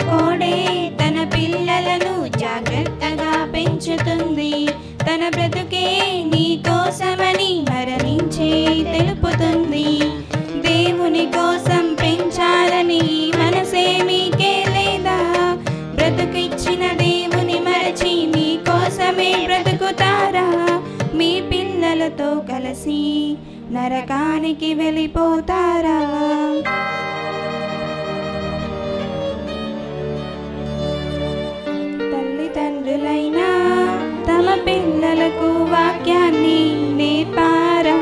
కోడే తన పిల్లలను జాగ్రత్తగా పెంచుతుంది తన బ్రతుకే నీ కోసమని మరణించి తెలుపుతుంది దేవుని కోసం పెంచాలని మనసే మీకే లేదా బ్రతుకిచ్చిన దేవుని మరచి మీ కోసమే బ్రతుకుతారా మీ పిల్లలతో కలిసి నరకానికి వెళ్ళిపోతారా తల్లిదండ్రులైనా తమ పిల్లలకు వాక్యాన్ని నేర్పారా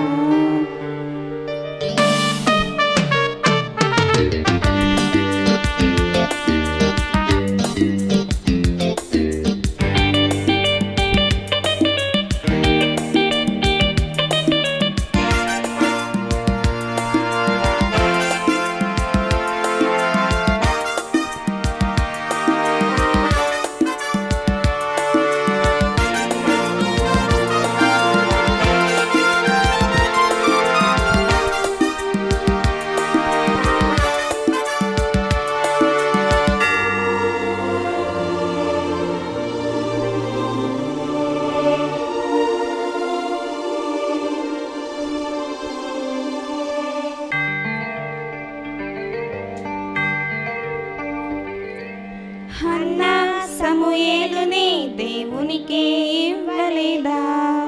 హన్నా సమూయేలుని దేవునికి ఇవ్వలేదా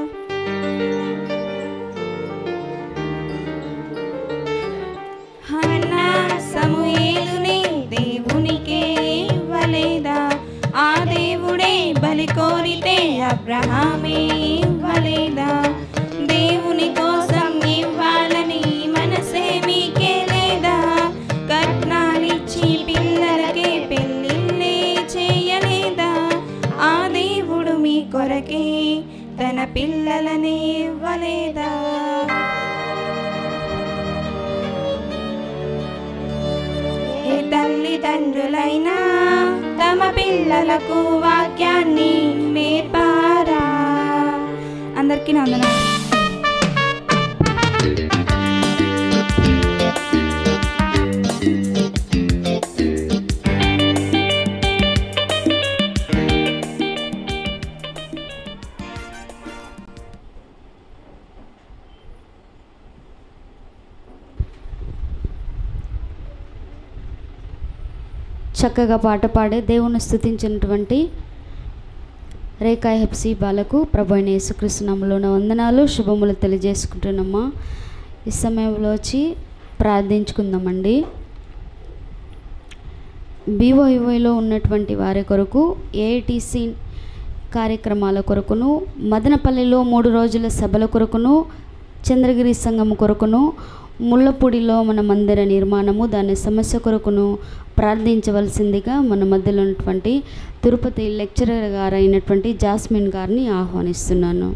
హన్నా సమూయేలుని దేవునికి ఇవ్వలేదా ఆ దేవుడే బలి కోరితే అబ్రహామే ఇవ్వలేదా దేవుని కోసం ఇవ్వాలని మనసే మీకే లేదా కట్నాలిచ్చి పిల్లలకే పెళ్ళిళ్ళే చేయలేదా ఆ దేవుడు మీ కొరకే తన పిల్లలని ఇవ్వలేదా ఏ తల్లిదండ్రులైనా తమ పిల్లలకు వాక్యాన్ని నేర్పారా అందరికీ నా వందనాలు చక్కగా పాట పాడే దేవుని స్థుతించినటువంటి రేఖా హెప్సీ బాలకు ప్రభు అయిన యేసుక్రీస్తునామలో ఉన్న వందనాలు శుభములు తెలియజేసుకుంటున్నామా ఈ సమయంలో వచ్చి ప్రార్థించుకుందామండి బీవైవైలో ఉన్నటువంటి వారి కొరకు ఏఐటీసీ కార్యక్రమాల కొరకును మదనపల్లిలో మూడు రోజుల సభల కొరకును చంద్రగిరి సంఘం కొరకును ముళ్ళపూడిలో మన మందిర నిర్మాణము దాని సమస్య కొరకును ప్రార్థించవలసిందిగా మన మధ్యలో ఉన్నటువంటి తిరుపతి లెక్చరర్ గారు అయినటువంటి జాస్మిన్ గారిని ఆహ్వానిస్తున్నాను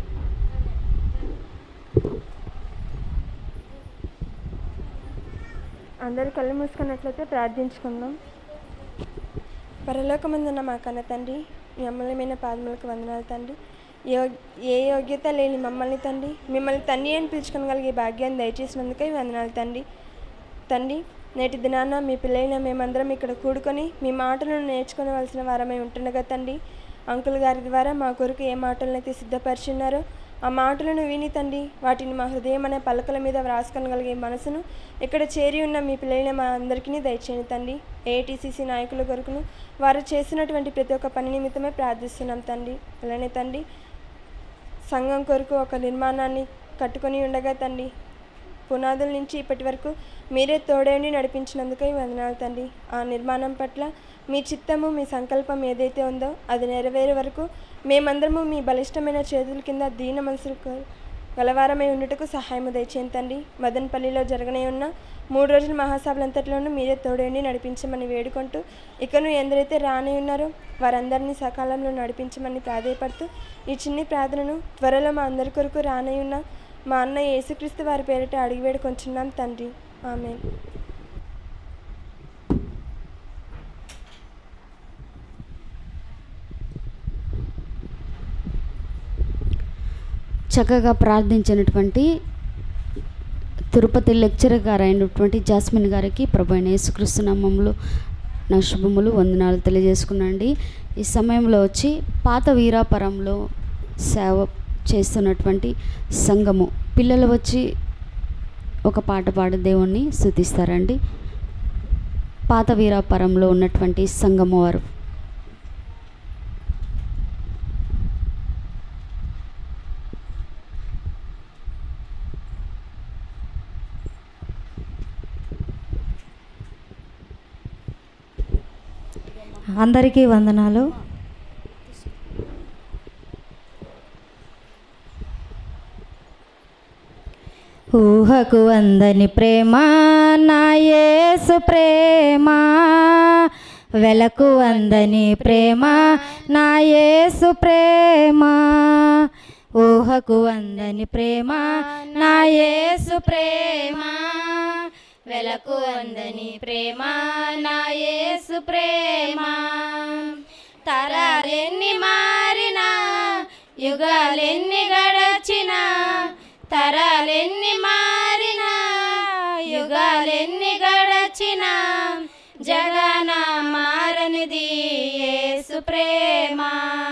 అందరూ కళ్ళు మూసుకున్నట్లయితే ప్రార్థించుకుందాం పరలోకమందున్న మా కన్న తండ్రి మీ అమూల్యమైన పాదములకు వందనాలు తండ్రి యో ఏ యోగ్యత లేని మమ్మల్ని తండ్రి మిమ్మల్ని తండ్రి అని పిలుచుకోగలిగే భాగ్యాన్ని దయచేసినందుకే వందనాలు తండ్రి తండ్రి నేటి దినాన మీ పిల్లలైన మేమందరం ఇక్కడ కూడుకొని మీ మాటలను నేర్చుకోవలసిన వారమై ఉంటుండగా తండ్రి అంకుల్ గారి ద్వారా మా కొరకు ఏ మాటలనైతే సిద్ధపరిచున్నారో ఆ మాటలను విని తండ్రి వాటిని మా హృదయం అనే పలకల మీద వ్రాసుకోగలిగే మనసును ఇక్కడ చేరి ఉన్న మీ పిల్లలైన మా అందరికీ దయచేయండి తండ్రి ఏటీసీసీ నాయకుల కొరకును వారు చేసినటువంటి ప్రతి ఒక్క పని నిమిత్తమే ప్రార్థిస్తున్నాం తండ్రి అలానే తండ్రి సంఘం కొరకు ఒక నిర్మాణాన్ని కట్టుకొని ఉండగా తండ్రి పునాదుల నుంచి ఇప్పటి వరకు మీరే తోడేండి నడిపించినందుకే వందనాలు తండ్రి ఆ నిర్మాణం పట్ల మీ చిత్తము మీ సంకల్పం ఏదైతే ఉందో అది నెరవేరే వరకు మేమందరము మీ బలిష్టమైన చేతుల కింద దీన మనసులకు గలవారమై ఉండుటకు సహాయము దయచేయండి తండ్రి మదన్పల్లిలో జరగనే ఉన్న మూడు రోజుల మహాసభలంతట్లోనూ మీరే తోడేండి నడిపించమని వేడుకుంటూ ఇకను ఎందరైతే రాని ఉన్నారో వారందరినీ సకాలంలో నడిపించమని ప్రాధేయపడుతూ ఈ చిన్ని ప్రార్థనను త్వరలో మా అందరి కొరకు రానై ఉన్న మా అన్న యేసుక్రీస్తు వారి పేరిట అడిగి వేడుకొంచున్నాం తండ్రి ఆమె చక్కగా ప్రార్థించినటువంటి తిరుపతి లెక్చరర్ గారు అయినటువంటి జాస్మిన్ గారికి ప్రభు అయిన యేసుక్రీస్తు నామంలో నా శుభములు వందనాలు తెలియజేసుకున్నాండి ఈ సమయంలో వచ్చి పాత వీరాపురంలో సేవ చేస్తున్నటువంటి సంఘము పిల్లలు వచ్చి ఒక పాట పాడి దేవుణ్ణి స్థుతిస్తారండి పాత వీరాపురంలో ఉన్నటువంటి సంఘము వారు అందరికీ వందనాలు ఊహకు అందని ప్రేమ నా యేసు ప్రేమ వెలకు అందని ప్రేమ నా యేసు ప్రేమ ఊహకు అందని ప్రేమ నా యేసు ప్రేమ వెలకు అందని ప్రేమ నా యేసు ప్రేమ తరాలెన్ని మారినా యుగాలెన్ని గడచినా తరాలెన్ని మారినా యుగాలెన్ని గడచినా జగన మారనిది యేసు ప్రేమ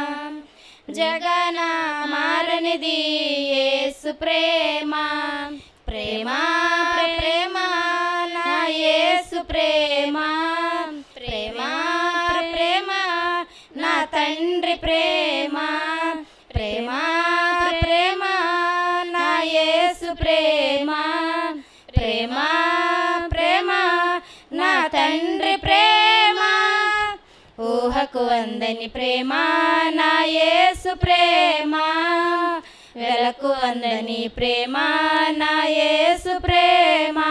జగన మారనిది యేసు ప్రేమ ప్రేమ ప్రేమ నా యేసు ప్రేమ ప్రేమ ప్రేమ నా తండ్రి ప్రేమ ప్రేమ ప్రేమ నా యేసు ప్రేమ ప్రేమ ప్రేమ నా తండ్రి ప్రేమ ఊహకు అందని ప్రేమ నా యేసు ప్రేమ వెలకు అందని ప్రేమ నా యేసు ప్రేమ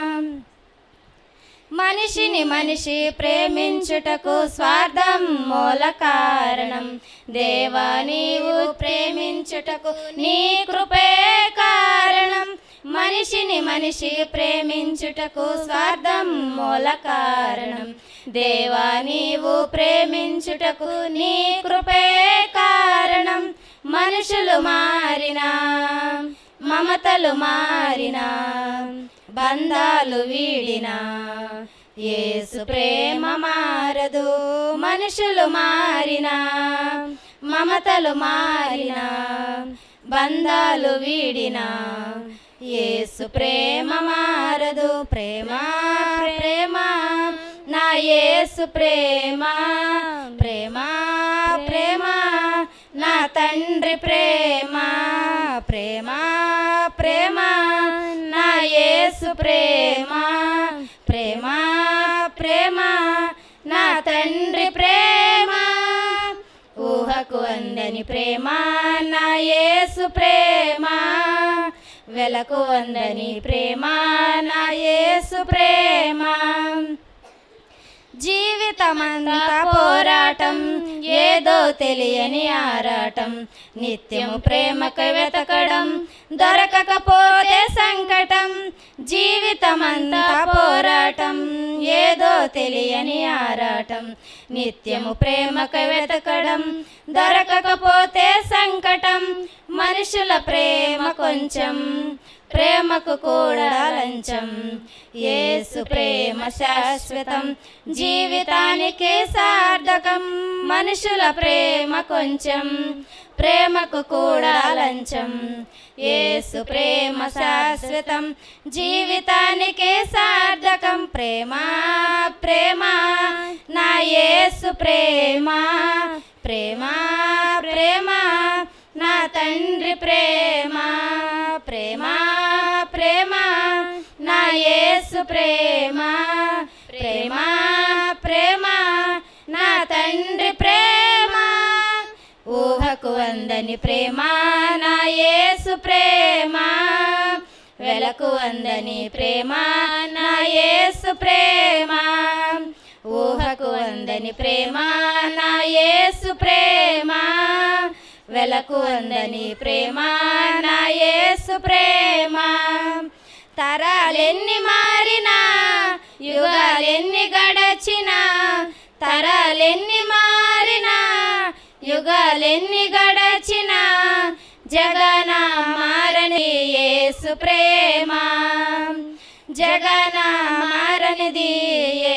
మనిషిని మనిషి ప్రేమించుటకు స్వార్థం మూల కారణం దేవా నీవు ప్రేమించుటకు నీ కృపే కారణం మనిషిని మనిషి ప్రేమించుటకు స్వార్థం మూల కారణం దేవా నీవు ప్రేమించుటకు నీ కృపే కారణం మనుషులు మారినా మమతలు మారినా బంధాలు వీడినా యేసు ప్రేమ మారదు మనుషులు మారినా మమతలు మారినా బంధాలు వీడినా యేసు ప్రేమ మారదు ప్రేమ ప్రేమ నా యేసు ప్రేమ ప్రేమ ప్రేమ నా తండ్రి ప్రేమ ప్రేమ ప్రేమ నా యేసు ప్రేమ ప్రేమ ప్రేమ నా తండ్రి ప్రేమ ఊహకు అందని ప్రేమ నా యేసు ప్రేమ వెలకు అందని ప్రేమ నా యేసు ప్రేమ జీవితమంతా పోరాటం ఏదో తెలియని ఆరాటం నిత్యము ప్రేమకై వెతకడం దొరకకపోతే సంకటం జీవితమంతా పోరాటం ఏదో తెలియని ఆరాటం నిత్యము ప్రేమకై వెతకడం దొరకకపోతే సంకటం మనుషుల ప్రేమ కొంచెం ప్రేమకు కూడా లంచం యేసు ప్రేమ శాశ్వతం జీవితానికి సార్థకం మనుషుల ప్రేమ కొంచెం ప్రేమకు కూడా లంచం యేసు ప్రేమ శాశ్వతం జీవితానికి సార్థకం ప్రేమ ప్రేమ నా యేసు ప్రేమ ప్రేమ ప్రేమ నా తండ్రి ప్రేమ ప్రేమ ప్రేమ నా యేసు ప్రేమ ప్రేమ ప్రేమ నా తండ్రి ప్రేమ ఊహకు అందని ప్రేమ నా యేసు ప్రేమ వెలకు అందని ప్రేమ నా యేసు ప్రేమ ఊహకు అందని ప్రేమ నా యేసు ప్రేమ వెలకు అందని ప్రేమ నా యేసు ప్రేమ తరాలెన్ని మారినా యుగాలెన్ని గడచినా తరాలెన్ని మారినా యుగాలెన్ని గడచినా జగన మారని యేసు ప్రేమ జగన మారనిది యేసు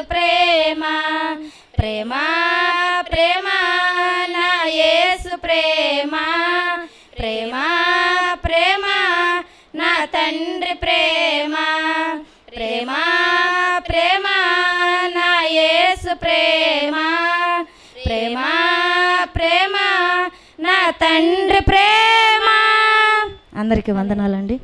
ప్రేమ ప్రేమ ప్రేమ నా యేసు ప్రేమ ప్రేమ ప్రేమ నా తండ్రి ప్రేమ ప్రేమ ప్రేమ నా యేసు ప్రేమ ప్రేమ ప్రేమ నా తండ్రి ప్రేమ అందరికీ వందనాలండి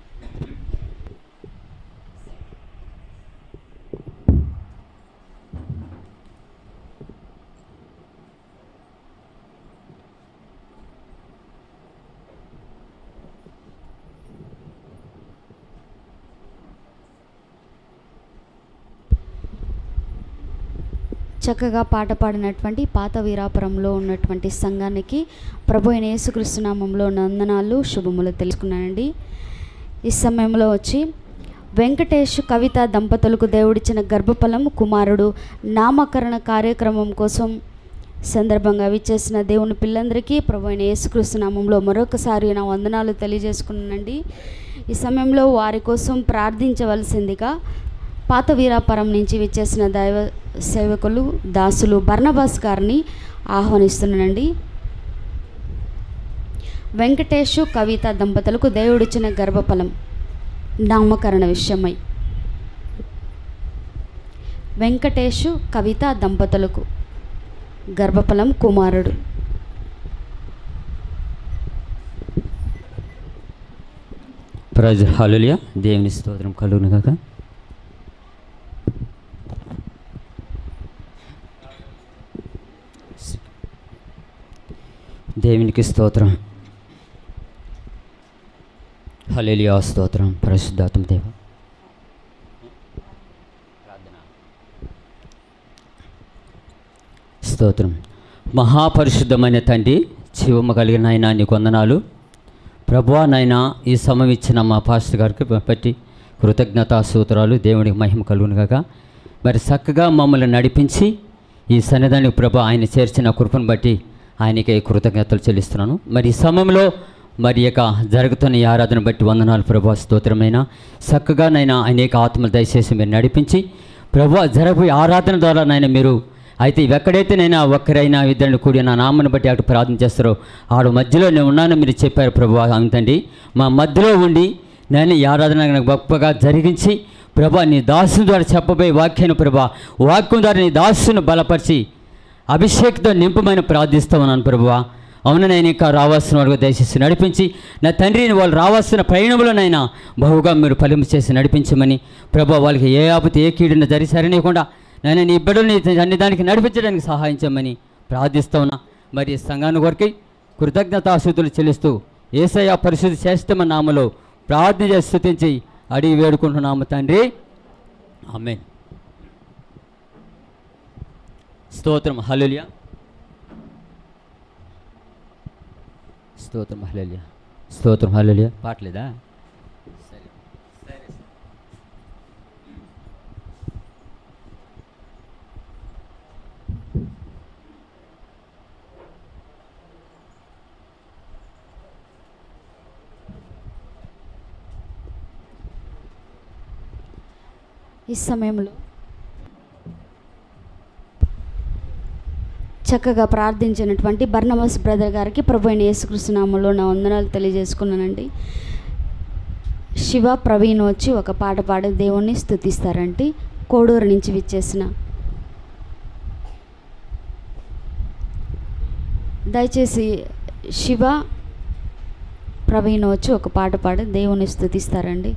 చక్కగా పాట పాడినటువంటి పాత వీరాపురంలో ఉన్నటువంటి సంఘానికి ప్రభు అయిన యేసుక్రీస్తు నామంలో నందనాలు శుభములు తెలుసుకున్నానండి ఈ సమయంలో వచ్చి వెంకటేష్ కవిత దంపతులకు దేవుడిచ్చిన గర్భఫలం కుమారుడు నామకరణ కార్యక్రమం కోసం సందర్భంగా విచ్చేసిన దేవుని పిల్లందరికీ ప్రభు అయిన యేసుక్రీస్తు నామంలో మరొకసారి నా వందనాలు తెలియజేసుకున్నానండి ఈ సమయంలో వారి కోసం ప్రార్థించవలసిందిగా పాత వీరాపురం నుంచి విచ్చేసిన దైవ సేవకులు దాసులు బర్ణబాస్ గారిని ఆహ్వానిస్తున్నానండి వెంకటేష్ కవిత దంపతులకు దేవుడిచ్చిన గర్భఫలం నామకరణ విషయమై వెంకటేష్ కవిత దంపతులకు గర్భఫలం కుమారుడు ప్రజ హలులియ దేవుని స్తోత్రం కలుగును కాక దేవునికి స్తోత్రం హలేలియా స్తోత్రం పరిశుద్ధాత్మ దేవ స్తోత్రం మహాపరిశుద్ధమైన తండ్రి జీవము కలిగిన ఆయన నీకు వందనాలు ప్రభువా నాయన ఈ సమయం ఇచ్చిన మా పాస్టర్ గారికి బట్టి కృతజ్ఞతా సూత్రాలు దేవునికి మహిమ కలుగునుగాక మరి చక్కగా మమ్మల్ని నడిపించి ఈ సన్నిధానికి ప్రభు ఆయన చేర్చిన కృపను బట్టి ఆయనకే కృతజ్ఞతలు చెల్లిస్తున్నాను మరి ఈ సమయంలో మరి యొక్క జరుగుతున్న ఈ ఆరాధన బట్టి వందనాలు ప్రభు స్తోత్రమైన చక్కగా నైనా అనేక ఆత్మలు దయచేసి మీరు నడిపించి ప్రభు జరగబోయే ఆరాధన ద్వారా నాయన మీరు అయితే ఎక్కడైతే నేను ఒక్కరైనా ఇద్దరిని కూడి నా నామను బట్టి అటు ప్రార్థన చేస్తారో ఆడు మధ్యలో నేను ఉన్నాను మీరు చెప్పారు ప్రభు అంతండి మా మధ్యలో ఉండి నేను ఈ ఆరాధన నాకు గొప్పగా జరిగించి ప్రభా నీ దాసుని ద్వారా చెప్పబోయే వాక్యాన్ని ప్రభా వాక్యం ద్వారా నీ దాసుని బలపరిచి అభిషేక్తో నింపమని ప్రార్థిస్తూ ఉన్నాను ప్రభువా అవును నేను ఇంకా రావాల్సిన వారికి దయచేసి నడిపించి నా తండ్రిని వాళ్ళు రావాల్సిన ప్రయాణంలోనైనా బహుగా మీరు ఫలింపు చేసి నడిపించమని ప్రభా వాళ్ళకి ఏ ఆపతి ఏ కీడుని దరి సరినీయకుండా నేను నీ బిడ్డని అన్ని దానికి నడిపించడానికి సహాయం చేయమని ప్రార్థిస్తూ ఉన్నా మరి ఈ సంఘాన్ని కొరికి కృతజ్ఞతాశుతులు చెల్లిస్తూ ఏసయ్య పరిశుద్ధి శ్రేష్టమ నామలో ప్రార్థన చేసి స్థుతించి అడిగి వేడుకుంటున్నాము తండ్రి ఆమెన్ స్తోత్రం హలులియా స్తోత్రం హలులియా స్తోత్రం హలులియా పాటలేదా సరే సరే ఈ సమయంలో చక్కగా ప్రార్థించినటువంటి బర్నబాస్ బ్రదర్ గారికి ప్రభు అయిన యేసుకృష్ణనామంలో నా వందనాలు తెలియజేసుకున్నానండి శివ ప్రవీణ్ వచ్చి ఒక పాట పాడి దేవుణ్ణి స్తుతిస్తారండి కోడూరు నుంచి విచ్చేసిన దయచేసి శివ ప్రవీణ్ వచ్చి ఒక పాట పాడి దేవుని స్తుతిస్తారండి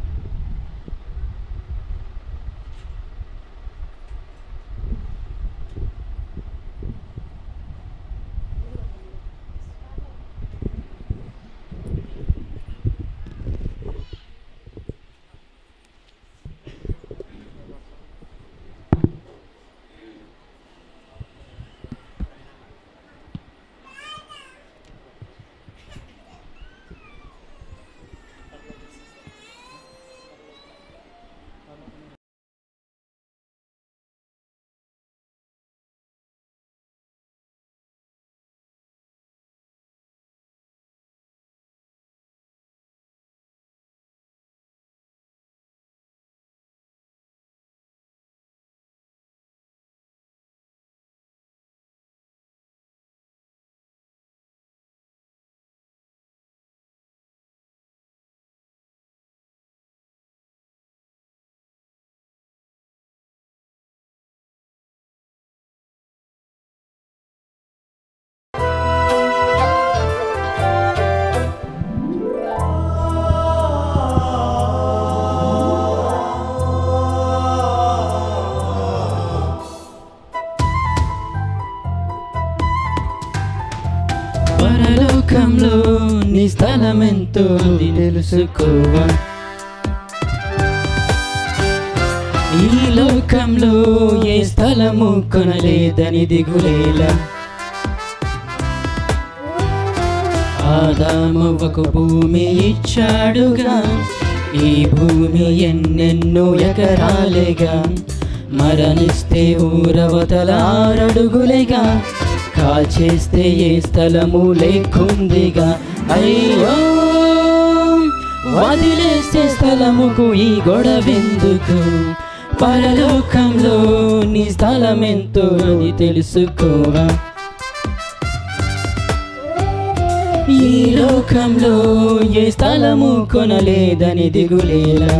లోకంలో నీ స్థలమెంతో అది తెలుసుకోవా ఈ లోకంలో ఏ స్థలము కొనలేదని దిగులేలా ఆదామవ్వకు భూమి ఇచ్చాడుగా ఈ భూమి ఎన్నెన్నో ఎకరాలేగా మరణిస్తే ఊరవతల ఆరడుగులేగా కాల్చేస్తే ఏ స్థలము లేకుందిగా అయ్యో వదిలేసే స్థలముకు ఈ గొడవెందుకు పరలోకంలో నీ స్థలమెంతో అది తెలుసుకోవా ఈ లోకంలో ఏ స్థలము కొనలేదని దిగులేలా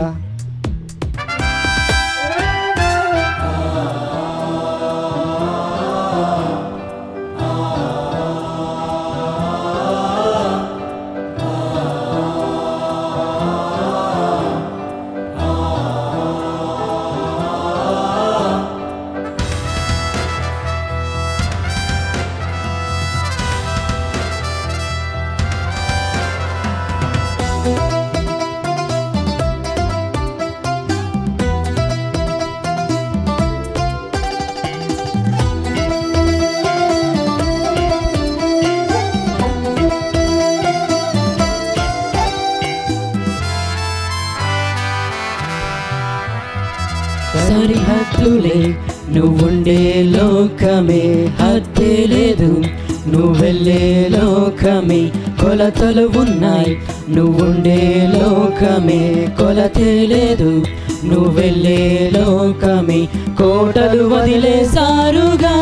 సరిహద్దులే నువ్వుండే లోకమే హద్దే లేదు నువ్వెళ్ళే లోకమే కొలతలు ఉన్నాయి నువ్వుండే లోకమే కొలతే లేదు నువ్వెళ్ళే లోకమే కోటలు వదిలేసారుగా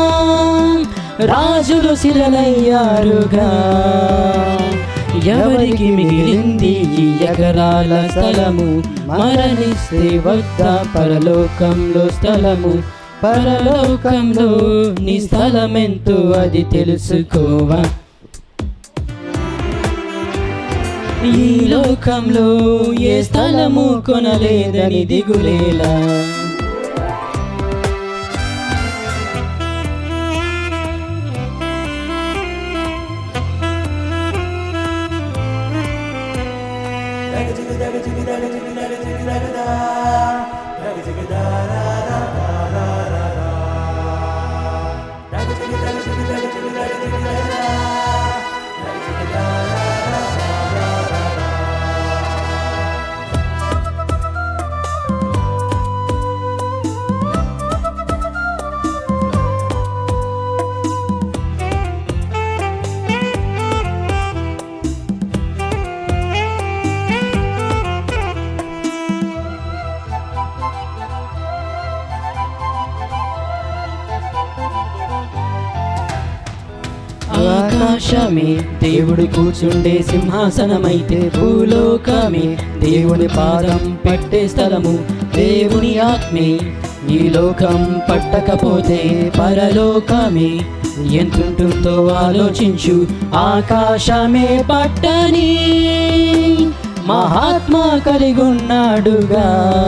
రాజులు శిలలయ్యారుగా ఎవరికి మిగిలింది ఈ ఎకరాల స్థలము మరణిస్తే వద్ద పరలోకంలో స్థలము పరలోకంలో నీ స్థలమెంతో అది తెలుసుకోవా ఈ లోకంలో ఏ స్థలము కొనలేదని దిగులేలా ఆకాశమే దేవుడు కూర్చుండే సింహాసనమైతే భూలోకమే దేవుని పాదం పెట్టే స్థలము దేవుని ఆత్మే ఈ లోకం పట్టకపోతే పరలోకమే ఎంతుంటుందో ఆలోచించు ఆకాశమే పట్టని మహాత్మా కలిగున్నాడుగా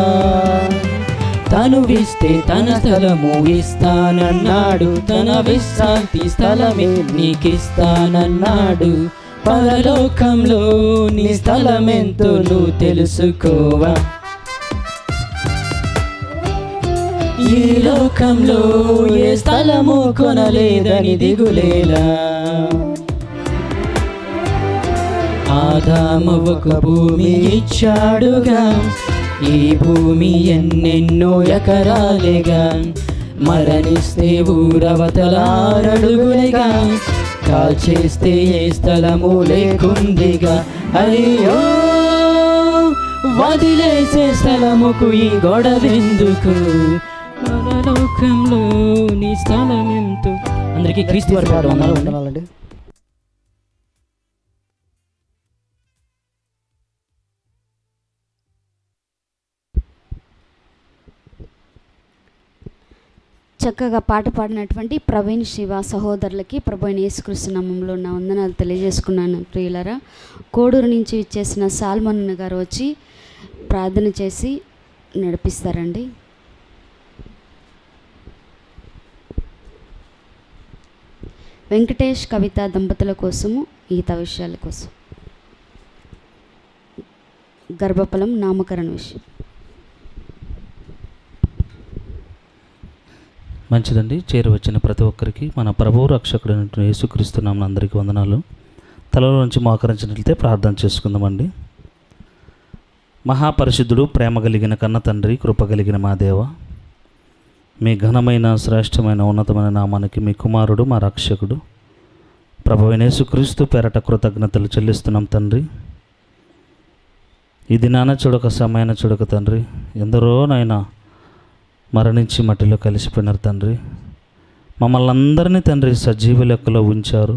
తను విస్తే తన స్థలము ఇస్తానన్నాడు తన విశ్రాంతి స్థలమే నీకిస్తానన్నాడు పరలోకంలో నీ స్థలమెంతో నువ్వు తెలుసుకోవా ఈ లోకంలో ఏ స్థలము కొనలేదని దిగులేలా ఆదామవ్వకు భూమి ఇచ్చాడుగా ఈ భూమి ఎన్నెన్నో ఎకరాలేగా మరణిస్తే ఊరవతలారడుగులేగా కాల్చేస్తే ఏ స్థలము లేకుందిగా అయ్యో వదిలేసే స్థలముకు ఈ గొడవెందుకు పరలోకంలో నీ స్థలం ఎంతో అందరికీ క్రీస్తు వారి పాట వందనాలు. వందనాలండి చక్కగా పాట పాడినటువంటి ప్రవీణ్ శివ సహోదరులకి ప్రభు అయిన యేసుక్రీస్తు నామంలో నా వందనాలు తెలియజేసుకున్నాను ప్రియులరా కోడూరు నుంచి ఇచ్చేసిన సాల్మన్ గారు వచ్చి ప్రార్థన చేసి నడిపిస్తారండి వెంకటేష్ కవిత దంపతుల కోసము మిగతా విషయాల కోసం గర్భఫలం నామకరణ విషయం మంచిదండి చేరువచ్చిన ప్రతి ఒక్కరికి మన ప్రభువు రక్షకుడైన యేసుక్రీస్తు నామన అందరికీ వందనాలు తలలో నుంచి మోకరించినట్లయితే ప్రార్థన చేసుకుందామండి మహాపరిశుద్ధుడు ప్రేమ కలిగిన కన్న తండ్రి కృప కలిగిన మా దేవ మీ ఘనమైన శ్రేష్టమైన ఉన్నతమైన నామానికి మీ కుమారుడు మా రక్షకుడు ప్రభువైన యేసుక్రీస్తు పేరట కృతజ్ఞతలు చెల్లిస్తున్నాం తండ్రి ఈ దినాన చూడక సమయాన చూడక తండ్రి ఎందరో నాయనా మరణించి మట్టిలో కలిసిపోయినారు తండ్రి మమ్మల్ని అందరినీ తండ్రి సజీవ లెక్కలో ఉంచారు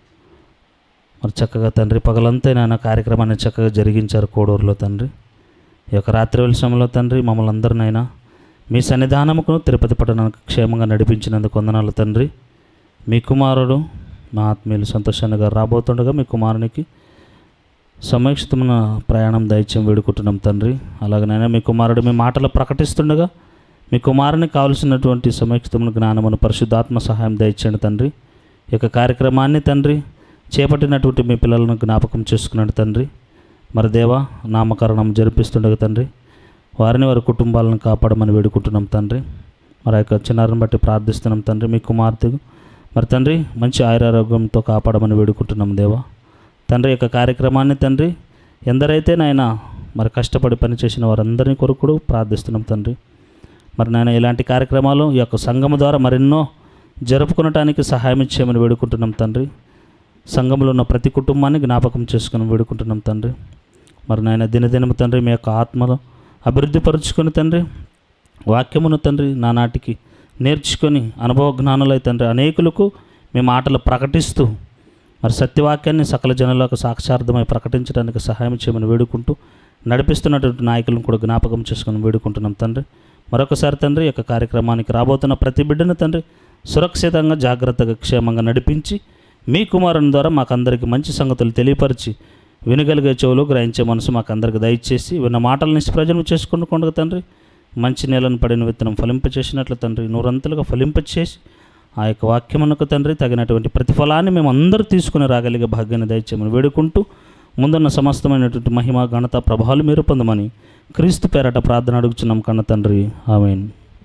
మరి చక్కగా తండ్రి పగలంతా నాయన కార్యక్రమాన్ని చక్కగా జరిగించారు కోడూరులో తండ్రి ఈ యొక్క రాత్రి వేళ సమయంలో తండ్రి మమ్మల్ని అందరినైనా మీ సన్నిధానముకు తిరుపతి పట్టణానికి క్షేమంగా నడిపించినందుకు వందనాలు తండ్రి మీ కుమారుడు మా ఆత్మీయులు సంతోషాన్ని రాబోతుండగా మీ కుమారునికి సమీక్షితమైన ప్రయాణం దైత్యం వేడుకుంటున్నాం తండ్రి అలాగనైనా మీ కుమారుడు మీ మాటలు ప్రకటిస్తుండగా మీ కుమారుని కావలసినటువంటి సమీక్షితమైన జ్ఞానమును పరిశుద్ధాత్మ సహాయం దయచేయండి తండ్రి ఈ యొక్క కార్యక్రమాన్ని తండ్రి చేపట్టినటువంటి మీ పిల్లలను జ్ఞాపకం చేసుకున్నాడు తండ్రి మరి దేవా నామకరణం జరిపిస్తుండగా తండ్రి వారిని వారి కుటుంబాలను కాపాడమని వేడుకుంటున్నాం తండ్రి మరి ఆ యొక్క చిన్నారిని బట్టి ప్రార్థిస్తున్నాం తండ్రి మీ కుమార్తెకు మరి తండ్రి మంచి ఆయురారోగ్యంతో కాపాడమని వేడుకుంటున్నాం దేవా తండ్రి యొక్క కార్యక్రమాన్ని తండ్రి ఎందరైతే నాయన మరి కష్టపడి పనిచేసిన వారందరినీ కొరకు కూడా ప్రార్థిస్తున్నాం తండ్రి మరి నాయన ఇలాంటి కార్యక్రమాలు ఈ యొక్క సంఘం ద్వారా మరెన్నో జరుపుకునటానికి సహాయం ఇచ్చేయమని వేడుకుంటున్నాం తండ్రి సంఘంలో ఉన్న ప్రతి కుటుంబాన్ని జ్ఞాపకం చేసుకుని వేడుకుంటున్నాం తండ్రి మరి నాయన దినదినము తండ్రి మీ యొక్క ఆత్మలో అభివృద్ధి పరుచుకొని తండ్రి వాక్యమును తండ్రి నానాటికి నేర్చుకొని అనుభవ జ్ఞానులై తండ్రి అనేకులకు మీ మాటలు ప్రకటిస్తూ మరి సత్యవాక్యాన్ని సకల జనులకు సాక్షార్థమై ప్రకటించడానికి సహాయం చేయమని వేడుకుంటూ నడిపిస్తున్నటువంటి నాయకులను కూడా జ్ఞాపకం చేసుకుని వేడుకుంటున్నాం తండ్రి మరొకసారి తండ్రి ఈ యొక్క కార్యక్రమానికి రాబోతున్న ప్రతి బిడ్డను తండ్రి సురక్షితంగా జాగ్రత్తగా క్షేమంగా నడిపించి మీ కుమారుని ద్వారా మాకందరికి మంచి సంగతులు తెలియపరిచి వినగలిగే చెవులు గ్రహించే మనసు మాకందరికి దయచేసి విన్న మాటలు నిష్ప్రయోజనం చేసుకుంటూ తండ్రి మంచి నేలను పడిన విత్తనం ఫలింపచేసినట్లు తండ్రి నూరంతలుగా ఫలింపచేసి ఆ యొక్క వాక్యమునకు తండ్రి తగినటువంటి ప్రతిఫలాన్ని మేము అందరూ తీసుకుని రాగలిగే భాగ్యాన్ని దయచేయమని వేడుకుంటూ ముందున్న సమస్తమైనటువంటి మహిమ ఘనత ప్రభావాలు మీరు పొందమని క్రీస్తు పేరట ప్రార్థన అడుగుచున్నాం కన్న తండ్రి ఆమెన్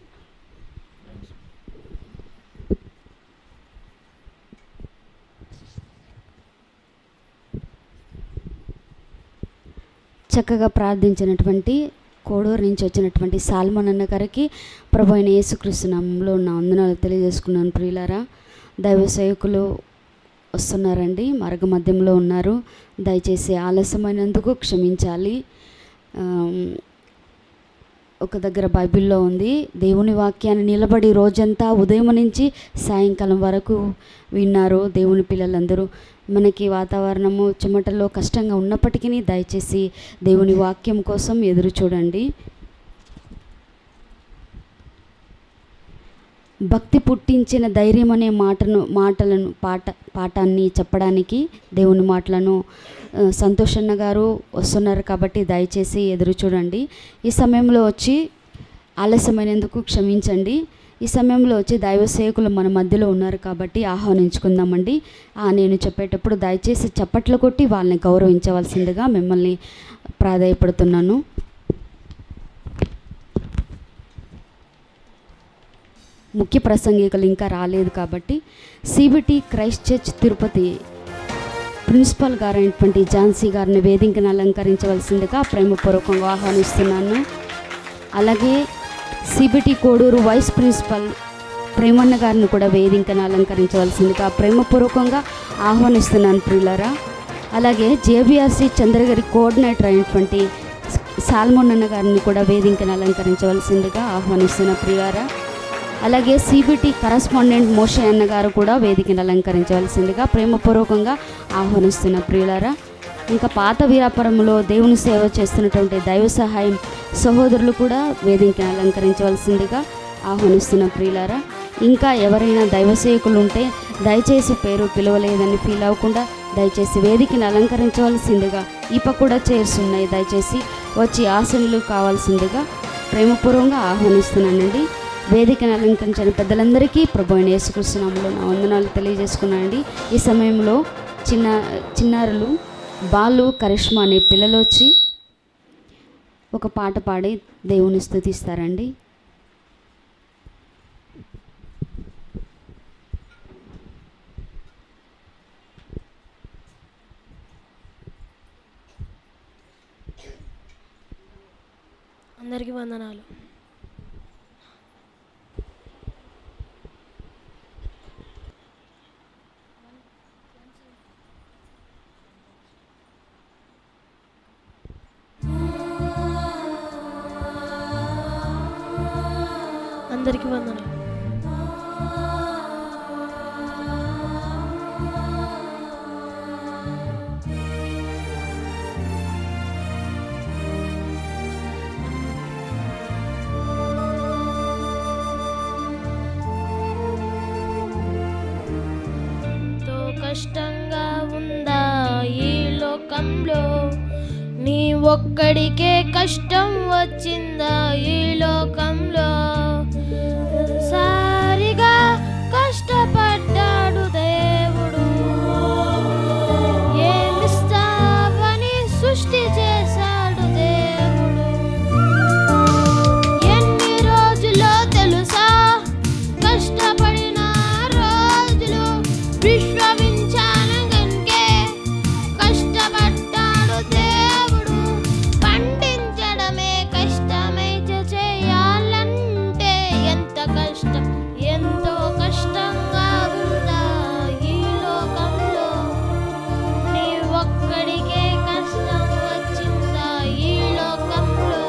చక్కగా ప్రార్థించినటువంటి కోడూరు నుంచి వచ్చినటువంటి సాల్మన్ అన్న గారికి ప్రభు అయిన యేసుక్రీస్తు నామంలో ఉన్న వందనాలు తెలియజేసుకున్నాను ప్రియులారా దైవ సేవకులు వస్తున్నారండి మార్గ మధ్యంలో ఉన్నారు దయచేసి ఆలస్యమైనందుకు క్షమించాలి ఆమ్, ఒక దగ్గర బైబిల్లో ఉంది దేవుని వాక్యాన్ని నిలబడి రోజంతా ఉదయం నుంచి సాయంకాలం వరకు విన్నారు దేవుని పిల్లలందరూ మనకి వాతావరణము చెమటలో కష్టంగా ఉన్నప్పటికీ దయచేసి దేవుని వాక్యం కోసం ఎదురు చూడండి భక్తి పుట్టించిన ధైర్యం అనే మాటను మాటలను పాట పాఠాన్ని చెప్పడానికి దేవుని మాటలను ఆ, సంతోషన్న గారు వస్తున్నారు కాబట్టి దయచేసి ఎదురు చూడండి ఈ సమయంలో వచ్చి ఆలస్యమైనందుకు క్షమించండి ఈ సమయంలో వచ్చి దైవ సేవకులు మన మధ్యలో ఉన్నారు కాబట్టి ఆహ్వానించుకుందామండి ఆ, నేను చెప్పేటప్పుడు దయచేసి చప్పట్లు కొట్టి వాళ్ళని గౌరవించవలసిందిగా మిమ్మల్ని ప్రాధాయపడుతున్నాను ముఖ్య ప్రసంగికులు ఇంకా రాలేదు కాబట్టి CBT Christ Church Tirupati principal గారైనటువంటి ఝాన్సీ గారిని వేదికను అలంకరించవలసిందిగా ప్రేమపూర్వకంగా ఆహ్వానిస్తున్నాను అలాగే CBT Koduru vice principal Premanna గారిని కూడా వేదికను అలంకరించవలసిందిగా ప్రేమపూర్వకంగా ఆహ్వానిస్తున్నాను ప్రియులరా అలాగే జేబీఆర్సి చంద్రగిరి కోఆర్డినేటర్ అయినటువంటి సాల్మోన్ అన్న గారిని కూడా వేదికను అలంకరించవలసిందిగా ఆహ్వానిస్తున్న ప్రియులారా అలాగే సిబిటి కరస్పాండెంట్ మోషే అన్న గారు కూడా వేదికను అలంకరించవలసిందిగా ప్రేమపూర్వకంగా ఆహ్వానిస్తున్న ప్రియులారా ఇంకా పాత వీరాపురంలో దేవుని సేవ చేస్తున్నటువంటి దైవ సహాయం సహోదరులు కూడా వేదికను అలంకరించవలసిందిగా ఆహ్వానిస్తున్న ప్రియులారా ఇంకా ఎవరైనా దైవ సేవకులు ఉంటే దయచేసి పేరు పిలవలేదని ఫీల్ అవ్వకుండా దయచేసి వేదికను అలంకరించవలసిందిగా ఇప్ప కూడా చైర్స్ ఉన్నాయి దయచేసి వచ్చి ఆసనులు కావాల్సిందిగా ప్రేమపూర్వకంగా ఆహ్వానిస్తున్నానండి వేదికను అలంకరించిన పెద్దలందరికీ ప్రభు అయిన యేసుకృష్ణనామంలో నా వందనాలు తెలియజేసుకున్నానండి ఈ సమయంలో చిన్న చిన్నారులు బాలు కరిష్మా అనే పిల్లలు వచ్చి ఒక పాట పాడి దేవుని స్తుతిస్తారండి అందరికీ వందనాలు అందరికీ వందనాలు ఎంతో కష్టంగా ఉందా ఈ లోకంలో నీ ఒక్కడికే కష్టం వచ్చిందా ఈ లోకంలో సారిగా కష్టపడ్డాడు దేవుడు ఏమిస్తావని సృష్టి చేశాడు దేవుడు ఎన్ని రోజులో తెలుసా కష్టపడిన రోజులు విశ్వవించాను గనుకే కష్టపడ్డాడు దేవుడు పండించడమే కష్టమైతే చేయాలంటే ఎంత కష్టం ఎంతో కష్టంగా ఉందా ఈ లోకంలో నీ ఒక్కడికే కష్టం వచ్చిందా ఈ లోకంలో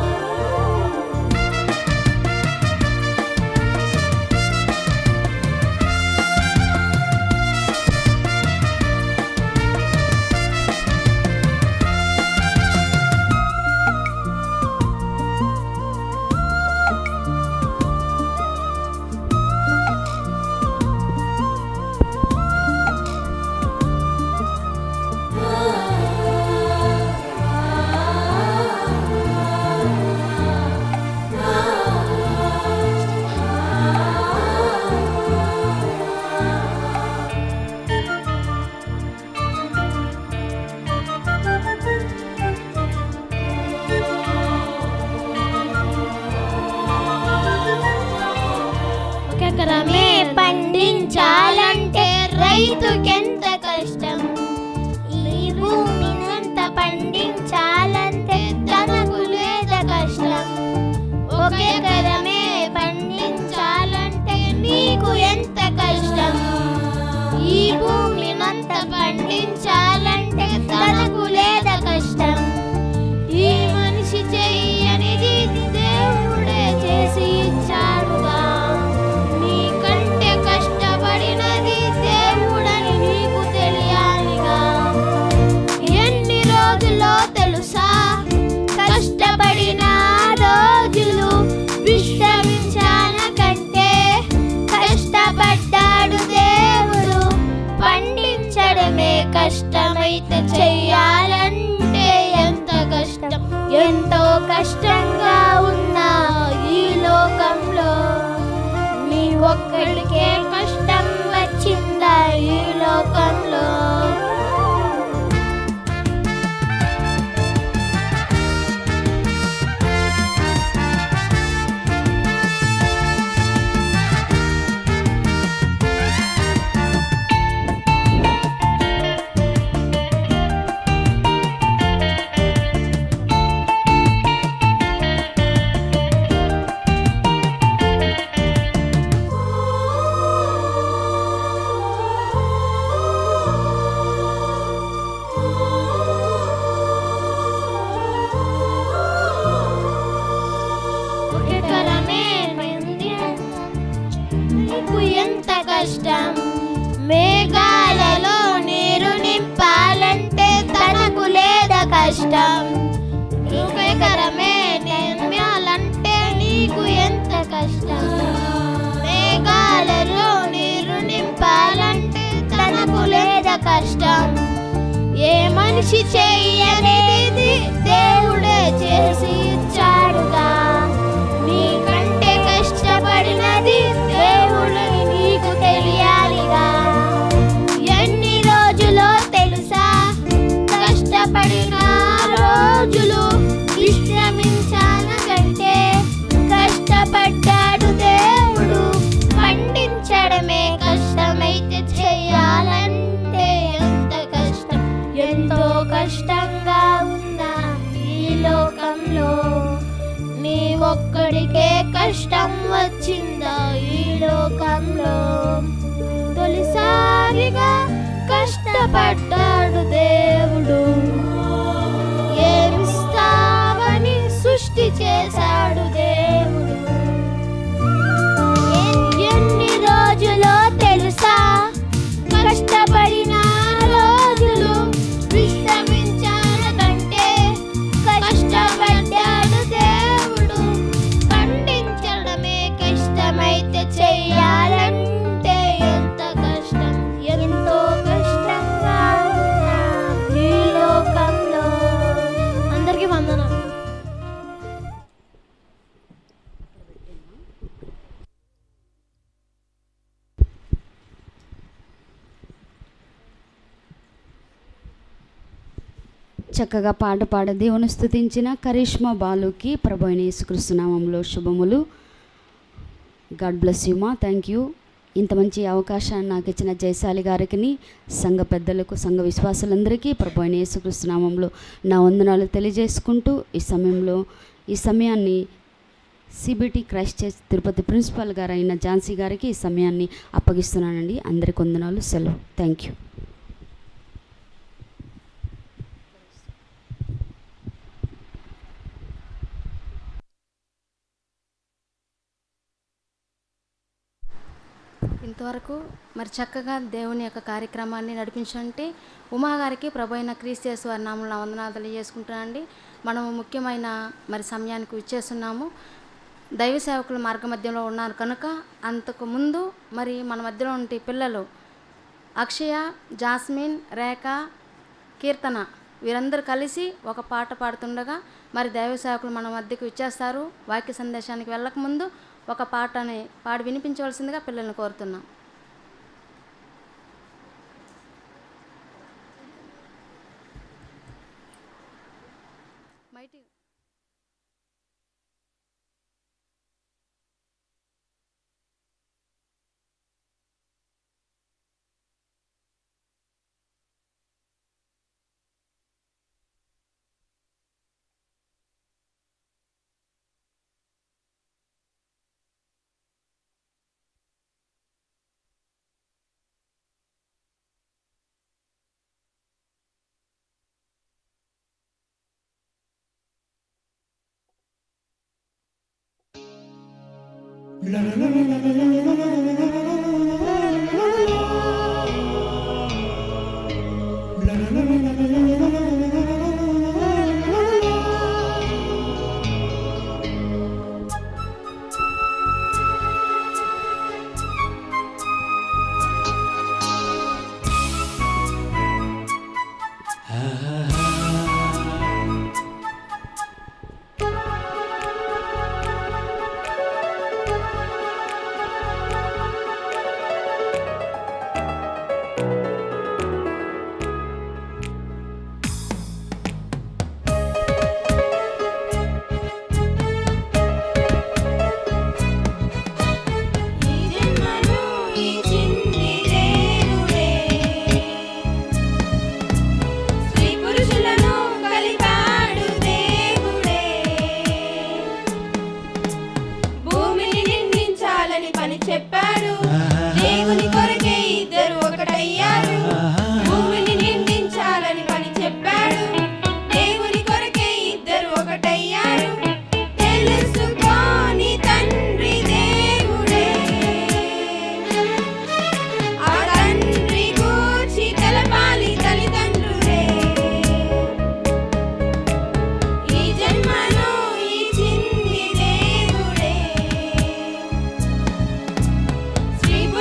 ఒక ఎకరమే పండించాలంటే రైతుకెంత కష్టం ఈ భూమినంత పండించాలంటే తనకు లేద కష్టం ఒక ఎకరమే పండించాలంటే నీకు ఎంత కష్టం ఈ భూమినంత పండించాలంటే తనకు లేద కష్టం ఈ మనిషి చెయ్యనిది దేవుడే చేసి ఇచ్చాడుగా నీకంటే కష్టపడినది దేవుడని నీకు తెలియాలిగా ఎన్ని రోజులో తెలుసా కష్టపడిన రోజులు విశ్రమించాన కంటే కష్టపడ్డాడు దేవుడు పండించడమే కష్టమైతే చెయ్యాలంటే ఎంత కష్టం ఎంతో కష్టంగా ఉన్నా ఈ లోకంలో నీ ఒక్కడికే కష్టం వచ్చిందా ఈ లోకంలో ఒక ఎకరమే నీకు ఎంత కష్టం మేఘాలలో నీరు నింపాలంటే తనకు లేద కష్టం ఒక ఎకరమే నిర్మాలంటే నీకు ఎంత కష్టం మేఘాలలో నీరు నింపాలంటే తనకు లేద కష్టం ఏ మనిషి చెయ్యనేది దేవుడే చేసి ఇచ్చాడుగా నీకంటే కష్టపడినది దేవుడని నీకు తెలియాలిగా ఎన్ని రోజులో వచ్చిందా ఈ లోకంలో తొలిసారిగా కష్టపడ్డాడు దేవుడు ఏమిస్తావని సృష్టి చేశాడు దేవుడు ఎన్- ఎన్ని రోజులో తెలుసా కష్టపడిన రోజులు విశ్రమించాలంటే కష్టపడ్డాడు దేవుడు ఖండించడమే కష్టమైతే చెయ్యాలంటే ఎంత కష్టం ఎంతో కష్టంగా ఉన్నా ఈ లోకంలో అందరికీ వందనాలు చక్కగా పాట పాడ దేవుని స్థుతించిన కరిష్మా బాలుకి ప్రభు అయిన యేసుక్రీస్తు నామంలో శుభములు గాడ్ బ్లెస్ యూ మా థ్యాంక్ యూ ఇంత మంచి అవకాశాన్ని నాకు ఇచ్చిన జయశాలి గారికి సంఘ పెద్దలకు సంఘ విశ్వాసులందరికీ ప్రభు అయిన యేసుక్రీస్తు నామంలో నా వందనాలు తెలియజేసుకుంటూ ఈ సమయంలో ఈ సమయాన్ని CBT Christ Church Tirupati principal గారు అయిన ఝాన్సీ గారికి ఈ సమయాన్ని అప్పగిస్తున్నానండి అందరికి వందనాలు సెలవు థ్యాంక్ యూ ఇంతవరకు మరి చక్కగా దేవుని యొక్క కార్యక్రమాన్ని నడిపించంటే ఉమా గారికి ప్రభు అయిన క్రీస్తు వారి నామంలో వందనాలు తెలియజేసుకుంటున్నానండి మనము ముఖ్యమైన మరి సమయానికి ఇచ్చేస్తున్నాము దైవ సేవకుల మార్గ మధ్యంలో ఉన్నారు కనుక అంతకు ముందు మరి మన మధ్యలో ఉంటే పిల్లలు అక్షయ జాస్మిన్ రేఖ కీర్తన వీరందరూ కలిసి ఒక పాట పాడుతుండగా మరి దైవ సేవకులు మన మధ్యకు ఇచ్చేస్తారు వాక్య సందేశానికి వెళ్ళకముందు ఒక పాటని పాడి వినిపించవలసిందిగా పిల్లల్ని కోరుతున్నాం బయటికి ఈ జన్మను ఇచ్చింది దేవుడే స్త్రీ పురుషులను కలిపాడు దేవుడే భూమిని నిందించాలని పని చెప్పాడు దేవుని కొరకే ఇద్దరు ఒకటయ్యారు భూమిని నిందించాలని పని చెప్పాడు దేవుని కొరకే ఇద్దరు ఒకటయ్యారు తెలుసుకోని తండ్రి దేవుడే ఆ తండ్రి గూర్చి తెలపాలి తల్లిదండ్రులే ఈ జన్మను ఇచ్చింది దేవుడే స్త్రీ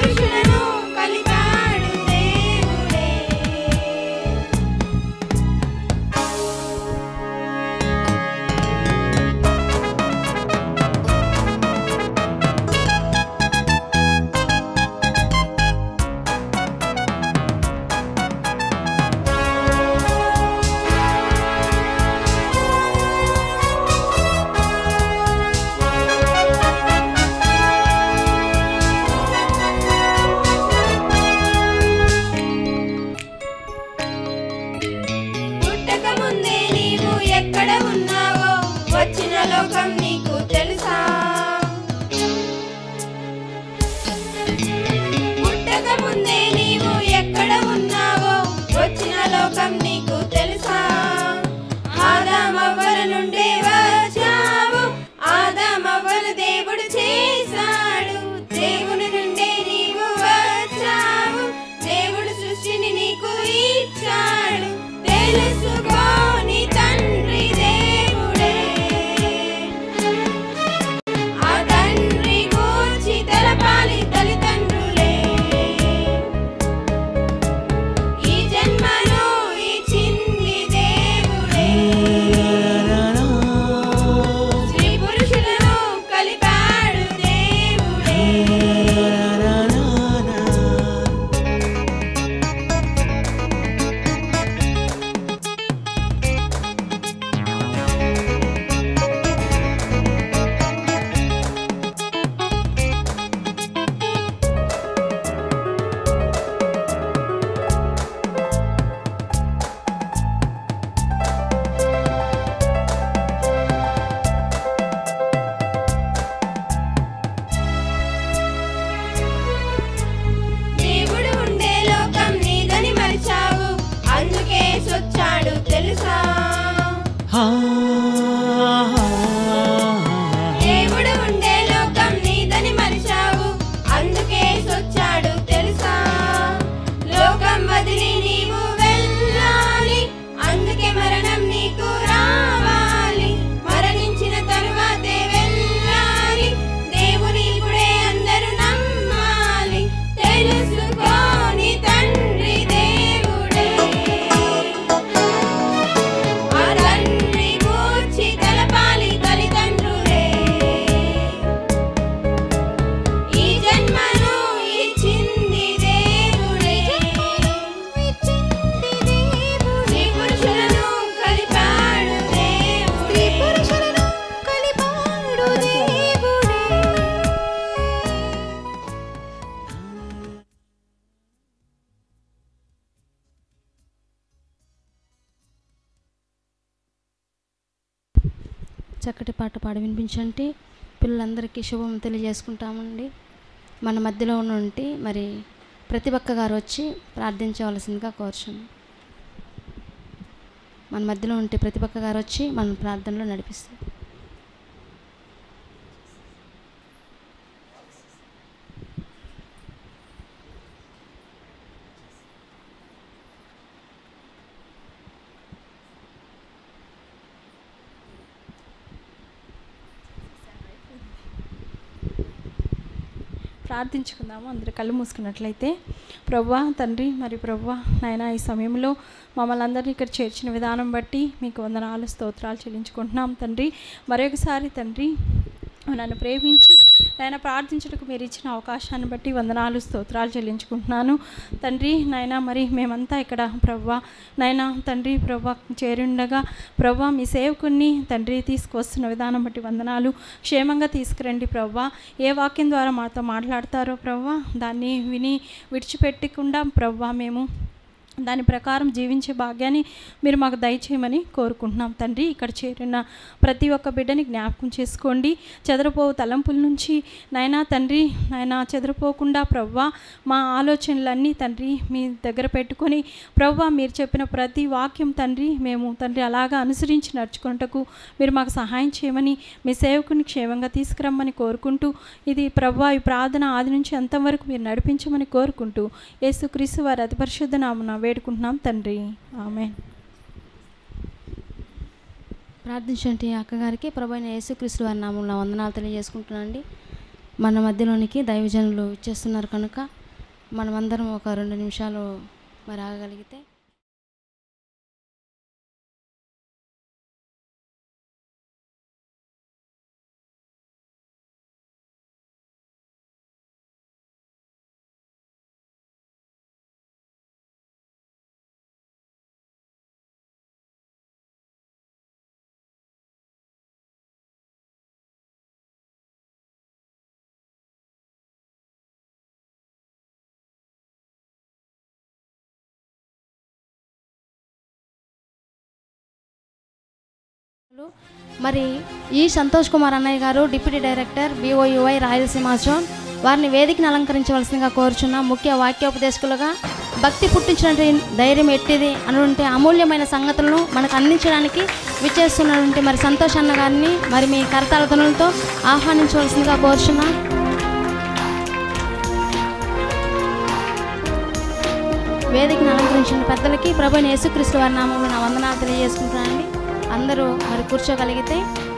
చక్కటి పాట పాడి వినిపించండి పిల్లలందరికీ శుభం తెలియజేసుకుంటామండి మన మధ్యలో ఉన్నంటి మరి ప్రతిభక్క గారు వచ్చి ప్రార్థించవలసిందిగా కోరుచున్నాం మన మధ్యలో ఉంటే ప్రతిభక్క గారు వచ్చి మన ప్రార్థనలో నడిపిస్తారు ప్రార్థించుకుందాము అందరు కళ్ళు మూసుకున్నట్లయితే ప్రవ్వా తండ్రి మరి ప్రవ్వా నాయన ఈ సమయంలో మమ్మల్ని అందరినీ ఇక్కడ చేర్చిన విధానం బట్టి మీకు వందనాలు స్తోత్రాలు చెల్లించుకుంటున్నాం తండ్రి మరొకసారి తండ్రి నన్ను ప్రేమించి నాయన ప్రార్థించడానికి మీరు ఇచ్చిన అవకాశాన్ని బట్టి వందనాలు స్తోత్రాలు చెల్లించుకుంటున్నాను తండ్రి నాయన మరి మేమంతా ఇక్కడ ప్రవ్వా నాయన తండ్రి ప్రవ్వా చేరుండగా ప్రవ్వా మీ సేవకుని తండ్రి తీసుకొస్తున్న విధానం బట్టి వందనాలు క్షేమంగా తీసుకురండి ప్రవ్వా ఏ వాక్యం ద్వారా మాతో మాట్లాడతారో ప్రవ్వా దాన్ని విని విడిచిపెట్టకుండా ప్రవ్వా మేము దాని ప్రకారం జీవించే భాగ్యాన్ని మీరు మాకు దయచేయమని కోరుకుంటున్నాం తండ్రి ఇక్కడ చేరిన ప్రతి ఒక్క బిడ్డని జ్ఞాపకం చేసుకోండి చెదరపోవు తలంపుల నుంచి నాయనా తండ్రి నాయనా చెదరపోకుండా ప్రవ్వా మా ఆలోచనలన్నీ తండ్రి మీ దగ్గర పెట్టుకొని ప్రవ్వా మీరు చెప్పిన ప్రతి వాక్యం తండ్రి మేము తండ్రి అలాగా అనుసరించి నడుచుకున్నటకు మీరు మాకు సహాయం చేయమని మీ సేవకుని క్షేమంగా తీసుకురమ్మని కోరుకుంటూ ఇది ప్రవ్వా ఈ ప్రార్థన ఆది నుంచి అంతవరకు మీరు నడిపించమని కోరుకుంటూ యేసుక్రీస్తు వారి అతి పరిశుద్ధ నామన వేడుకుంటున్నాం తండ్రి ఆమె ప్రార్థించండి అక్కగారికి ప్రభు అయిన యేసుక్రీస్తు వారి నామంలో వందనాలు తెలియజేసుకుంటున్నానండి మన మధ్యలోనికి దైవజనులు ఇచ్చేస్తున్నారు కనుక మనమందరం ఒక రెండు నిమిషాలు మరి ఆగగలిగితే మరి ఈ సంతోష్ కుమార్ అన్నయ్య గారు deputy director BOUI Rayalaseema zone వారిని వేదికను అలంకరించవలసిందిగా కోరుచున్న ముఖ్య వాక్యోపదేశకులుగా భక్తి పుట్టించినటువంటి ధైర్యం ఎట్టిది అనుంటే అమూల్యమైన సంగతులను మనకు అందించడానికి విచ్చేస్తున్నటువంటి మరి సంతోష్ అన్న గారిని మరి మీ కరతాళతనులతో ఆహ్వానించవలసిందిగా కోరుచున్నాం వేదికను అలంకరించిన పెద్దలకి ప్రభుని యేసుక్రీస్తు వారి నామంలో నా వందనాలు తెలియజేసుకుంటున్నానండి అందరూ మరి కూర్చోగలిగితే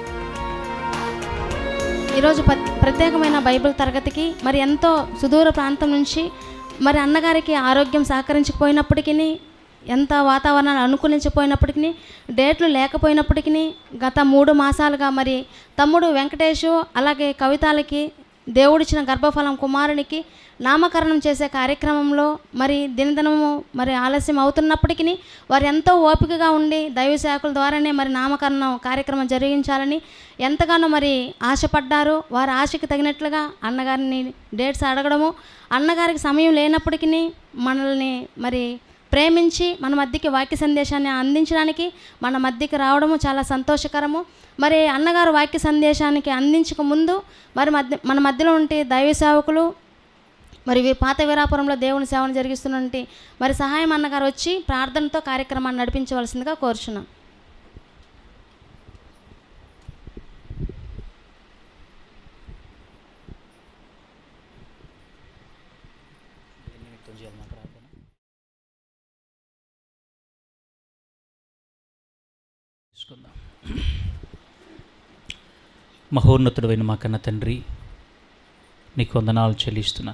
ఈరోజు ప ప్రత్యేకమైన బైబిల్ తరగతికి మరి ఎంతో సుదూర ప్రాంతం నుంచి మరి అన్నగారికి ఆరోగ్యం సహకరించకపోయినప్పటికీ ఎంత వాతావరణాలు అనుకూలించకపోయినప్పటికీ డేట్లు లేకపోయినప్పటికీ గత మూడు మాసాలుగా మరి తమ్ముడు వెంకటేషు అలాగే కవితాలకి దేవుడిచ్చిన గర్భఫలం కుమారునికి నామకరణం చేసే కార్యక్రమంలో మరి దినదినము మరి ఆలస్యం అవుతున్నప్పటికీ వారు ఎంతో ఓపికగా ఉండి దైవ సేవకుల ద్వారానే మరి నామకరణం కార్యక్రమం జరిగించాలని ఎంతగానో మరి ఆశపడ్డారు వారి ఆశకి తగినట్లుగా అన్నగారిని డేట్స్ అడగడము అన్నగారికి సమయం లేనప్పటికీ మనల్ని మరి ప్రేమించి మన మధ్యకి వాక్య సందేశాన్ని అందించడానికి మన మధ్యకి రావడము చాలా సంతోషకరము మరి అన్నగారు వాక్య సందేశానికి అందించక ముందు మరి మధ్య మన మధ్యలో ఉంటే దైవ సేవకులు మరి వీ- పాత వీరాపురంలో దేవుని సేవను జరిగిస్తున్నటువంటి మరి సహాయం అన్నగారు వచ్చి ప్రార్థనతో కార్యక్రమాన్ని నడిపించవలసిందిగా కోరుచున్నాం తీసుకుందాం మహోన్నతుడైన మా కన్న తండ్రి నీకు వందనాలు చెల్లిస్తున్నాను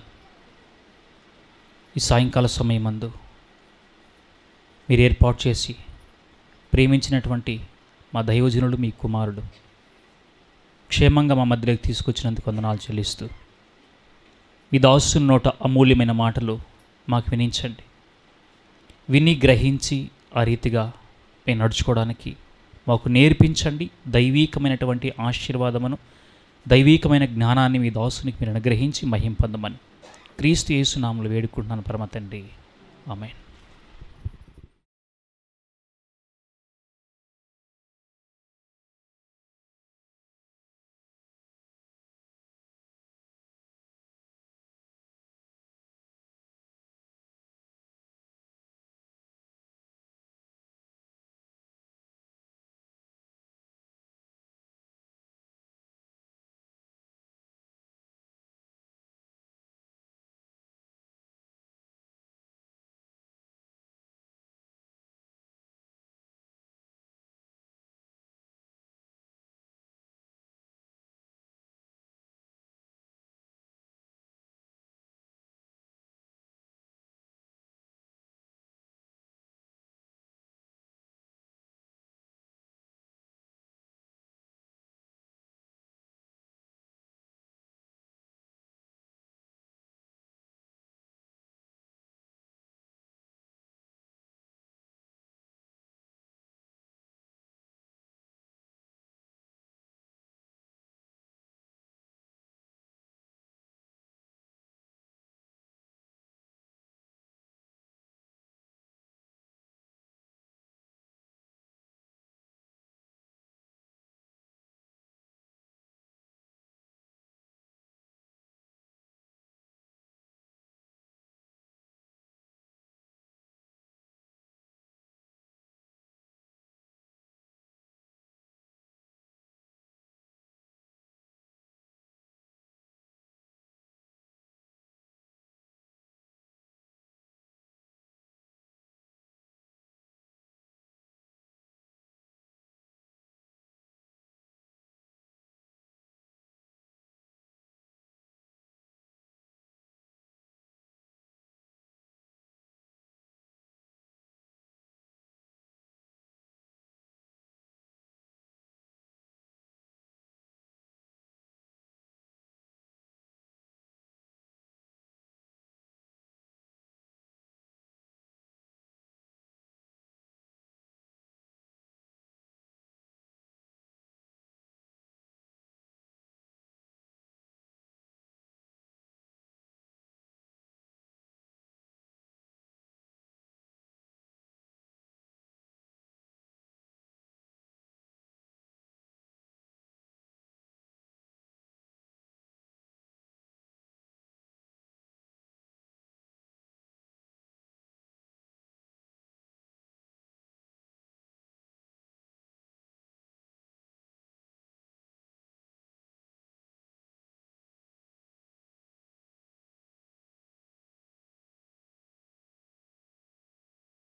ఈ సాయంకాల సమయమందు మీరు ఏర్పాటు చేసి ప్రేమించినటువంటి మా దైవజనుడు మీ కుమారుడు క్షేమంగా మా మధ్యలోకి తీసుకొచ్చినందుకు వందనాలు చెల్లిస్తూ మీ దాసు నోట అమూల్యమైన మాటలు మాకు వినించండి విని గ్రహించి ఆ రీతిగా మేము నడుచుకోవడానికి మాకు నేర్పించండి దైవీకమైనటువంటి ఆశీర్వాదమును దైవీకమైన జ్ఞానాన్ని మీ దాసునికి మీరు అనుగ్రహించి మహిం పొందమని క్రీస్తు యేసునాములు వేడుకుంటున్నాను పరమ తండ్రి ఆమెన్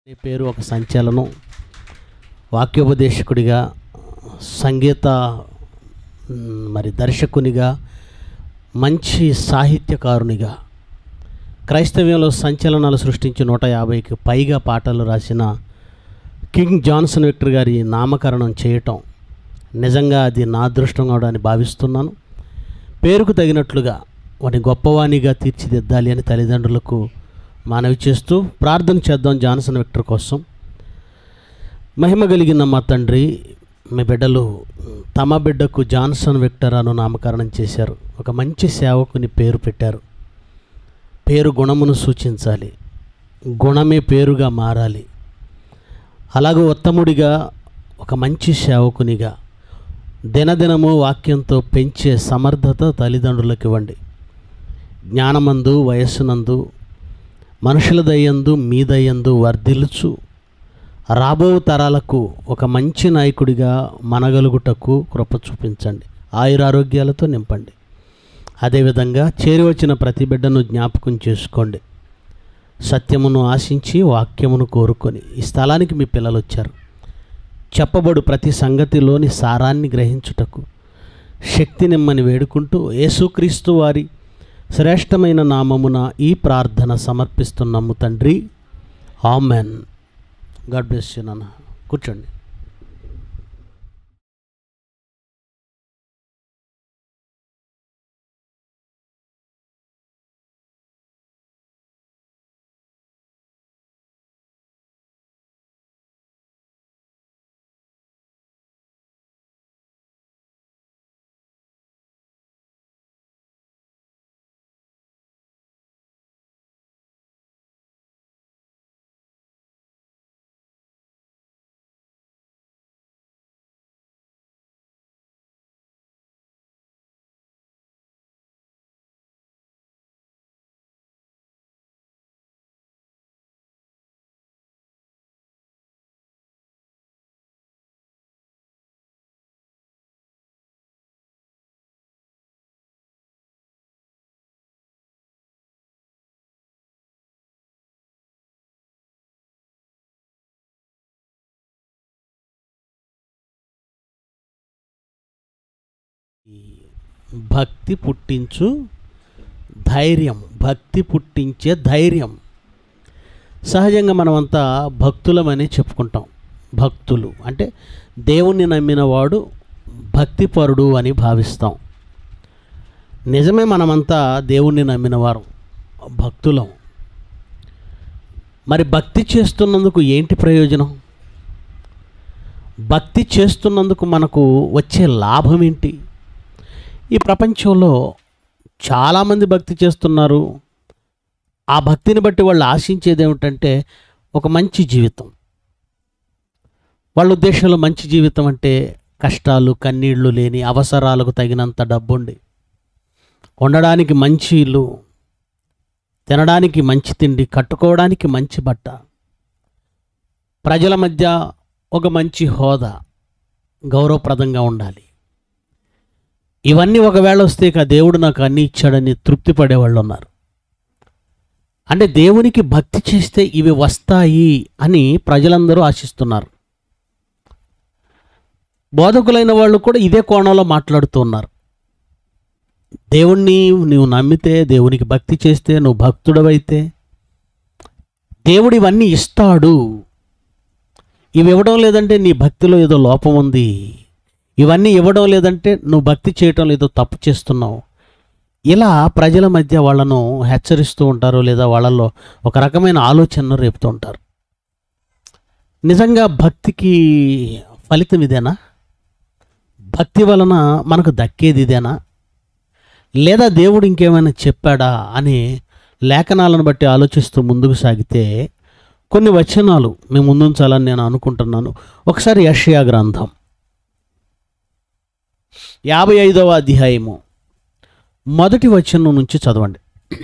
నీ పేరు ఒక సంచలనం వాక్యోపదేశకుడిగా సంగీత మ్, మరి దర్శకునిగా మంచి సాహిత్యకారునిగా క్రైస్తవ్యంలో సంచలనాలు సృష్టించి నూట యాభైకి పైగా పాటలు రాసిన కింగ్ జాన్సన్ విక్టర్ గారి నామకరణం చేయటం నిజంగా అది నా అదృష్టం కావడాన్ని భావిస్తున్నాను పేరుకు తగినట్లుగా వాటిని గొప్పవాణిగా తీర్చిదిద్దాలి అని తల్లిదండ్రులకు మనవి చేస్తూ ప్రార్థన చేద్దాం జాన్సన్ విక్టర్ కోసం మహిమ కలిగిన మా తండ్రి మీ బిడ్డలు తమ బిడ్డకు జాన్సన్ విక్టర్ అను నామకరణం చేశారు ఒక మంచి సేవకుని పేరు పెట్టారు పేరు గుణమును సూచించాలి గుణమే పేరుగా మారాలి అలాగే ఉత్తముడిగా ఒక మంచి సేవకునిగా దినదినము వాక్యంతో పెంచే సమర్థత తల్లిదండ్రులకు ఇవ్వండి జ్ఞానమందు వయస్సునందు మనుషుల దయ్యందు మీ దయ్యందు వర్ధిల్లుచు రాబో తరాలకు ఒక మంచి నాయకుడిగా మనగలుగుటకు కృప చూపించండి ఆయురారోగ్యాలతో నింపండి అదేవిధంగా చేరి వచ్చిన ప్రతి బిడ్డను జ్ఞాపకం చేసుకోండి సత్యమును ఆశించి వాక్యమును కోరుకొని ఈ స్థలానికి మీ పిల్లలు వచ్చారు చెప్పబడు ప్రతి సంగతిలోని సారాన్ని గ్రహించుటకు శక్తి నిమ్మని వేడుకుంటూ యేసుక్రీస్తు వారి శ్రేష్టమైన నామమున ఈ ప్రార్థన సమర్పిస్తున్నాము తండ్రి ఆమెన్ గాడ్ బ్లెస్ యూ నాన్న కూర్చోండి భక్తి పుట్టించు ధైర్యం భక్తి పుట్టించే ధైర్యం సహజంగా మనమంతా భక్తులమని చెప్పుకుంటాం భక్తులు అంటే దేవుణ్ణి నమ్మిన వాడు భక్తిపరుడు అని భావిస్తాం నిజమే మనమంతా దేవుణ్ణి నమ్మిన వారు భక్తులం మరి భక్తి చేస్తున్నందుకు ఏంటి ప్రయోజనం భక్తి చేస్తున్నందుకు మనకు వచ్చే లాభం ఏంటి ఈ ప్రపంచంలో చాలామంది భక్తి చేస్తున్నారు ఆ భక్తిని బట్టి వాళ్ళు ఆశించేది ఏమిటంటే ఒక మంచి జీవితం వాళ్ళ ఉద్దేశంలో మంచి జీవితం అంటే కష్టాలు కన్నీళ్లు లేని అవసరాలకు తగినంత డబ్బుండి ఉండడానికి మంచి ఇల్లు తినడానికి మంచి తిండి కట్టుకోవడానికి మంచి బట్ట ప్రజల మధ్య ఒక మంచి హోదా గౌరవప్రదంగా ఉండాలి ఇవన్నీ ఒకవేళ వస్తే ఇక దేవుడు నాకు అన్నీ ఇచ్చాడని తృప్తి పడేవాళ్ళు ఉన్నారు అంటే దేవునికి భక్తి చేస్తే ఇవి వస్తాయి అని ప్రజలందరూ ఆశిస్తున్నారు బోధకులైన వాళ్ళు కూడా ఇదే కోణంలో మాట్లాడుతూ ఉన్నారు దేవుణ్ణి నువ్వు నమ్మితే దేవునికి భక్తి చేస్తే నువ్వు భక్తుడవైతే దేవుడు ఇవన్నీ ఇస్తాడు ఇవి ఇవ్వడం లేదంటే నీ భక్తిలో ఏదో లోపం ఉంది ఇవన్నీ ఇవ్వడం లేదంటే నువ్వు భక్తి చేయటం ఏదో తప్పు చేస్తున్నావు ఇలా ప్రజల మధ్య వాళ్ళను హెచ్చరిస్తూ ఉంటారు లేదా వాళ్ళల్లో ఒక రకమైన ఆలోచనను రేపుతూ ఉంటారు నిజంగా భక్తికి ఫలితం ఇదేనా భక్తి వలన మనకు దక్కేది ఇదేనా లేదా దేవుడు ఇంకేమైనా చెప్పాడా అని లేఖనాలను బట్టి ఆలోచిస్తూ ముందుకు సాగితే కొన్ని వచనాలు మేము ముందుంచాలని నేను అనుకుంటున్నాను ఒకసారి యషయా గ్రంథం యాభై ఐదవ అధ్యాయము మొదటి వచనం నుంచి చదవండి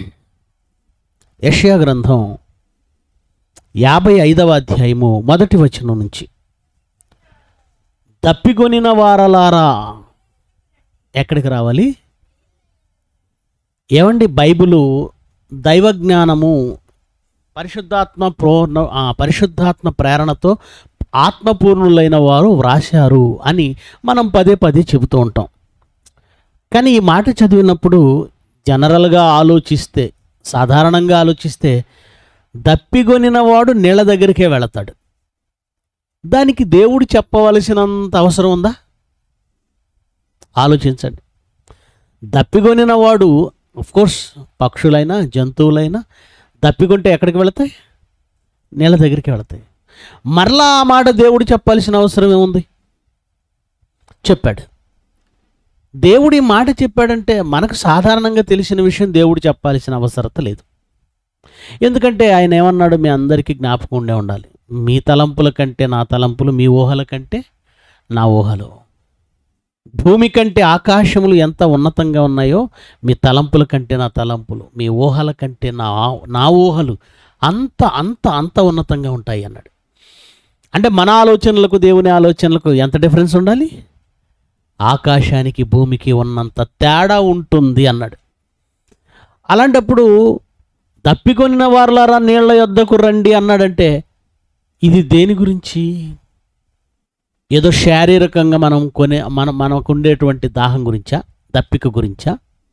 యషయా గ్రంథం యాభై ఐదవ అధ్యాయము మొదటి వచనం నుంచి తప్పికొనిన వారలారా ఎక్కడికి రావాలి ఏమండి బైబిలు దైవజ్ఞానము పరిశుద్ధాత్మ పూర్ణ ఆ, పరిశుద్ధాత్మ ప్రేరణతో ఆత్మపూర్ణులైన వారు వ్రాశారు అని మనం పదే పదే చెబుతూ ఉంటాం కానీ ఈ మాట చదివినప్పుడు జనరల్గా ఆలోచిస్తే సాధారణంగా ఆలోచిస్తే దప్పిగొనిన వాడు నీళ్ళ దగ్గరికే వెళతాడు దానికి దేవుడు చెప్పవలసినంత అవసరం ఉందా ఆలోచించండి దప్పిగొనిన వాడు కోర్స్ పక్షులైనా జంతువులైనా దప్పికొంటే ఎక్కడికి వెళతాయి నీళ్ళ దగ్గరికి వెళతాయి మరలా ఆ మాట దేవుడు చెప్పాల్సిన అవసరం ఏముంది చెప్పాడు దేవుడు ఈ మాట చెప్పాడంటే మనకు సాధారణంగా తెలిసిన విషయం దేవుడు చెప్పాల్సిన అవసరత లేదు ఎందుకంటే ఆయన ఏమన్నాడు మీ అందరికీ జ్ఞాపకం ఉండే ఉండాలి మీ తలంపుల కంటే నా తలంపులు మీ ఊహల కంటే నా ఊహలు భూమి కంటే ఆకాశములు ఎంత ఉన్నతంగా ఉన్నాయో మీ తలంపుల కంటే నా తలంపులు మీ ఊహల కంటే నా నా ఊహలు అంత అంత అంత ఉన్నతంగా ఉంటాయి అన్నాడు అంటే మన ఆలోచనలకు దేవుని ఆలోచనలకు ఎంత డిఫరెన్స్ ఉండాలి ఆకాశానికి భూమికి ఉన్నంత తేడా ఉంటుంది అన్నాడు అలాంటప్పుడు తప్పికొనిన వారులారా నీళ్ల యొద్దకు రండి అన్నాడంటే ఇది దేని గురించి ఏదో శారీరకంగా మనం కొనే మన మనకు ఉండేటువంటి దాహం గురించా దప్పిక గురించా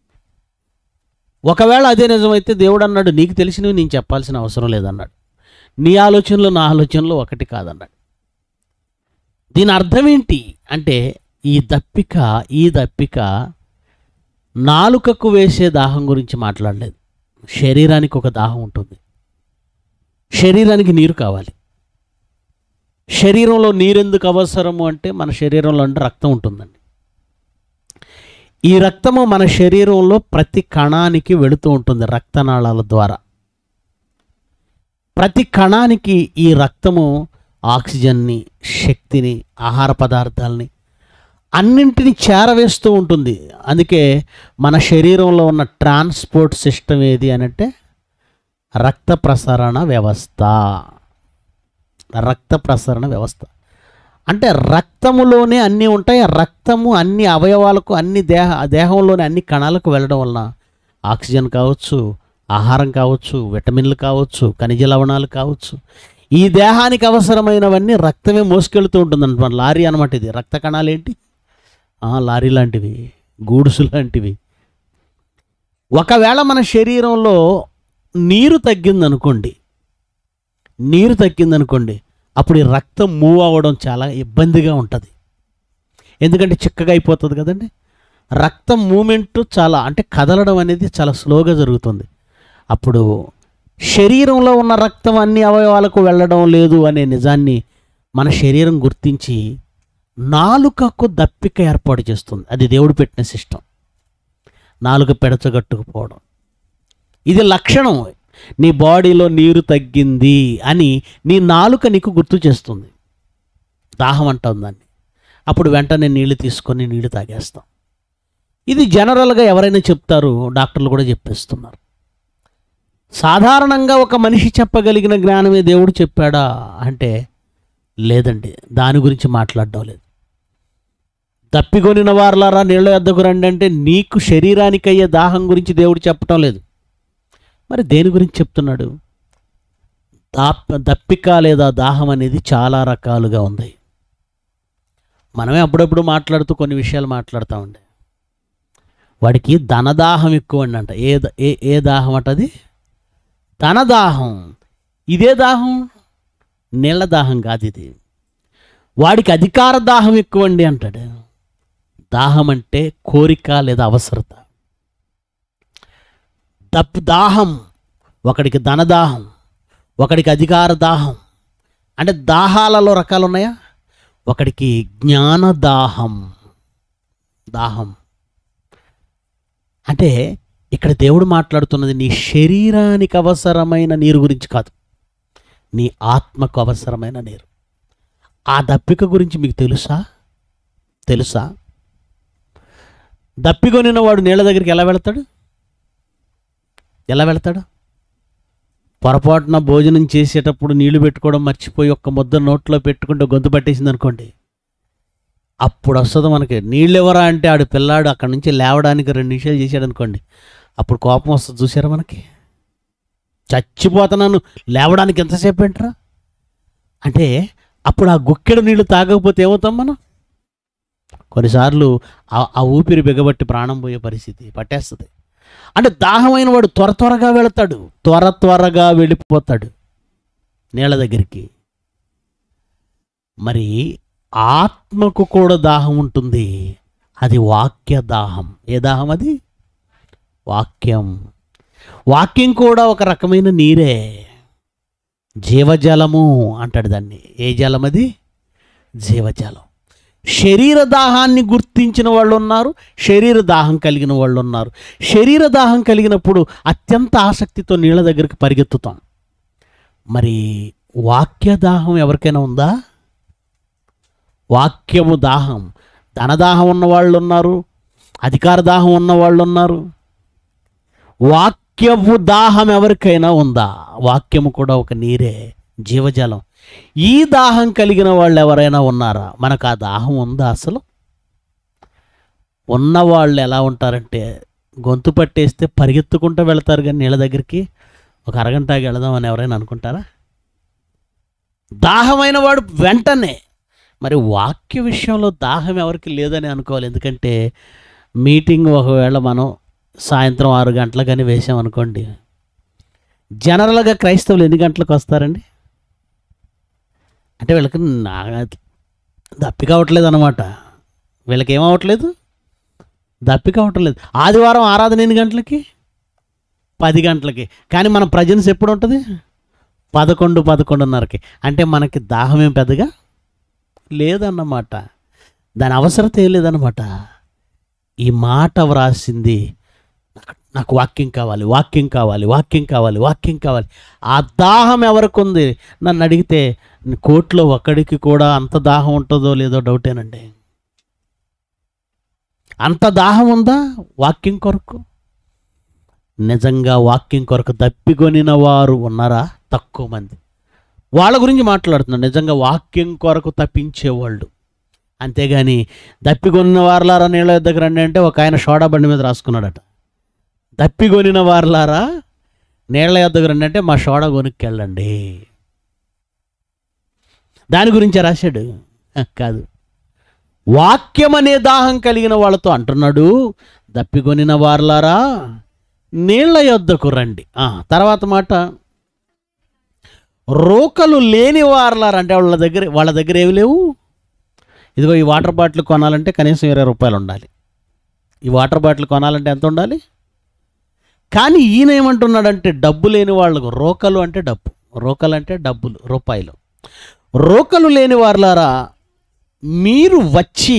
ఒకవేళ అదే నిజమైతే దేవుడు అన్నాడు నీకు తెలిసినవి నేను చెప్పాల్సిన అవసరం లేదన్నాడు నీ ఆలోచనలు నా ఆలోచనలు ఒకటి కాదన్నాడు దీని అర్థం ఏంటి అంటే ఈ దప్పిక ఈ దప్పిక నాలుకకు వేసే దాహం గురించి మాట్లాడలేదు శరీరానికి ఒక దాహం ఉంటుంది శరీరానికి నీరు కావాలి శరీరంలో నీరెందుకు అవసరము అంటే మన శరీరంలో అంటే రక్తం ఉంటుందండి ఈ రక్తము మన శరీరంలో ప్రతి కణానికి వెళుతూ ఉంటుంది రక్తనాళాల ద్వారా ప్రతి కణానికి ఈ రక్తము ఆక్సిజన్ని శక్తిని ఆహార పదార్థాలని అన్నింటిని చేరవేస్తూ ఉంటుంది అందుకే మన శరీరంలో ఉన్న ట్రాన్స్పోర్ట్ సిస్టమ్ ఏది అనంటే రక్త ప్రసరణ వ్యవస్థ రక్త ప్రసరణ వ్యవస్థ అంటే రక్తములోనే అన్నీ ఉంటాయి ఆ రక్తము అన్ని అవయవాలకు అన్ని దేహ దేహంలోని అన్ని కణాలకు వెళ్ళడం వలన ఆక్సిజన్ కావచ్చు ఆహారం కావచ్చు విటమిన్లు కావచ్చు ఖనిజ లవణాలు కావచ్చు ఈ దేహానికి అవసరమైనవన్నీ రక్తమే మోసుకెళ్తూ ఉంటుంది మన లారీ అనమాట ఇది రక్త కణాలు ఏంటి ఆ, లారీ లాంటివి గూడుసు లాంటివి ఒకవేళ మన శరీరంలో నీరు తగ్గిందనుకోండి నీరు తగ్గిందనుకోండి అప్పుడు ఈ రక్తం మూవ్ అవ్వడం చాలా ఇబ్బందిగా ఉంటుంది ఎందుకంటే చిక్కగా అయిపోతుంది కదండి రక్తం మూమెంట్ చాలా అంటే కదలడం అనేది చాలా స్లోగా జరుగుతుంది అప్పుడు శరీరంలో ఉన్న రక్తం అన్ని అవయవాలకు వెళ్ళడం లేదు అనే నిజాన్ని మన శరీరం గుర్తించి నాలుకకు దప్పిక ఏర్పాటు చేస్తుంది అది దేవుడు పెట్టిన సిస్టం నాలుక పెడచగట్టుకుపోవడం ఇది లక్షణం నీ బాడీలో నీరు తగ్గింది అని నీ నాలుక నీకు గుర్తు చేస్తుంది దాహం అంటాం దాన్ని అప్పుడు వెంటనే నీళ్లు తీసుకొని నీళ్లు తాగేస్తాం ఇది జనరల్గా ఎవరైనా చెప్తారు డాక్టర్లు కూడా చెప్పేస్తున్నారు సాధారణంగా ఒక మనిషి చెప్పగలిగిన జ్ఞానమే దేవుడు చెప్పాడా అంటే లేదండి దాని గురించి మాట్లాడడం లేదు తప్పికొనిన వారలారా నీళ్ళ వద్దకు రండి అంటే నీకు శరీరానికి అయ్యే దాహం గురించి దేవుడు చెప్పటం లేదు మరి దేని గురించి చెప్తున్నాడు దాప్ దప్పిక లేదా దాహం అనేది చాలా రకాలుగా ఉంది మనమే అప్పుడప్పుడు మాట్లాడుతూ కొన్ని విషయాలు మాట్లాడుతామండి వాడికి ధనదాహం ఎక్కువ అండి అంట ఏ ద- ఏ ఏ దాహం అంట అది ధనదాహం ఇదే దాహం నీళ్ళ దాహం కాదు ఇది వాడికి అధికార దాహం ఎక్కువ అండి అంటాడు దాహం అంటే కోరిక లేదా అవసరత తప్పు దాహం ఒకడికి ధనదాహం ఒకడికి అధికార దాహం అంటే దాహాలలో రకాలు ఉన్నాయా ఒకడికి జ్ఞాన దాహం దాహం అంటే ఇక్కడ దేవుడు మాట్లాడుతున్నది నీ శరీరానికి అవసరమైన నీరు గురించి కాదు నీ ఆత్మకు అవసరమైన నీరు ఆ దప్పిక గురించి మీకు తెలుసా తెలుసా దప్పికొనిన వాడు నీళ్ళ దగ్గరికి ఎలా వెళతాడు ఎలా వెళతాడు పొరపాటున భోజనం చేసేటప్పుడు నీళ్లు పెట్టుకోవడం మర్చిపోయి ఒక్క ముద్ద నోట్లో పెట్టుకుంటే గొంతు పట్టేసింది అనుకోండి అప్పుడు వస్తుంది మనకి నీళ్ళు ఎవరా అంటే ఆడు పిల్లాడు అక్కడి నుంచి లేవడానికి రెండు నిమిషాలు చేశాడు అనుకోండి అప్పుడు కోపం వస్తుంది చూసారా మనకి చచ్చిపోతున్నాను లేవడానికి ఎంతసేపు ఏంట్రా అంటే అప్పుడు ఆ గుక్కెడు నీళ్లు తాగకపోతే ఏమవుతాం మనం కొన్నిసార్లు ఆ ఆ ఊపిరి బిగబట్టి ప్రాణం పోయే పరిస్థితి పట్టేస్తుంది అంటే దాహమైన వాడు త్వర త్వరగా వెళతాడు త్వర త్వరగా వెళ్ళిపోతాడు నీళ్ళ దగ్గరికి మరి ఆత్మకు కూడా దాహం ఉంటుంది అది వాక్య దాహం ఏ దాహం అది వాక్యం వాక్యం కూడా ఒక రకమైన నీరే జీవజలము అంటాడు దాన్ని ఏ జలం అది జీవజలం శరీర దాహాన్ని గుర్తించిన వాళ్ళు ఉన్నారు శరీర దాహం కలిగిన వాళ్ళు ఉన్నారు శరీర దాహం కలిగినప్పుడు అత్యంత ఆసక్తితో నీళ్ళ దగ్గరికి పరిగెత్తుతాం మరి వాక్య దాహం ఎవరికైనా ఉందా వాక్యము దాహం ధనదాహం ఉన్న వాళ్ళు ఉన్నారు అధికార దాహం ఉన్న వాళ్ళు ఉన్నారు వాక్యపు దాహం ఎవరికైనా ఉందా వాక్యము కూడా ఒక నీరే జీవజలం ఈ దాహం కలిగిన వాళ్ళు ఎవరైనా ఉన్నారా మనకు ఆ దాహం ఉందా అసలు ఉన్న వాళ్ళు ఎలా ఉంటారంటే గొంతు పట్టేస్తే పరిగెత్తుకుంటూ వెళ్తారు కానీ నీళ్ళ దగ్గరికి ఒక అరగంటకి వెళదామని ఎవరైనా అనుకుంటారా దాహమైన వాడు వెంటనే మరి వాక్య విషయంలో దాహం ఎవరికి లేదని అనుకోవాలి ఎందుకంటే మీటింగ్ ఒకవేళ మనం సాయంత్రం ఆరు గంటలకని వేసామనుకోండి జనరల్గా క్రైస్తవులు ఎన్ని గంటలకు వస్తారండి అంటే వీళ్ళకి నా దప్పిక అవ్వట్లేదు అనమాట వీళ్ళకి ఏమవ్వట్లేదు దప్పిక అవ్వట్లేదు ఆదివారం ఆరాధన ఎన్ని గంటలకి పది గంటలకి కానీ మన ప్రజెన్స్ ఎప్పుడు ఉంటుంది పదకొండు పదకొండున్నరకి అంటే మనకి దాహం ఏం పెద్దగా లేదన్నమాట దాని అవసరత ఏం లేదన్నమాట ఈ మాట వ్రాసింది నాకు- నాకు వాక్యం కావాలి వాక్యం కావాలి వాక్యం కావాలి వాక్యం కావాలి ఆ దాహం ఎవరికి ఉంది నన్ను అడిగితే కోర్టులో ఒక్కడికి కూడా అంత దాహం ఉంటుందో లేదో డౌటేనండి అంత దాహం ఉందా వాక్యం కొరకు నిజంగా వాక్యం కొరకు దప్పికొనిన వారు ఉన్నారా తక్కువ మంది వాళ్ళ గురించి మాట్లాడుతున్నాను నిజంగా వాక్యం కొరకు తప్పించేవాళ్ళు అంతేగాని దప్పికొనిన వారలారా నీళ్ళ దగ్గర రండి అంటే ఒక ఆయన సోడా బండి మీద రాసుకున్నాడట దప్పికొనిన వారలారా నీళ్ళ యొద్దకు రండి అంటే మా సోడా కొనుక్కెళ్ళండి దాని గురించే రాశాడు హ, కాదు వాక్యం అనే దాహం కలిగిన వాళ్ళతో అంటున్నాడు దప్పికొనిన వారలారా నీళ్ళ యొద్దకు రండి ఆ, తర్వాత మాట రోకలు లేని వారలారా అంటే వాళ్ళ దగ్గర వాళ్ళ దగ్గర ఏవి లేవు ఇదిగో ఈ వాటర్ బాటిల్ కొనాలంటే కనీసం ఇరవై రూపాయలు ఉండాలి ఈ వాటర్ బాటిల్ కొనాలంటే ఎంత ఉండాలి కానీ ఈయన ఏమంటున్నాడంటే డబ్బు లేని వాళ్ళకు రోకలు అంటే డబ్బు రోకలు అంటే డబ్బులు రూపాయలు రోకలు లేని వారులారా మీరు వచ్చి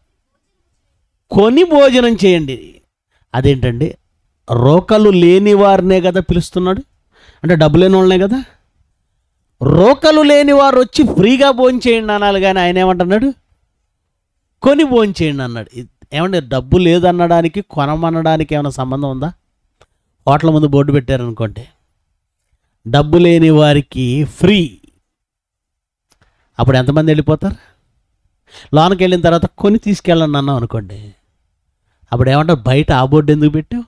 కొని భోజనం చేయండి అదేంటండి రోకలు లేని వారినే కదా పిలుస్తున్నాడు అంటే డబ్బు లేని వాళ్ళనే కదా రోకలు లేని వారు వచ్చి ఫ్రీగా భోజనం చేయండి అనాలి కానీ ఆయన ఏమంటున్నాడు కొని భోజనం చేయండి అన్నాడు ఇది ఏమంటే డబ్బు లేదనడానికి కొనమనడానికి ఏమైనా సంబంధం ఉందా హోటల్ ముందు బోర్డు పెట్టారనుకోండి డబ్బు లేని వారికి ఫ్రీ అప్పుడు ఎంతమంది వెళ్ళిపోతారు లోనికి వెళ్ళిన తర్వాత కొని తీసుకెళ్ళండి అన్నాం అనుకోండి అప్పుడు ఏమంటారు బయట ఆ బోర్డు ఎందుకు పెట్టావు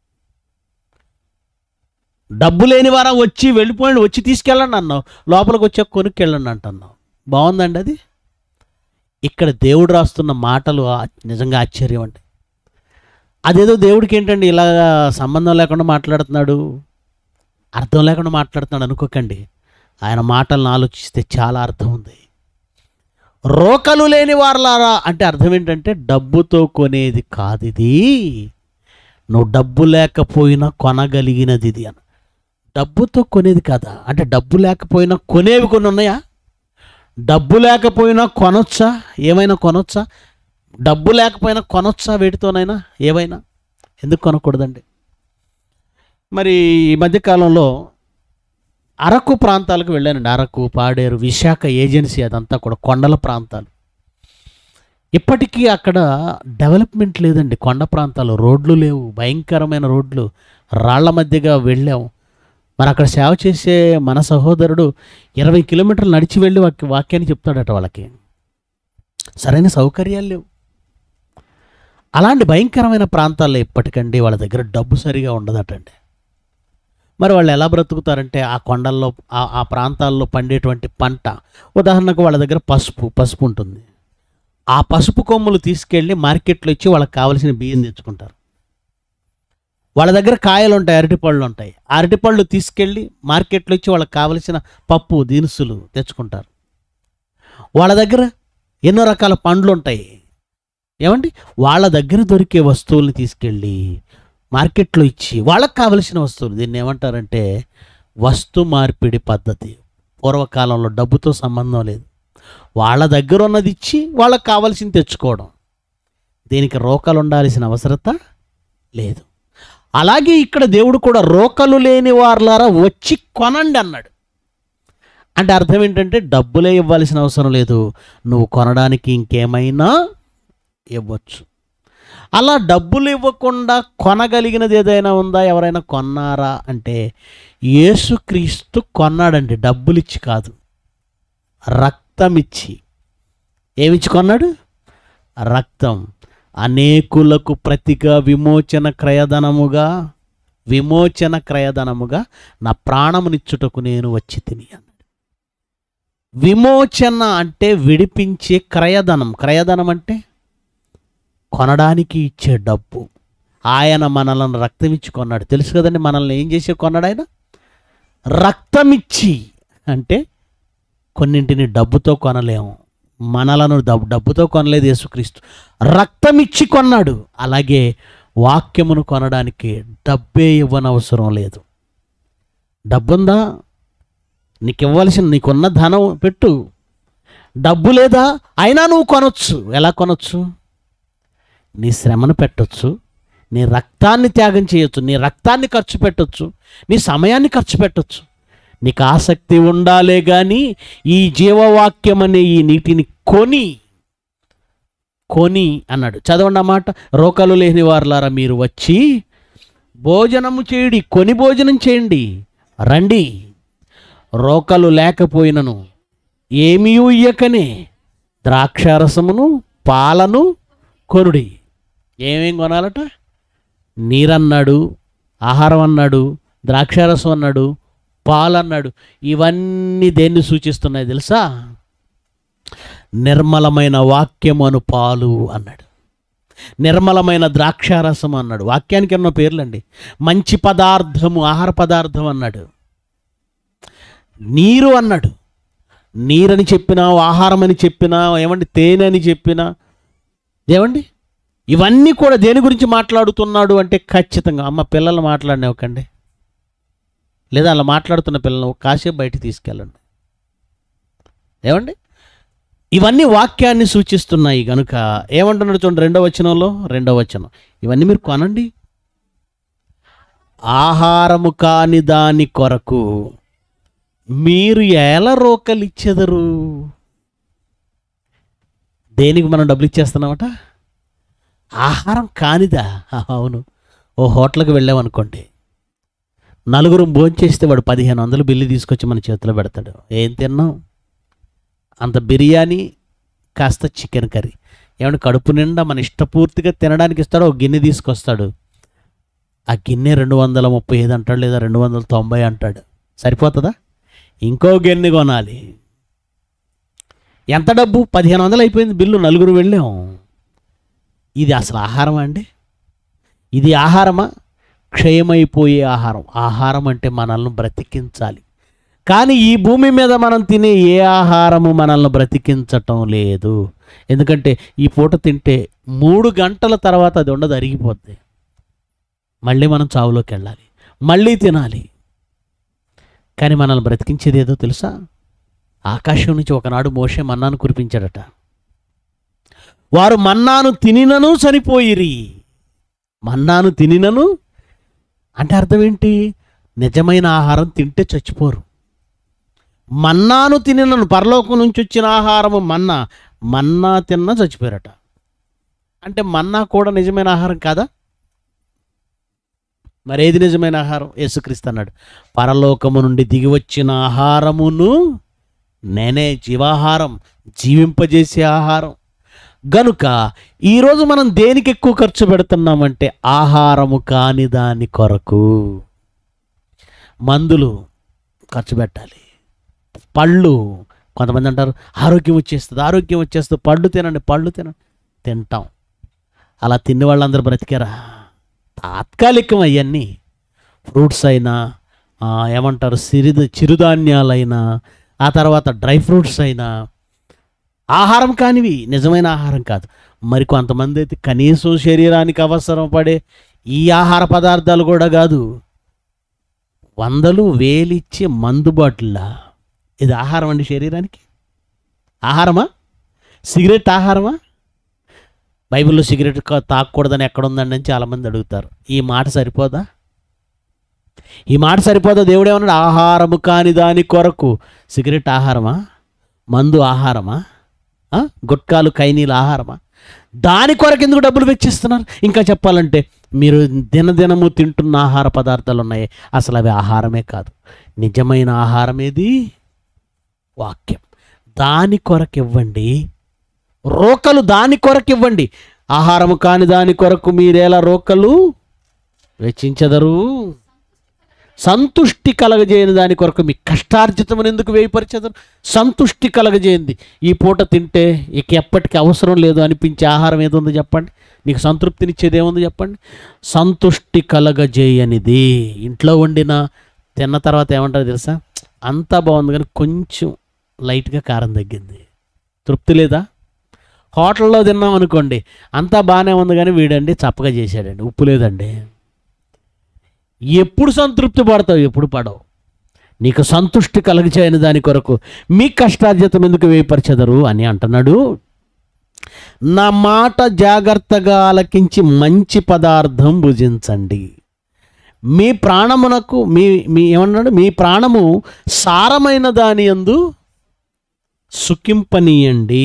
డబ్బు లేని వారా వచ్చి వెళ్ళిపోయండి వచ్చి తీసుకెళ్ళండి అన్నావు లోపలికి వచ్చే కొనుక్కెళ్ళండి అంటున్నావు బాగుందండి అది ఇక్కడ దేవుడు రాస్తున్న మాటలు ఆ- నిజంగా ఆశ్చర్యం అండి అదేదో దేవుడికి ఏంటండి ఇలా సంబంధం లేకుండా మాట్లాడుతున్నాడు అర్థం లేకుండా మాట్లాడుతున్నాడు అనుకోకండి ఆయన మాటలను ఆలోచిస్తే చాలా అర్థం ఉంది రోకలు లేని వారలారా అంటే అర్థం ఏంటంటే డబ్బుతో కొనేది కాదు ఇది నువ్వు డబ్బు లేకపోయినా కొనగలిగినది ఇది అని డబ్బుతో కొనేది కాదా అంటే డబ్బు లేకపోయినా కొనేవి కొన్ని ఉన్నాయా డబ్బు లేకపోయినా కొనొచ్చా ఏమైనా కొనొచ్చా డబ్బు లేకపోయినా కొనొచ్చా వీటితోనైనా ఏవైనా ఎందుకు కొనకూడదండి మరి ఈ మధ్యకాలంలో అరకు ప్రాంతాలకు వెళ్ళానండి అరకు పాడేరు విశాఖ ఏజెన్సీ అదంతా కూడా కొండల ప్రాంతాలు ఇప్పటికీ అక్కడ డెవలప్మెంట్ లేదండి కొండ ప్రాంతాలు రోడ్లు లేవు భయంకరమైన రోడ్లు రాళ్ల మధ్యగా వెళ్ళాం మరి అక్కడ సేవ చేసే మన సహోదరుడు ఇరవై కిలోమీటర్లు నడిచి వెళ్ళి వాక్య వాక్యాన్ని చెప్తాడట వాళ్ళకి సరైన సౌకర్యాలు లేవు అలాంటి భయంకరమైన ప్రాంతాల్లో ఇప్పటికండి వాళ్ళ దగ్గర డబ్బు సరిగా ఉండదటండి మరి వాళ్ళు ఎలా బ్రతుకుతారంటే ఆ కొండల్లో ఆ- ఆ ప్రాంతాల్లో పండేటువంటి పంట ఉదాహరణకు వాళ్ళ దగ్గర పసుపు పసుపు ఉంటుంది ఆ పసుపు కొమ్ములు తీసుకెళ్ళి మార్కెట్లో ఇచ్చి వాళ్ళకి కావలసిన బియ్యం తెచ్చుకుంటారు వాళ్ళ దగ్గర కాయలు ఉంటాయి అరటిపళ్ళు ఉంటాయి ఆ అరటిపళ్ళు తీసుకెళ్ళి మార్కెట్లో ఇచ్చి వాళ్ళకి కావలసిన పప్పు దినుసులు తెచ్చుకుంటారు వాళ్ళ దగ్గర ఎన్నో రకాల పండ్లు ఉంటాయి ఏమండి వాళ్ళ దగ్గర దొరికే వస్తువుల్ని తీసుకెళ్ళి మార్కెట్లో ఇచ్చి వాళ్ళకి కావలసిన వస్తువులు దీన్ని ఏమంటారంటే వస్తు మార్పిడి పద్ధతి పూర్వకాలంలో డబ్బుతో సంబంధం లేదు వాళ్ళ దగ్గర ఉన్నది ఇచ్చి వాళ్ళకి కావాల్సింది తెచ్చుకోవడం దీనికి రోకలు ఉండాల్సిన అవసరత లేదు అలాగే ఇక్కడ దేవుడు కూడా రోకలు లేని వారులారా వచ్చి కొనండి అన్నాడు అంటే అర్థం ఏంటంటే డబ్బులే ఇవ్వాల్సిన అవసరం లేదు నువ్వు కొనడానికి ఇంకేమైనా ఇవ్వచ్చు అలా డబ్బులు ఇవ్వకుండా కొనగలిగినది ఏదైనా ఉందా ఎవరైనా కొన్నారా అంటే యేసుక్రీస్తు కొన్నాడండి డబ్బులు ఇచ్చి కాదు రక్తం ఇచ్చి ఏమిచ్చి కొన్నాడు రక్తం అనేకులకు ప్రతిగా విమోచన క్రయధనముగా విమోచన క్రయధనముగా నా ప్రాణమునిచ్చుటకు నేను వచ్చి తిని అన్నాడు విమోచన అంటే విడిపించే క్రయధనం క్రయధనం అంటే కొనడానికి ఇచ్చే డబ్బు ఆయన మనలను రక్తం ఇచ్చి కొన్నాడు తెలుసు కదండి మనల్ని ఏం చేసి కొన్నాడు ఆయన రక్తం ఇచ్చి అంటే కొన్నింటిని డబ్బుతో కొనలేము మనలను డబ్బు డబ్బుతో కొనలేదు యేసుక్రీస్తు రక్తం ఇచ్చి కొన్నాడు అలాగే వాక్యమును కొనడానికి డబ్బే ఇవ్వనవసరం లేదు డబ్బుందా నీకు ఇవ్వాల్సిన నీకున్న ధనం పెట్టు డబ్బు లేదా అయినా నువ్వు కొనొచ్చు ఎలా కొనొచ్చు నీ శ్రమను పెట్టొచ్చు నీ రక్తాన్ని త్యాగం చేయొచ్చు నీ రక్తాన్ని ఖర్చు పెట్టొచ్చు నీ సమయాన్ని ఖర్చు పెట్టొచ్చు నీకు ఆసక్తి ఉండాలే కానీ ఈ జీవవాక్యం అనే ఈ నీటిని కొని కొని అన్నాడు చదవండి అన్నమాట రోకలు లేని వారులారా మీరు వచ్చి భోజనము చేయుడి కొని భోజనం చేయండి రండి రోకలు లేకపోయినను ఏమీ ఇయ్యకనే ద్రాక్షారసమును పాలను కొనుడి ఏమేం కొనాలట నీరన్నాడు ఆహారం అన్నాడు ద్రాక్షారసం అన్నాడు పాలు అన్నాడు ఇవన్నీ దేన్ని సూచిస్తున్నాయి తెలుసా నిర్మలమైన వాక్యం అను పాలు అన్నాడు నిర్మలమైన ద్రాక్షారసం అన్నాడు వాక్యానికి ఎన్నో పేర్లండి మంచి పదార్థము ఆహార పదార్థం అన్నాడు నీరు అన్నాడు నీరని చెప్పినా ఆహారం అని చెప్పినా ఏమండి తేనె అని చెప్పినా ఏమండి ఇవన్నీ కూడా దేని గురించి మాట్లాడుతున్నాడు అంటే ఖచ్చితంగా అమ్మ పిల్లలు మాట్లాడినవ్వకండి లేదా అలా మాట్లాడుతున్న పిల్లలను కాసేపు బయటికి తీసుకెళ్ళండి ఏమండి ఇవన్నీ వాక్యాన్ని సూచిస్తున్నాయి కనుక ఏమంటున్నాడు చూడండి రెండవ వచనంలో రెండవ వచనం ఇవన్నీ మీరు కొనండి ఆహారము కాని దాని కొరకు మీరు ఎలా రోకలు ఇచ్చెదరు దేనికి మనం డబ్బులు ఇచ్చేస్తున్నామట ఆహారం కానిదా అవును ఓ హోటల్కి వెళ్ళామనుకోండి నలుగురు భోంచేస్తే వాడు పదిహేను వందలు బిల్లు తీసుకొచ్చి మన చేతిలో పెడతాడు ఏం తిన్నాం అంత బిర్యానీ కాస్త చికెన్ కర్రీ ఏమంటే కడుపు నిండా మన ఇష్టపూర్తిగా తినడానికి ఇస్తాడు ఒక గిన్నె తీసుకొస్తాడు ఆ గిన్నె రెండు వందల ముప్పై ఐదు అంటాడు లేదా రెండు వందల తొంభై అంటాడు సరిపోతుందా ఇంకో గిన్నె కొనాలి ఎంత డబ్బు పదిహేను వందలు అయిపోయింది బిల్లు నలుగురు వెళ్ళాం ఇది అసలు ఆహారమా అండి ఇది ఆహారమా క్షయమైపోయే ఆహారం ఆహారం అంటే మనల్ని బ్రతికించాలి కానీ ఈ భూమి మీద మనం తినే ఏ ఆహారము మనల్ని బ్రతికించటం లేదు ఎందుకంటే ఈ పూట తింటే మూడు గంటల తర్వాత అది ఉండదు అరిగిపోద్ది మళ్ళీ మనం చావులోకి వెళ్ళాలి మళ్ళీ తినాలి కానీ మనల్ని బ్రతికించేది ఏదో తెలుసా ఆకాశం నుంచి ఒకనాడు మోషే మన్నాను కురిపించాడట వారు మన్నాను తినినను చనిపోయిరి మన్నాను తినినను అంటే అర్థం ఏంటి నిజమైన ఆహారం తింటే చచ్చిపోరు మన్నాను తినినను పరలోకం నుంచి వచ్చిన ఆహారము మన్నా మన్నా తిన్నా చచ్చిపోయారట అంటే మన్నా కూడా నిజమైన ఆహారం కాదా మరేది నిజమైన ఆహారం యేసుక్రీస్తు అన్నాడు పరలోకము నుండి దిగి వచ్చిన ఆహారమును నేనే జీవాహారం జీవింపజేసే ఆహారం గనుక ఈరోజు మనం దేనికి ఎక్కువ ఖర్చు పెడుతున్నామంటే ఆహారము కాని దాని కొరకు మందులు ఖర్చు పెట్టాలి పళ్ళు కొంతమంది అంటారు ఆరోగ్యం వచ్చేస్తుంది ఆరోగ్యం వచ్చేస్తుంది పళ్ళు తినండి పళ్ళు తినండి తింటాం అలా తిన్న వాళ్ళందరూ బ్రతికారా తాత్కాలికం అవన్నీ ఫ్రూట్స్ అయినా ఆ, ఏమంటారు సిరి చిరుధాన్యాలైనా ఆ తర్వాత డ్రై ఫ్రూట్స్ అయినా ఆహారం కానివి నిజమైన ఆహారం కాదు మరి కొంతమంది అయితే కనీసం శరీరానికి అవసరం పడే ఈ ఆహార పదార్థాలు కూడా కాదు వందలు వేలిచ్చి మందు బాటిల్లా ఇది ఆహారం అండి శరీరానికి ఆహారమా సిగరెట్ ఆహారమా బైబిల్లో సిగరెట్ కా- తాగకూడదని ఎక్కడ ఉందండి అని చాలామంది అడుగుతారు ఈ మాట సరిపోదా ఈ మాట సరిపోదా దేవుడు ఏమన్నాడు ఆహారము కాని దాని కొరకు సిగరెట్ ఆహారమా మందు ఆహారమా ఆ? గుట్కాలు కైనీలు ఆహారమా దాని కొరకు ఎందుకు డబ్బులు వెచ్చిస్తున్నారు ఇంకా చెప్పాలంటే మీరు దినదినము తింటున్న ఆహార పదార్థాలు ఉన్నాయి అసలు అవి ఆహారమే కాదు నిజమైన ఆహారం ఏది వాక్యం దాని కొరకు ఇవ్వండి రోకలు దాని కొరకు ఇవ్వండి ఆహారము కాని దాని కొరకు మీరేలా రోకలు వెచ్చించదరు సంతుష్టి కలగజేయని దాని కొరకు మీ కష్టార్జితమును ఎందుకు వేయపరిచెదరు సంతుష్టి కలగజేయండి ఈ పూట తింటే ఇక ఎప్పటికీ అవసరం లేదు అనిపించే ఆహారం ఏదో ఉందో చెప్పండి నీకు సంతృప్తినిచ్చేది ఏముందో చెప్పండి సంతుష్టి కలగజేయనిది ఇంట్లో వండిన తిన్న తర్వాత ఏమంటారు తెలుసా అంతా బాగుంది కానీ కొంచెం లైట్గా కారం తగ్గింది తృప్తి లేదా హోటల్లో తిన్నాం అనుకోండి అంతా బాగానే ఉంది కానీ వీడండి చప్పగా చేశాడండి ఉప్పు లేదండి ఎప్పుడు సంతృప్తి పడతావు ఎప్పుడు పడవు నీకు సంతుష్టి కలగచేయని దాని కొరకు మీ కష్టార్జితం ఎందుకు వేయపరచెదరు అని అంటున్నాడు నా మాట జాగ్రత్తగా ఆలకించి మంచి పదార్థం భుజించండి మీ ప్రాణమునకు మీ మీ ఏమన్నాడు మీ ప్రాణము సారమైన దాని యందు సుఖింపనీయండి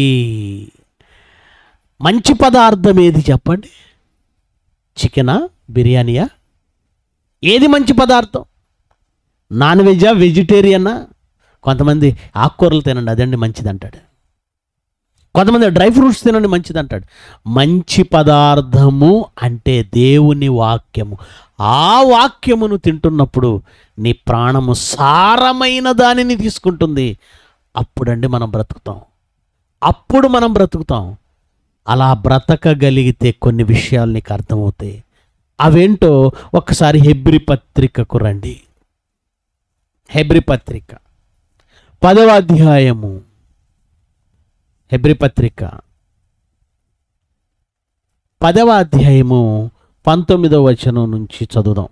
మంచి పదార్థం ఏది చెప్పండి చికెనా బిర్యానీయా ఏది మంచి పదార్థం నాన్ వెజా వెజిటేరియనా కొంతమంది ఆకుకూరలు తినండి అదండి మంచిది అంటాడు కొంతమంది డ్రై ఫ్రూట్స్ తినండి మంచిది అంటాడు మంచి పదార్థము అంటే దేవుని వాక్యము ఆ వాక్యమును తింటున్నప్పుడు నీ ప్రాణము సారమైన దానిని తీసుకుంటుంది అప్పుడండి మనం బ్రతుకుతాం అప్పుడు మనం బ్రతుకుతాం అలా బ్రతకగలిగితే కొన్ని విషయాలు నీకు అర్థమవుతాయి అవేంటో ఒక్కసారి హెబ్రి పత్రికకు రండి హెబ్రి పత్రిక పదవ అధ్యాయము హెబ్రి పత్రిక పదవ అధ్యాయము పంతొమ్మిదవ వచనం నుంచి చదువుదాం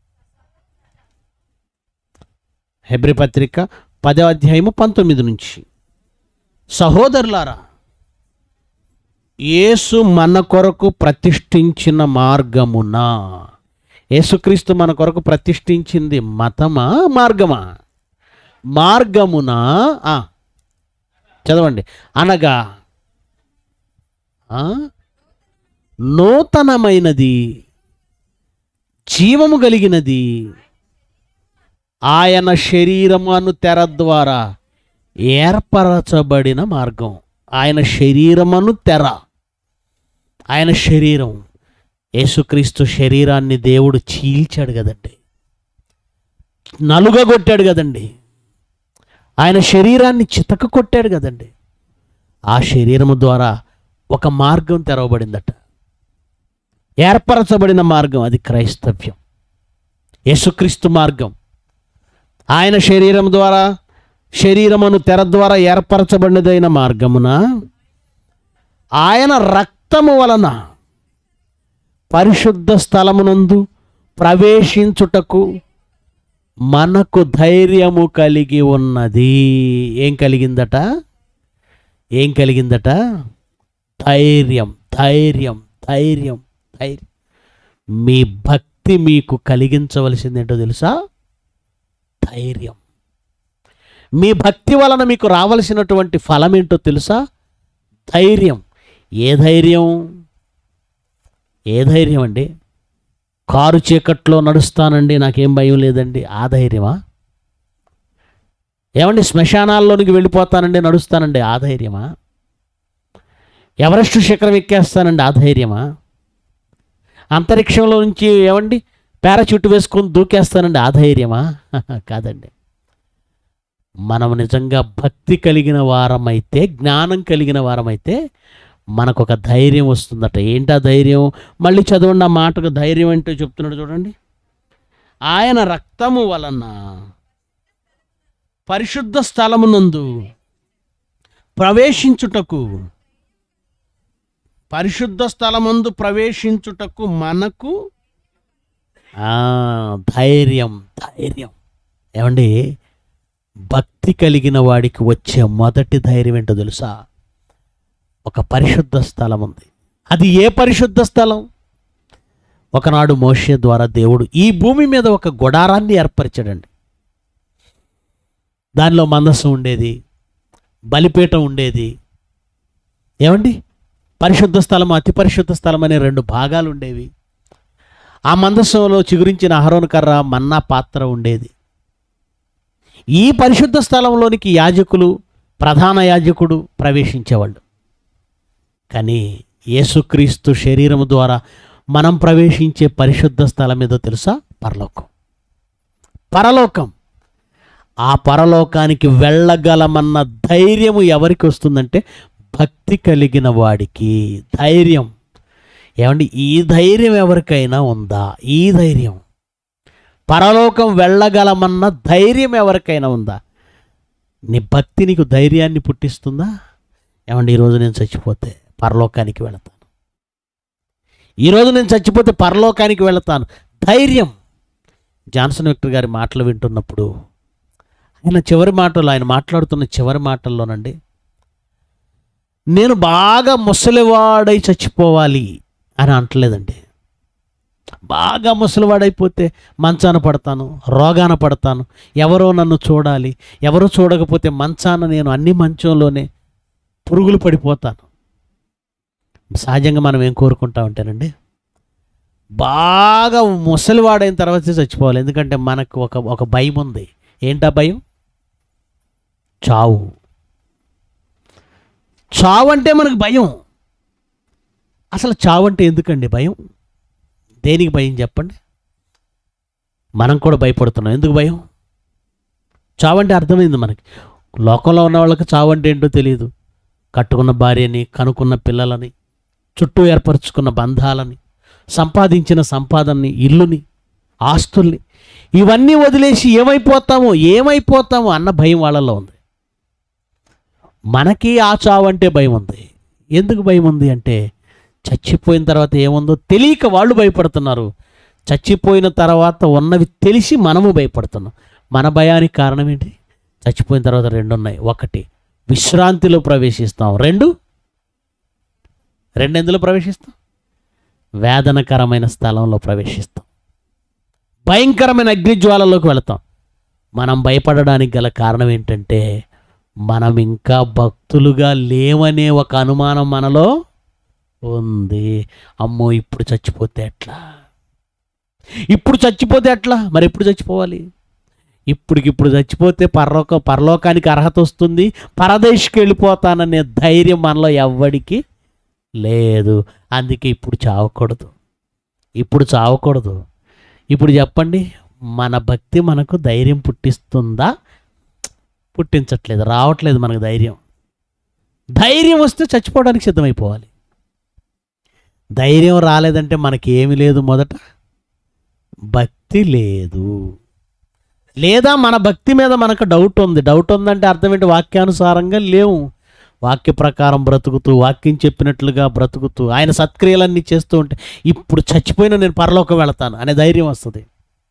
హెబ్రి పత్రిక పదవ అధ్యాయము పంతొమ్మిది నుంచి సహోదరులారా యేసు మన కొరకు ప్రతిష్ఠించిన మార్గమున యేసుక్రీస్తు మన కొరకు ప్రతిష్ఠించింది మతమా మార్గమా మార్గమున ఆ, చదవండి అనగా ఆ, నూతనమైనది జీవము కలిగినది ఆయన శరీరమును తెర ద్వారా ఏర్పరచబడిన మార్గం ఆయన శరీరమును తెర ఆయన శరీరం యేసుక్రీస్తు శరీరాన్ని దేవుడు చీల్చాడు కదండి నలుగగొట్టాడు కదండి ఆయన శరీరాన్ని చితక కొట్టాడు కదండి ఆ శరీరము ద్వారా ఒక మార్గం తెరవబడిందట ఏర్పరచబడిన మార్గం అది క్రైస్తవ్యం యేసుక్రీస్తు మార్గం ఆయన శరీరం ద్వారా శరీరమును తెర ద్వారా ఏర్పరచబడినదైన మార్గమున ఆయన రక్తము వలన పరిశుద్ధ స్థలమునందు ప్రవేశించుటకు మనకు ధైర్యము కలిగి ఉన్నది ఏం కలిగిందట ఏం కలిగిందట ధైర్యం ధైర్యం ధైర్యం ధైర్యం మీ భక్తి మీకు కలిగించవలసింది ఏంటో తెలుసా ధైర్యం మీ భక్తి వలన మీకు రావలసినటువంటి ఫలం ఏంటో తెలుసా ధైర్యం ఏ ధైర్యం ఏ ధైర్యం అండి కారు చీకట్లో నడుస్తానండి నాకేం భయం లేదండి ఆ ధైర్యమా ఏమండి శ్మశానాల్లోనికి వెళ్ళిపోతానండి నడుస్తానండి ఆ ధైర్యమా ఎవరెస్ట్ శిఖరం ఎక్కేస్తానండి ఆ ధైర్యమా అంతరిక్షంలో నుంచి ఏమండి పారాచూట్ వేసుకొని దూకేస్తానండి ఆ ధైర్యమా కాదండి మనం నిజంగా భక్తి కలిగిన వారమైతే జ్ఞానం కలిగిన వారమైతే మనకు ఒక ధైర్యం వస్తుందట ఏంటా ధైర్యం మళ్ళీ చదవండి ఆ మాటకు ధైర్యం అంటే చెప్తున్నాడు చూడండి ఆయన రక్తము వలన పరిశుద్ధ స్థలమునందు ప్రవేశించుటకు పరిశుద్ధ స్థలమందు ప్రవేశించుటకు మనకు ఆ, ధైర్యం ధైర్యం ఏమండి భక్తి కలిగిన వాడికి వచ్చే మొదటి ధైర్యం ఏంటో తెలుసా ఒక పరిశుద్ధ స్థలం ఉంది అది ఏ పరిశుద్ధ స్థలం ఒకనాడు మోషే ద్వారా దేవుడు ఈ భూమి మీద ఒక గుడారాన్ని ఏర్పరిచాడండి దానిలో మందస్సు ఉండేది బలిపీఠం ఉండేది ఏమండి పరిశుద్ధ స్థలం అతి పరిశుద్ధ స్థలం అనే రెండు భాగాలు ఉండేవి ఆ మందస్సులో చిగురించిన అహరోన్ కర్ర మన్నా పాత్ర ఉండేది ఈ పరిశుద్ధ స్థలంలోనికి యాజకులు ప్రధాన యాజకుడు ప్రవేశించేవాళ్ళు కానీ యేసుక్రీస్తు శరీరం ద్వారా మనం ప్రవేశించే పరిశుద్ధ స్థలం ఏదో తెలుసా పరలోకం పరలోకం ఆ పరలోకానికి వెళ్ళగలమన్న ధైర్యము ఎవరికి వస్తుందంటే భక్తి కలిగిన వాడికి ధైర్యం ఏమండి ఈ ధైర్యం ఎవరికైనా ఉందా ఈ ధైర్యం పరలోకం వెళ్ళగలమన్న ధైర్యం ఎవరికైనా ఉందా నీ భక్తి నీకు ధైర్యాన్ని పుట్టిస్తుందా ఏమండి ఈరోజు నేను చచ్చిపోతే పరలోకానికి వెళతాను ఈరోజు నేను చచ్చిపోతే పరలోకానికి వెళతాను ధైర్యం జాన్సన్ విక్టర్ గారి మాటలు వింటున్నప్పుడు ఆయన చివరి మాటలు ఆయన మాట్లాడుతున్న చివరి మాటల్లోనండి నేను బాగా ముసలివాడై చచ్చిపోవాలి అని అంటలేదండి బాగా ముసలివాడైపోతే మంచాన పడతాను రోగాన పడతాను ఎవరో నన్ను చూడాలి ఎవరో చూడకపోతే మంచాన నేను అన్ని మంచంలోనే పురుగులు పడిపోతాను సహజంగా మనం ఏం కోరుకుంటా ఉంటానండి బాగా ముసలివాడైన తర్వాత చచ్చిపోవాలి ఎందుకంటే మనకు ఒక ఒక భయం ఉంది ఏంటా భయం చావు చావు అంటే మనకు భయం అసలు చావు అంటే ఎందుకండి భయం దేనికి భయం చెప్పండి మనం కూడా భయపడుతున్నాం ఎందుకు భయం చావు అంటే అర్థమైంది మనకి లోకంలో ఉన్న వాళ్ళకి చావు అంటే ఏంటో తెలియదు కట్టుకున్న భార్యని కనుక్కున్న పిల్లలని చుట్టూ ఏర్పరచుకున్న బంధాలని సంపాదించిన సంపాదనని ఇల్లుని ఆస్తుల్ని ఇవన్నీ వదిలేసి ఏమైపోతామో ఏమైపోతామో అన్న భయం వాళ్ళలో ఉంది మనకి ఆ చావు అంటే భయం ఉంది ఎందుకు భయం ఉంది అంటే చచ్చిపోయిన తర్వాత ఏముందో తెలియక వాళ్ళు భయపడుతున్నారు చచ్చిపోయిన తర్వాత ఉన్నవి తెలిసి మనము భయపడుతున్నాం మన భయానికి కారణం ఏంటి చచ్చిపోయిన తర్వాత రెండు ఉన్నాయి ఒకటి విశ్రాంతిలో ప్రవేశిస్తాం రెండు రెండు ఎందులో ప్రవేశిస్తాం వేదనకరమైన స్థలంలో ప్రవేశిస్తాం భయంకరమైన అగ్నిజ్వాలలోకి వెళతాం మనం భయపడడానికి గల కారణం ఏంటంటే మనం ఇంకా భక్తులుగా లేవనే ఒక అనుమానం మనలో ఉంది అమ్మో ఇప్పుడు చచ్చిపోతే ఎట్లా ఇప్పుడు చచ్చిపోతే ఎట్లా మరి ఎప్పుడు చచ్చిపోవాలి ఇప్పటికిప్పుడు చచ్చిపోతే పరలోక పరలోకానికి అర్హత వస్తుంది పరదేశ్కి వెళ్ళిపోతాననే ధైర్యం మనలో ఎవ్వడికి లేదు అందుకే ఇప్పుడు చావకూడదు ఇప్పుడు చావకూడదు ఇప్పుడు చెప్పండి మన భక్తి మనకు ధైర్యం పుట్టిస్తుందా పుట్టించట్లేదు రావట్లేదు మనకు ధైర్యం ధైర్యం వస్తే చచ్చిపోవడానికి సిద్ధమైపోవాలి ధైర్యం రాలేదంటే మనకి ఏమి లేదు మొదట భక్తి లేదు లేదా మన భక్తి మీద మనకు డౌట్ ఉంది డౌట్ ఉందంటే అర్థం ఏంటి వాక్యానుసారంగా లేవు వాక్య ప్రకారం బ్రతుకుతూ వాక్యం చెప్పినట్లుగా బ్రతుకుతూ ఆయన సత్క్రియలన్నీ చేస్తూ ఉంటే ఇప్పుడు చచ్చిపోయినా నేను పరలోకం వెళతాను అనే ధైర్యం వస్తుంది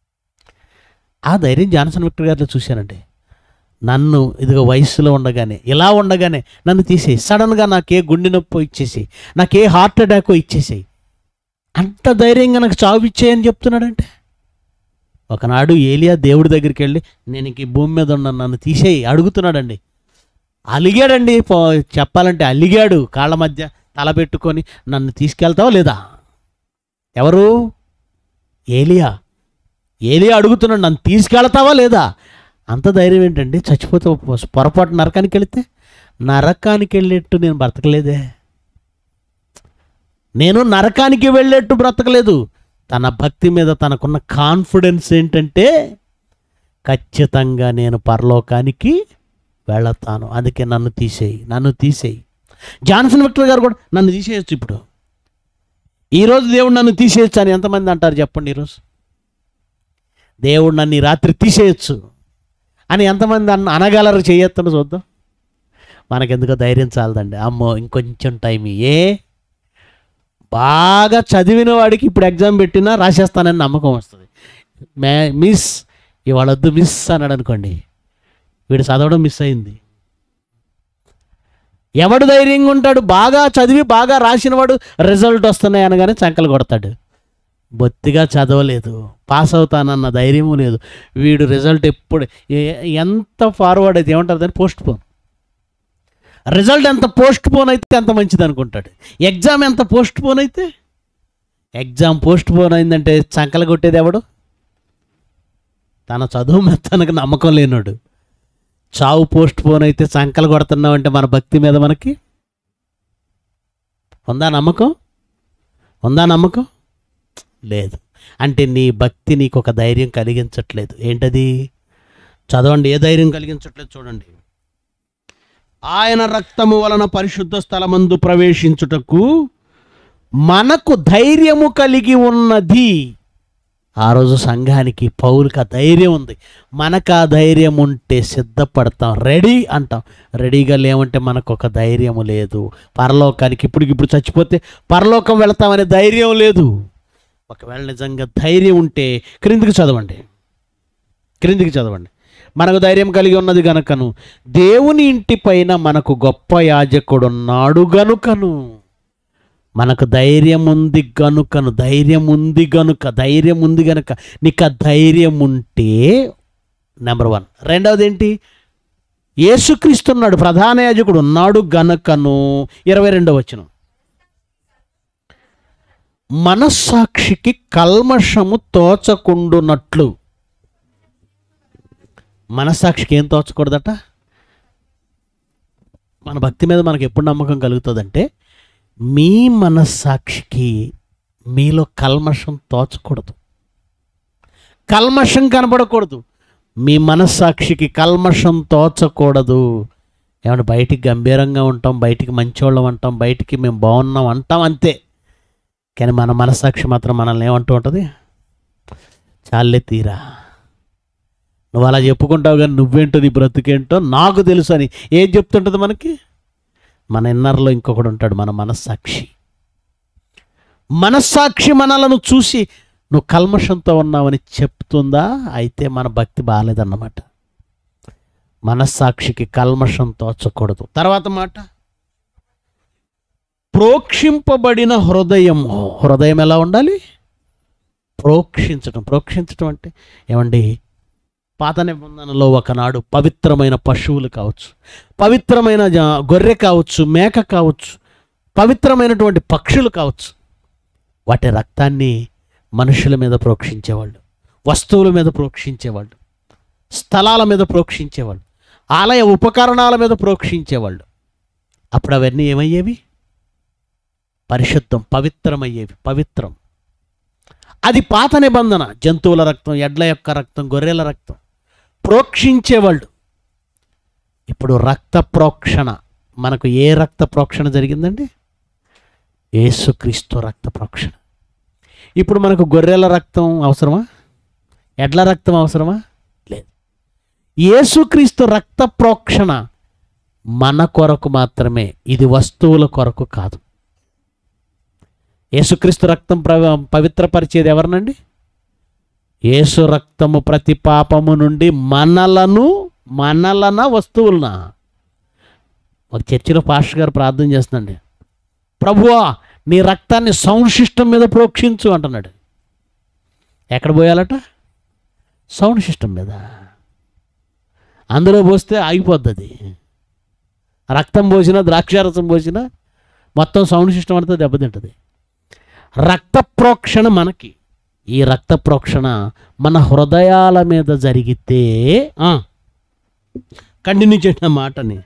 ఆ ధైర్యం జాన్సన్ విక్టర్ గారిలో చూశానండి నన్ను ఇదిగో వయసులో ఉండగానే ఇలా ఉండగానే నన్ను తీసేయి సడన్గా నాకే గుండె నొప్పి ఇచ్చేసి నాకే హార్ట్ అటాక్ ఇచ్చేసేయి అంత ధైర్యంగా నాకు చావు ఇచ్చేయని చెప్తున్నాడంటే ఒకనాడు ఏలియా దేవుడి దగ్గరికి వెళ్ళి నేను ఇంక ఈ భూమి మీద ఉన్న నన్ను తీసేయి అడుగుతున్నాడండి అలిగాడండి పో- చెప్పాలంటే అలిగాడు కాళ్ళ మధ్య తల పెట్టుకొని నన్ను తీసుకెళ్తావా లేదా ఎవరు ఏలియా ఏలియా అడుగుతున్నాడు నన్ను తీసుకెళ్తావా లేదా అంత ధైర్యం ఏంటండి చచ్చిపోతే పొ- పొరపాటు నరకానికి వెళితే నరకానికి వెళ్ళేట్టు నేను బ్రతకలేదే నేను నరకానికి వెళ్ళేట్టు బ్రతకలేదు తన భక్తి మీద తనకున్న కాన్ఫిడెన్స్ ఏంటంటే ఖచ్చితంగా నేను పరలోకానికి వెళతాను అందుకే నన్ను తీసేయి నన్ను తీసేయి జాన్సన్ విక్టర్ గారు కూడా నన్ను తీసేయచ్చు ఇప్పుడు ఈరోజు దేవుడు నన్ను తీసేయచ్చు అని ఎంతమంది అంటారు చెప్పండి ఈరోజు దేవుడు నన్ను ఈ రాత్రి తీసేయచ్చు అని ఎంతమంది అన్న అనగలరు చేయొత్తను చూద్దాం మనకెందుకో ధైర్యం చాలదండి అమ్మో ఇంకొంచెం టైం ఏ బాగా చదివిన వాడికి ఇప్పుడు ఎగ్జామ్ పెట్టినా రాసేస్తానని నమ్మకం వస్తుంది మే మిస్ ఇవాళ వద్దు మిస్ అన్నాడు అనుకోండి వీడు చదవడం మిస్ అయింది ఎవడు ధైర్యంగా ఉంటాడు బాగా చదివి బాగా రాసినవాడు రిజల్ట్ వస్తున్నాయి అనగానే చంకలు కొడతాడు బొత్తిగా చదవలేదు పాస్ అవుతానన్న ధైర్యము లేదు వీడు రిజల్ట్ ఎప్పుడు ఏ- ఎంత ఫార్వర్డ్ అయితే ఏమంటారు దాన్ని పోస్ట్ పోన్ రిజల్ట్ ఎంత పోస్ట్ పోన్ అయితే అంత మంచిది అనుకుంటాడు ఎగ్జామ్ ఎంత పోస్ట్ పోన్ అయితే ఎగ్జామ్ పోస్ట్ పోన్ అయిందంటే చంకలు కొట్టేది ఎవడు తన చదువు మీద తనకు నమ్మకం లేనాడు చావు పోస్ట్ పోన్ అయితే చంకలు కొడుతున్నామంటే మన భక్తి మీద మనకి ఉందా నమ్మకం ఉందా నమ్మకం లేదు అంటే నీ భక్తి నీకు ఒక ధైర్యం కలిగించట్లేదు ఏంటది చదవండి ఏ ధైర్యం కలిగించట్లేదు చూడండి ఆయన రక్తము వలన పరిశుద్ధ స్థలమందు ప్రవేశించుటకు మనకు ధైర్యము కలిగి ఉన్నది ఆ రోజు సంఘానికి పౌరుకి ఆ ధైర్యం ఉంది మనకు ఆ ధైర్యం ఉంటే సిద్ధపడతాం రెడీ అంటాం రెడీగా లేవంటే మనకు ఒక ధైర్యము లేదు పరలోకానికి ఇప్పటికిప్పుడు చచ్చిపోతే పరలోకం వెళతామనే ధైర్యం లేదు ఒకవేళ నిజంగా ధైర్యం ఉంటే క్రిందికి చదవండి క్రిందికి చదవండి మనకు ధైర్యం కలిగి ఉన్నది గనుకను దేవుని ఇంటి పైన మనకు గొప్ప యాజకుడున్నాడు గనుకను మనకు ధైర్యం ఉంది గనుకను ధైర్యం ఉంది గనుక ధైర్యం ఉంది గనుక నీకు ఆ ధైర్యం ఉంటే నెంబర్ వన్ రెండవది ఏంటి యేసుక్రీస్తున్నాడు ప్రధాన యాజకుడు ఉన్నాడు గనుకను ఇరవై రెండవ వచ్చిన మనస్సాక్షికి కల్మషము తోచకుండునట్లు మనస్సాక్షికి ఏం తోచకూడదట మన భక్తి మీద మనకు ఎప్పుడు నమ్మకం కలుగుతుందంటే మీ మనస్సాక్షికి మీలో కల్మషం తోచకూడదు కల్మషం కనపడకూడదు మీ మనస్సాక్షికి కల్మషం తోచకూడదు ఏమంటే బయటికి గంభీరంగా ఉంటాం బయటికి మంచోళ్ళం అంటాం బయటికి మేము బాగున్నాం అంటాం అంతే కానీ మన మనస్సాక్షి మాత్రం మనల్ని ఏమంటూ ఉంటుంది చాలే తీరా నువ్వు అలా చెప్పుకుంటావు కానీ నువ్వేంటో నీ బ్రతుకేంటో నాకు తెలుసు అని ఏం చెప్తుంటుంది మనకి మన ఇన్నర్లో ఇంకొకడు ఉంటాడు మన మనస్సాక్షి మనస్సాక్షి మనలను చూసి నువ్వు కల్మషంతో ఉన్నావని చెప్తుందా అయితే మన భక్తి బాగాలేదన్నమాట మనస్సాక్షికి కల్మషం తోచకూడదు తర్వాత మాట ప్రోక్షింపబడిన హృదయం హృదయం ఎలా ఉండాలి ప్రోక్షించటం ప్రోక్షించటం అంటే ఏమండి పాత నిబంధనలో ఒకనాడు పవిత్రమైన పశువులు కావచ్చు పవిత్రమైన జ- గొర్రె కావచ్చు మేక కావచ్చు పవిత్రమైనటువంటి పక్షులు కావచ్చు వాటి రక్తాన్ని మనుషుల మీద ప్రోక్షించేవాళ్ళు వస్తువుల మీద ప్రోక్షించేవాళ్ళు స్థలాల మీద ప్రోక్షించేవాళ్ళు ఆలయ ఉపకరణాల మీద ప్రోక్షించేవాళ్ళు అప్పుడు అవన్నీ ఏమయ్యేవి పరిశుద్ధం పవిత్రమయ్యేవి పవిత్రం అది పాత నిబంధన జంతువుల రక్తం ఎడ్ల యొక్క రక్తం గొర్రెల రక్తం ప్రోక్షించేవాళ్ళు ఇప్పుడు రక్త ప్రోక్షణ మనకు ఏ రక్త ప్రోక్షణ జరిగిందండి యేసుక్రీస్తు రక్త ప్రోక్షణ ఇప్పుడు మనకు గొర్రెల రక్తం అవసరమా ఎడ్ల రక్తం అవసరమా లేదు యేసుక్రీస్తు రక్త ప్రోక్షణ మన కొరకు మాత్రమే ఇది వస్తువుల కొరకు కాదు యేసుక్రీస్తు రక్తం ప్ర పవిత్రపరిచేది ఎవరినండి యేసు రక్తము ప్రతి పాపము నుండి మనలను మనలన వస్తువులనా ఒక చర్చిలో పాస్టర్ గారు ప్రార్థన చేస్తుందండి ప్రభువా నీ రక్తాన్ని సౌండ్ సిస్టమ్ మీద ప్రోక్షించు అంటున్నాడు ఎక్కడ పోయాలట సౌండ్ సిస్టమ్ మీద అందులో పోస్తే ఆగిపోద్ది అది రక్తం పోసినా ద్రాక్షారసం పోసినా మొత్తం సౌండ్ సిస్టమ్ అంతా దెబ్బతింటుంది రక్త ప్రోక్షణ మనకి ఈ రక్త ప్రోక్షణ మన హృదయాల మీద జరిగితే కంటిన్యూ చేసిన మాటని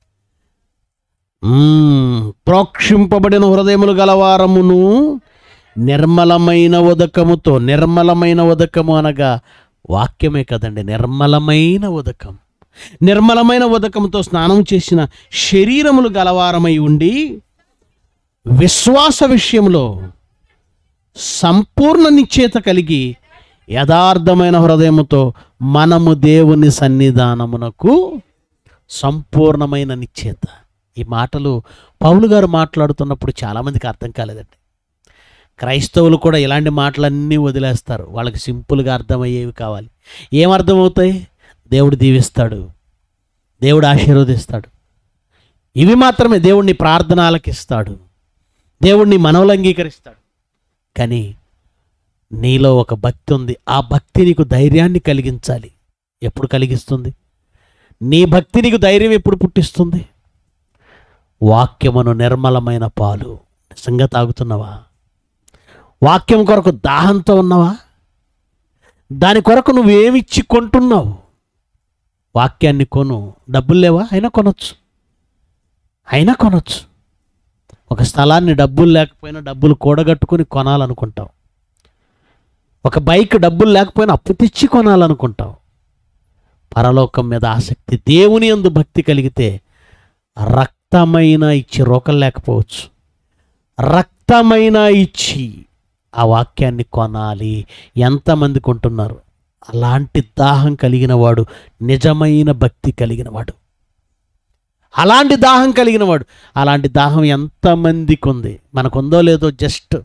మ్మ్. ప్రోక్షింపబడిన హృదయములు గలవారమును నిర్మలమైన ఉదకముతో నిర్మలమైన ఉదకము అనగా వాక్యమే కదండి నిర్మలమైన ఉదకం నిర్మలమైన ఉదకంతో స్నానం చేసిన శరీరములు గలవారమై ఉండి విశ్వాస విషయంలో సంపూర్ణ నిశ్చేత కలిగి యథార్థమైన హృదయముతో మనము దేవుని సన్నిధానమునకు సంపూర్ణమైన నిశ్చేత ఈ మాటలు పౌలు గారు మాట్లాడుతున్నప్పుడు చాలామందికి అర్థం కాలేదండి క్రైస్తవులు కూడా ఇలాంటి మాటలన్నీ వదిలేస్తారు వాళ్ళకి సింపుల్గా అర్థమయ్యేవి కావాలి ఏం అర్థమవుతాయి దేవుడు దీవిస్తాడు దేవుడు ఆశీర్వదిస్తాడు ఇవి మాత్రమే దేవుడిని ప్రార్థన ఆలకిస్తాడు దేవుడిని మనవులు అంగీకరిస్తాడు కానీ నీలో ఒక భక్తి ఉంది ఆ భక్తి నీకు ధైర్యాన్ని కలిగించాలి ఎప్పుడు కలిగిస్తుంది నీ భక్తి నీకు ధైర్యం ఎప్పుడు పుట్టిస్తుంది వాక్యమును నిర్మలమైన పాలు నిజంగా తాగుతున్నావా వాక్యం కొరకు దాహంతో ఉన్నావా దాని కొరకు నువ్వేమిచ్చి కొంటున్నావు వాక్యాన్ని కొను డబ్బులు లేవా అయినా కొనొచ్చు అయినా కొనొచ్చు ఒక స్థలాన్ని డబ్బులు లేకపోయినా డబ్బులు కూడగట్టుకుని కొనాలనుకుంటావు ఒక బైక్ డబ్బులు లేకపోయినా అప్పు తెచ్చి కొనాలనుకుంటావు పరలోకం మీద ఆసక్తి దేవుని యందు భక్తి కలిగితే రక్తమైన ఇచ్చి రోకలు లేకపోవచ్చు రక్తమైన ఇచ్చి ఆ వాక్యాన్ని కొనాలి ఎంతమంది కొంటున్నారు అలాంటి దాహం కలిగిన వాడు నిజమైన భక్తి కలిగిన వాడు అలాంటి దాహం కలిగిన వాడు అలాంటి దాహం ఎంతమందికి ఉంది మనకుందో లేదో జస్ట్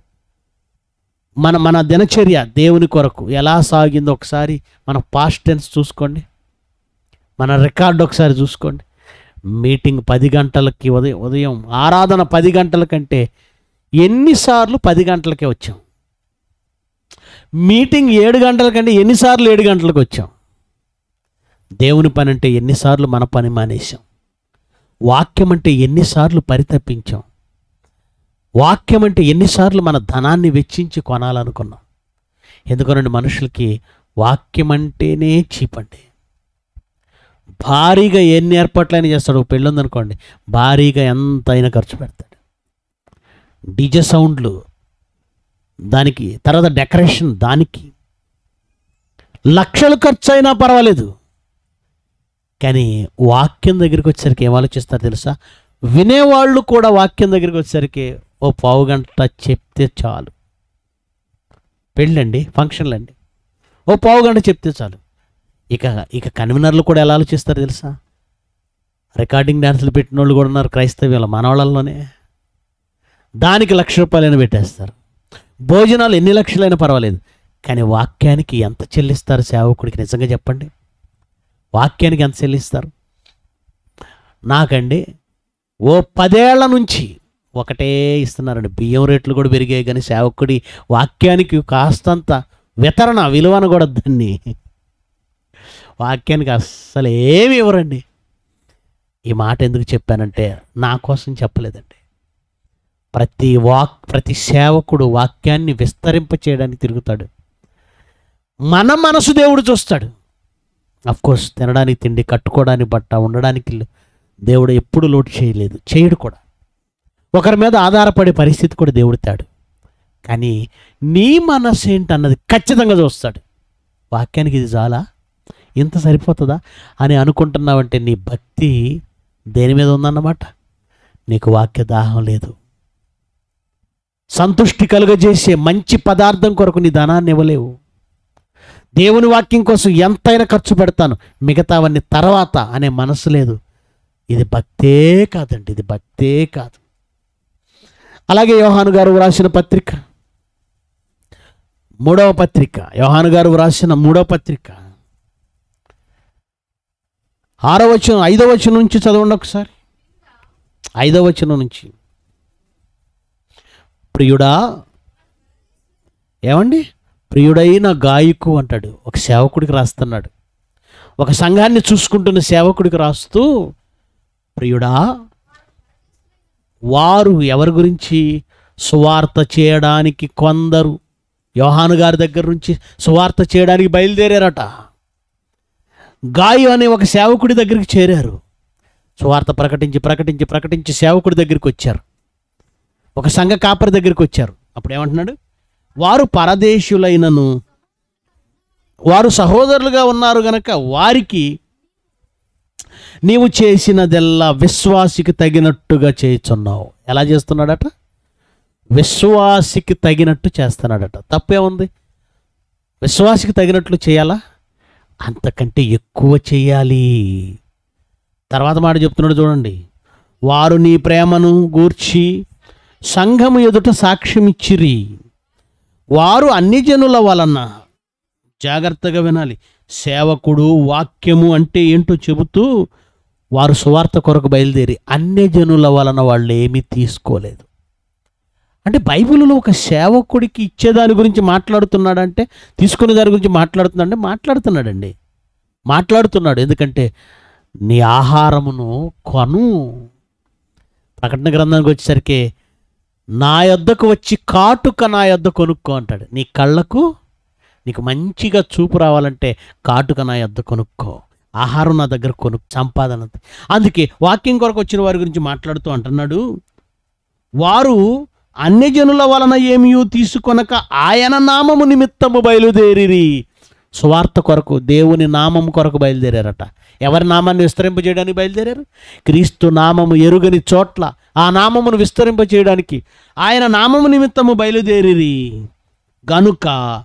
మన మన దినచర్య దేవుని కొరకు ఎలా సాగిందో ఒకసారి మన పాస్ట్ టెన్స్ చూసుకోండి మన రికార్డు ఒకసారి చూసుకోండి మీటింగ్ పది గంటలకి ఉదయం ఉదయం ఆరాధన పది గంటల కంటే ఎన్నిసార్లు పది గంటలకే వచ్చాం మీటింగ్ ఏడు గంటల కంటే ఎన్నిసార్లు ఏడు గంటలకు వచ్చాం దేవుని పని అంటే ఎన్నిసార్లు మన పని మానేశాం వాక్యం అంటే ఎన్నిసార్లు పరితపించాం వాక్యం అంటే ఎన్నిసార్లు మన ధనాన్ని వెచ్చించి కొనాలనుకున్నాం ఎందుకనండి మనుషులకి వాక్యం అంటేనే చీపండి భారీగా ఎన్ని ఏర్పాట్లైనా చేస్తాడు ఒక పెళ్ళి ఉందనుకోండి భారీగా ఎంతైనా ఖర్చు పెడతాడు డీజే సౌండ్లు దానికి తర్వాత డెకరేషన్ దానికి లక్షలు ఖర్చు అయినా పర్వాలేదు కానీ వాక్యం దగ్గరికి వచ్చేసరికి ఏం ఆలోచిస్తారు తెలుసా వినేవాళ్ళు కూడా వాక్యం దగ్గరికి వచ్చేసరికి ఓ పావు గంట చెప్తే చాలు పెళ్ళండి ఫంక్షన్లు అండి ఓ పావు గంట చెప్తే చాలు ఇక ఇక కన్వీనర్లు కూడా ఎలా ఆలోచిస్తారు తెలుసా రికార్డింగ్ డ్యాన్సులు పెట్టిన వాళ్ళు కూడా ఉన్నారు క్రైస్తవ్యుల మనవాళ్ళలోనే దానికి లక్ష రూపాయలైనా పెట్టేస్తారు భోజనాలు ఎన్ని లక్షలైనా పర్వాలేదు కానీ వాక్యానికి ఎంత చెల్లిస్తారు సేవకుడికి నిజంగా చెప్పండి వాక్యానికి ఎంత చెల్లిస్తారు నాకండి ఓ పదేళ్ల నుంచి ఒకటే ఇస్తున్నారండి బియ్యం రేట్లు కూడా పెరిగాయి కానీ సేవకుడి వాక్యానికి కాస్తంత వితరణ విలువను కూడా దాన్ని వాక్యానికి అస్సలు ఏమి ఇవ్వరండి ఈ మాట ఎందుకు చెప్పానంటే నా కోసం చెప్పలేదండి ప్రతి వాక్ ప్రతి సేవకుడు వాక్యాన్ని విస్తరింప చేయడానికి తిరుగుతాడు మన మనసు దేవుడు చూస్తాడు కోర్స్ తినడానికి తిండి కట్టుకోవడానికి బట్ట ఉండడానికి ఇల్లు దేవుడు ఎప్పుడు లోటు చేయలేదు చేయడు కూడా ఒకరి మీద ఆధారపడే పరిస్థితి కూడా దేవుడు తాడు కానీ నీ మనసు ఏంటన్నది ఖచ్చితంగా చూస్తాడు వాక్యానికి ఇది చాలా ఇంత సరిపోతుందా అని అనుకుంటున్నావంటే నీ భక్తి దేని మీద ఉందన్నమాట నీకు వాక్య దాహం లేదు సంతుష్టి కలుగజేసే మంచి పదార్థం కొరకు నీ ధనాన్ని ఇవ్వలేవు దేవుని వాక్యం కోసం ఎంతైనా ఖర్చు పెడతాను మిగతావన్నీ తర్వాత అనే మనసు లేదు ఇది భక్తే కాదండి ఇది భక్తే కాదు అలాగే యోహాను గారు వ్రాసిన పత్రిక మూడవ పత్రిక యోహాను గారు వ్రాసిన మూడవ పత్రిక ఆరో వచనం ఐదో వచనం నుంచి చదవండి ఒకసారి ఐదో వచనం నుంచి ప్రియుడా ఏమండి ప్రియుడైన గాయకు అంటాడు ఒక సేవకుడికి రాస్తున్నాడు ఒక సంఘాన్ని చూసుకుంటున్న సేవకుడికి రాస్తూ ప్రియుడా వారు ఎవరి గురించి సువార్త చేయడానికి కొందరు యోహాను గారి దగ్గర నుంచి సువార్త చేయడానికి బయలుదేరారట గాయు అనే ఒక సేవకుడి దగ్గరికి చేరారు సువార్త ప్రకటించి ప్రకటించి ప్రకటించి సేవకుడి దగ్గరికి వచ్చారు ఒక సంఘ కాపరి దగ్గరికి వచ్చారు అప్పుడు ఏమంటున్నాడు వారు పరదేశులైనను వారు సహోదరులుగా ఉన్నారు గనక వారికి నీవు చేసినదెల్లా విశ్వాసికి తగినట్టుగా చేయుచున్నావు ఎలా చేస్తున్నాడట విశ్వాసికి తగినట్టు చేస్తున్నాడట తప్పే ఉంది విశ్వాసికి తగినట్లు చేయాలా అంతకంటే ఎక్కువ చేయాలి తర్వాత మాట చెప్తున్నాడు చూడండి వారు నీ ప్రేమను గూర్చి సంఘము ఎదుట సాక్ష్యమిచ్చిరి వారు అన్ని జనుల వలన జాగ్రత్తగా వినాలి సేవకుడు వాక్యము అంటే ఏంటో చెబుతూ వారు సువార్త కొరకు బయలుదేరి అన్ని జనుల వలన వాళ్ళు ఏమీ తీసుకోలేదు అంటే బైబిల్లో ఒక సేవకుడికి ఇచ్చేదాని గురించి మాట్లాడుతున్నాడంటే తీసుకునే దాని గురించి మాట్లాడుతున్నాడంటే మాట్లాడుతున్నాడండి మాట్లాడుతున్నాడు ఎందుకంటే నీ ఆహారమును కొను ప్రకటన గ్రంథానికి వచ్చేసరికి నా యొద్దకు వచ్చి కాటుక నా యొద్ద కొనుక్కో అంటాడు నీ కళ్ళకు నీకు మంచిగా చూపు రావాలంటే కాటుక నా యొద్ద కొనుక్కో ఆహారం నా దగ్గర కొను సంపాదన అందుకే వాక్యం కొరకు వచ్చిన వారి గురించి మాట్లాడుతూ అంటున్నాడు వారు అన్ని జనుల వలన ఏమీ తీసుకొనక ఆయన నామము నిమిత్తము బయలుదేరిరి సువార్త కొరకు దేవుని నామము కొరకు బయలుదేరారట ఎవరి నామాన్ని విస్తరింపజేయడానికి బయలుదేరారు క్రీస్తు నామము ఎరుగని చోట్ల ఆ నామమును విస్తరింపజేయడానికి ఆయన నామము నిమిత్తము బయలుదేరిరి గనుక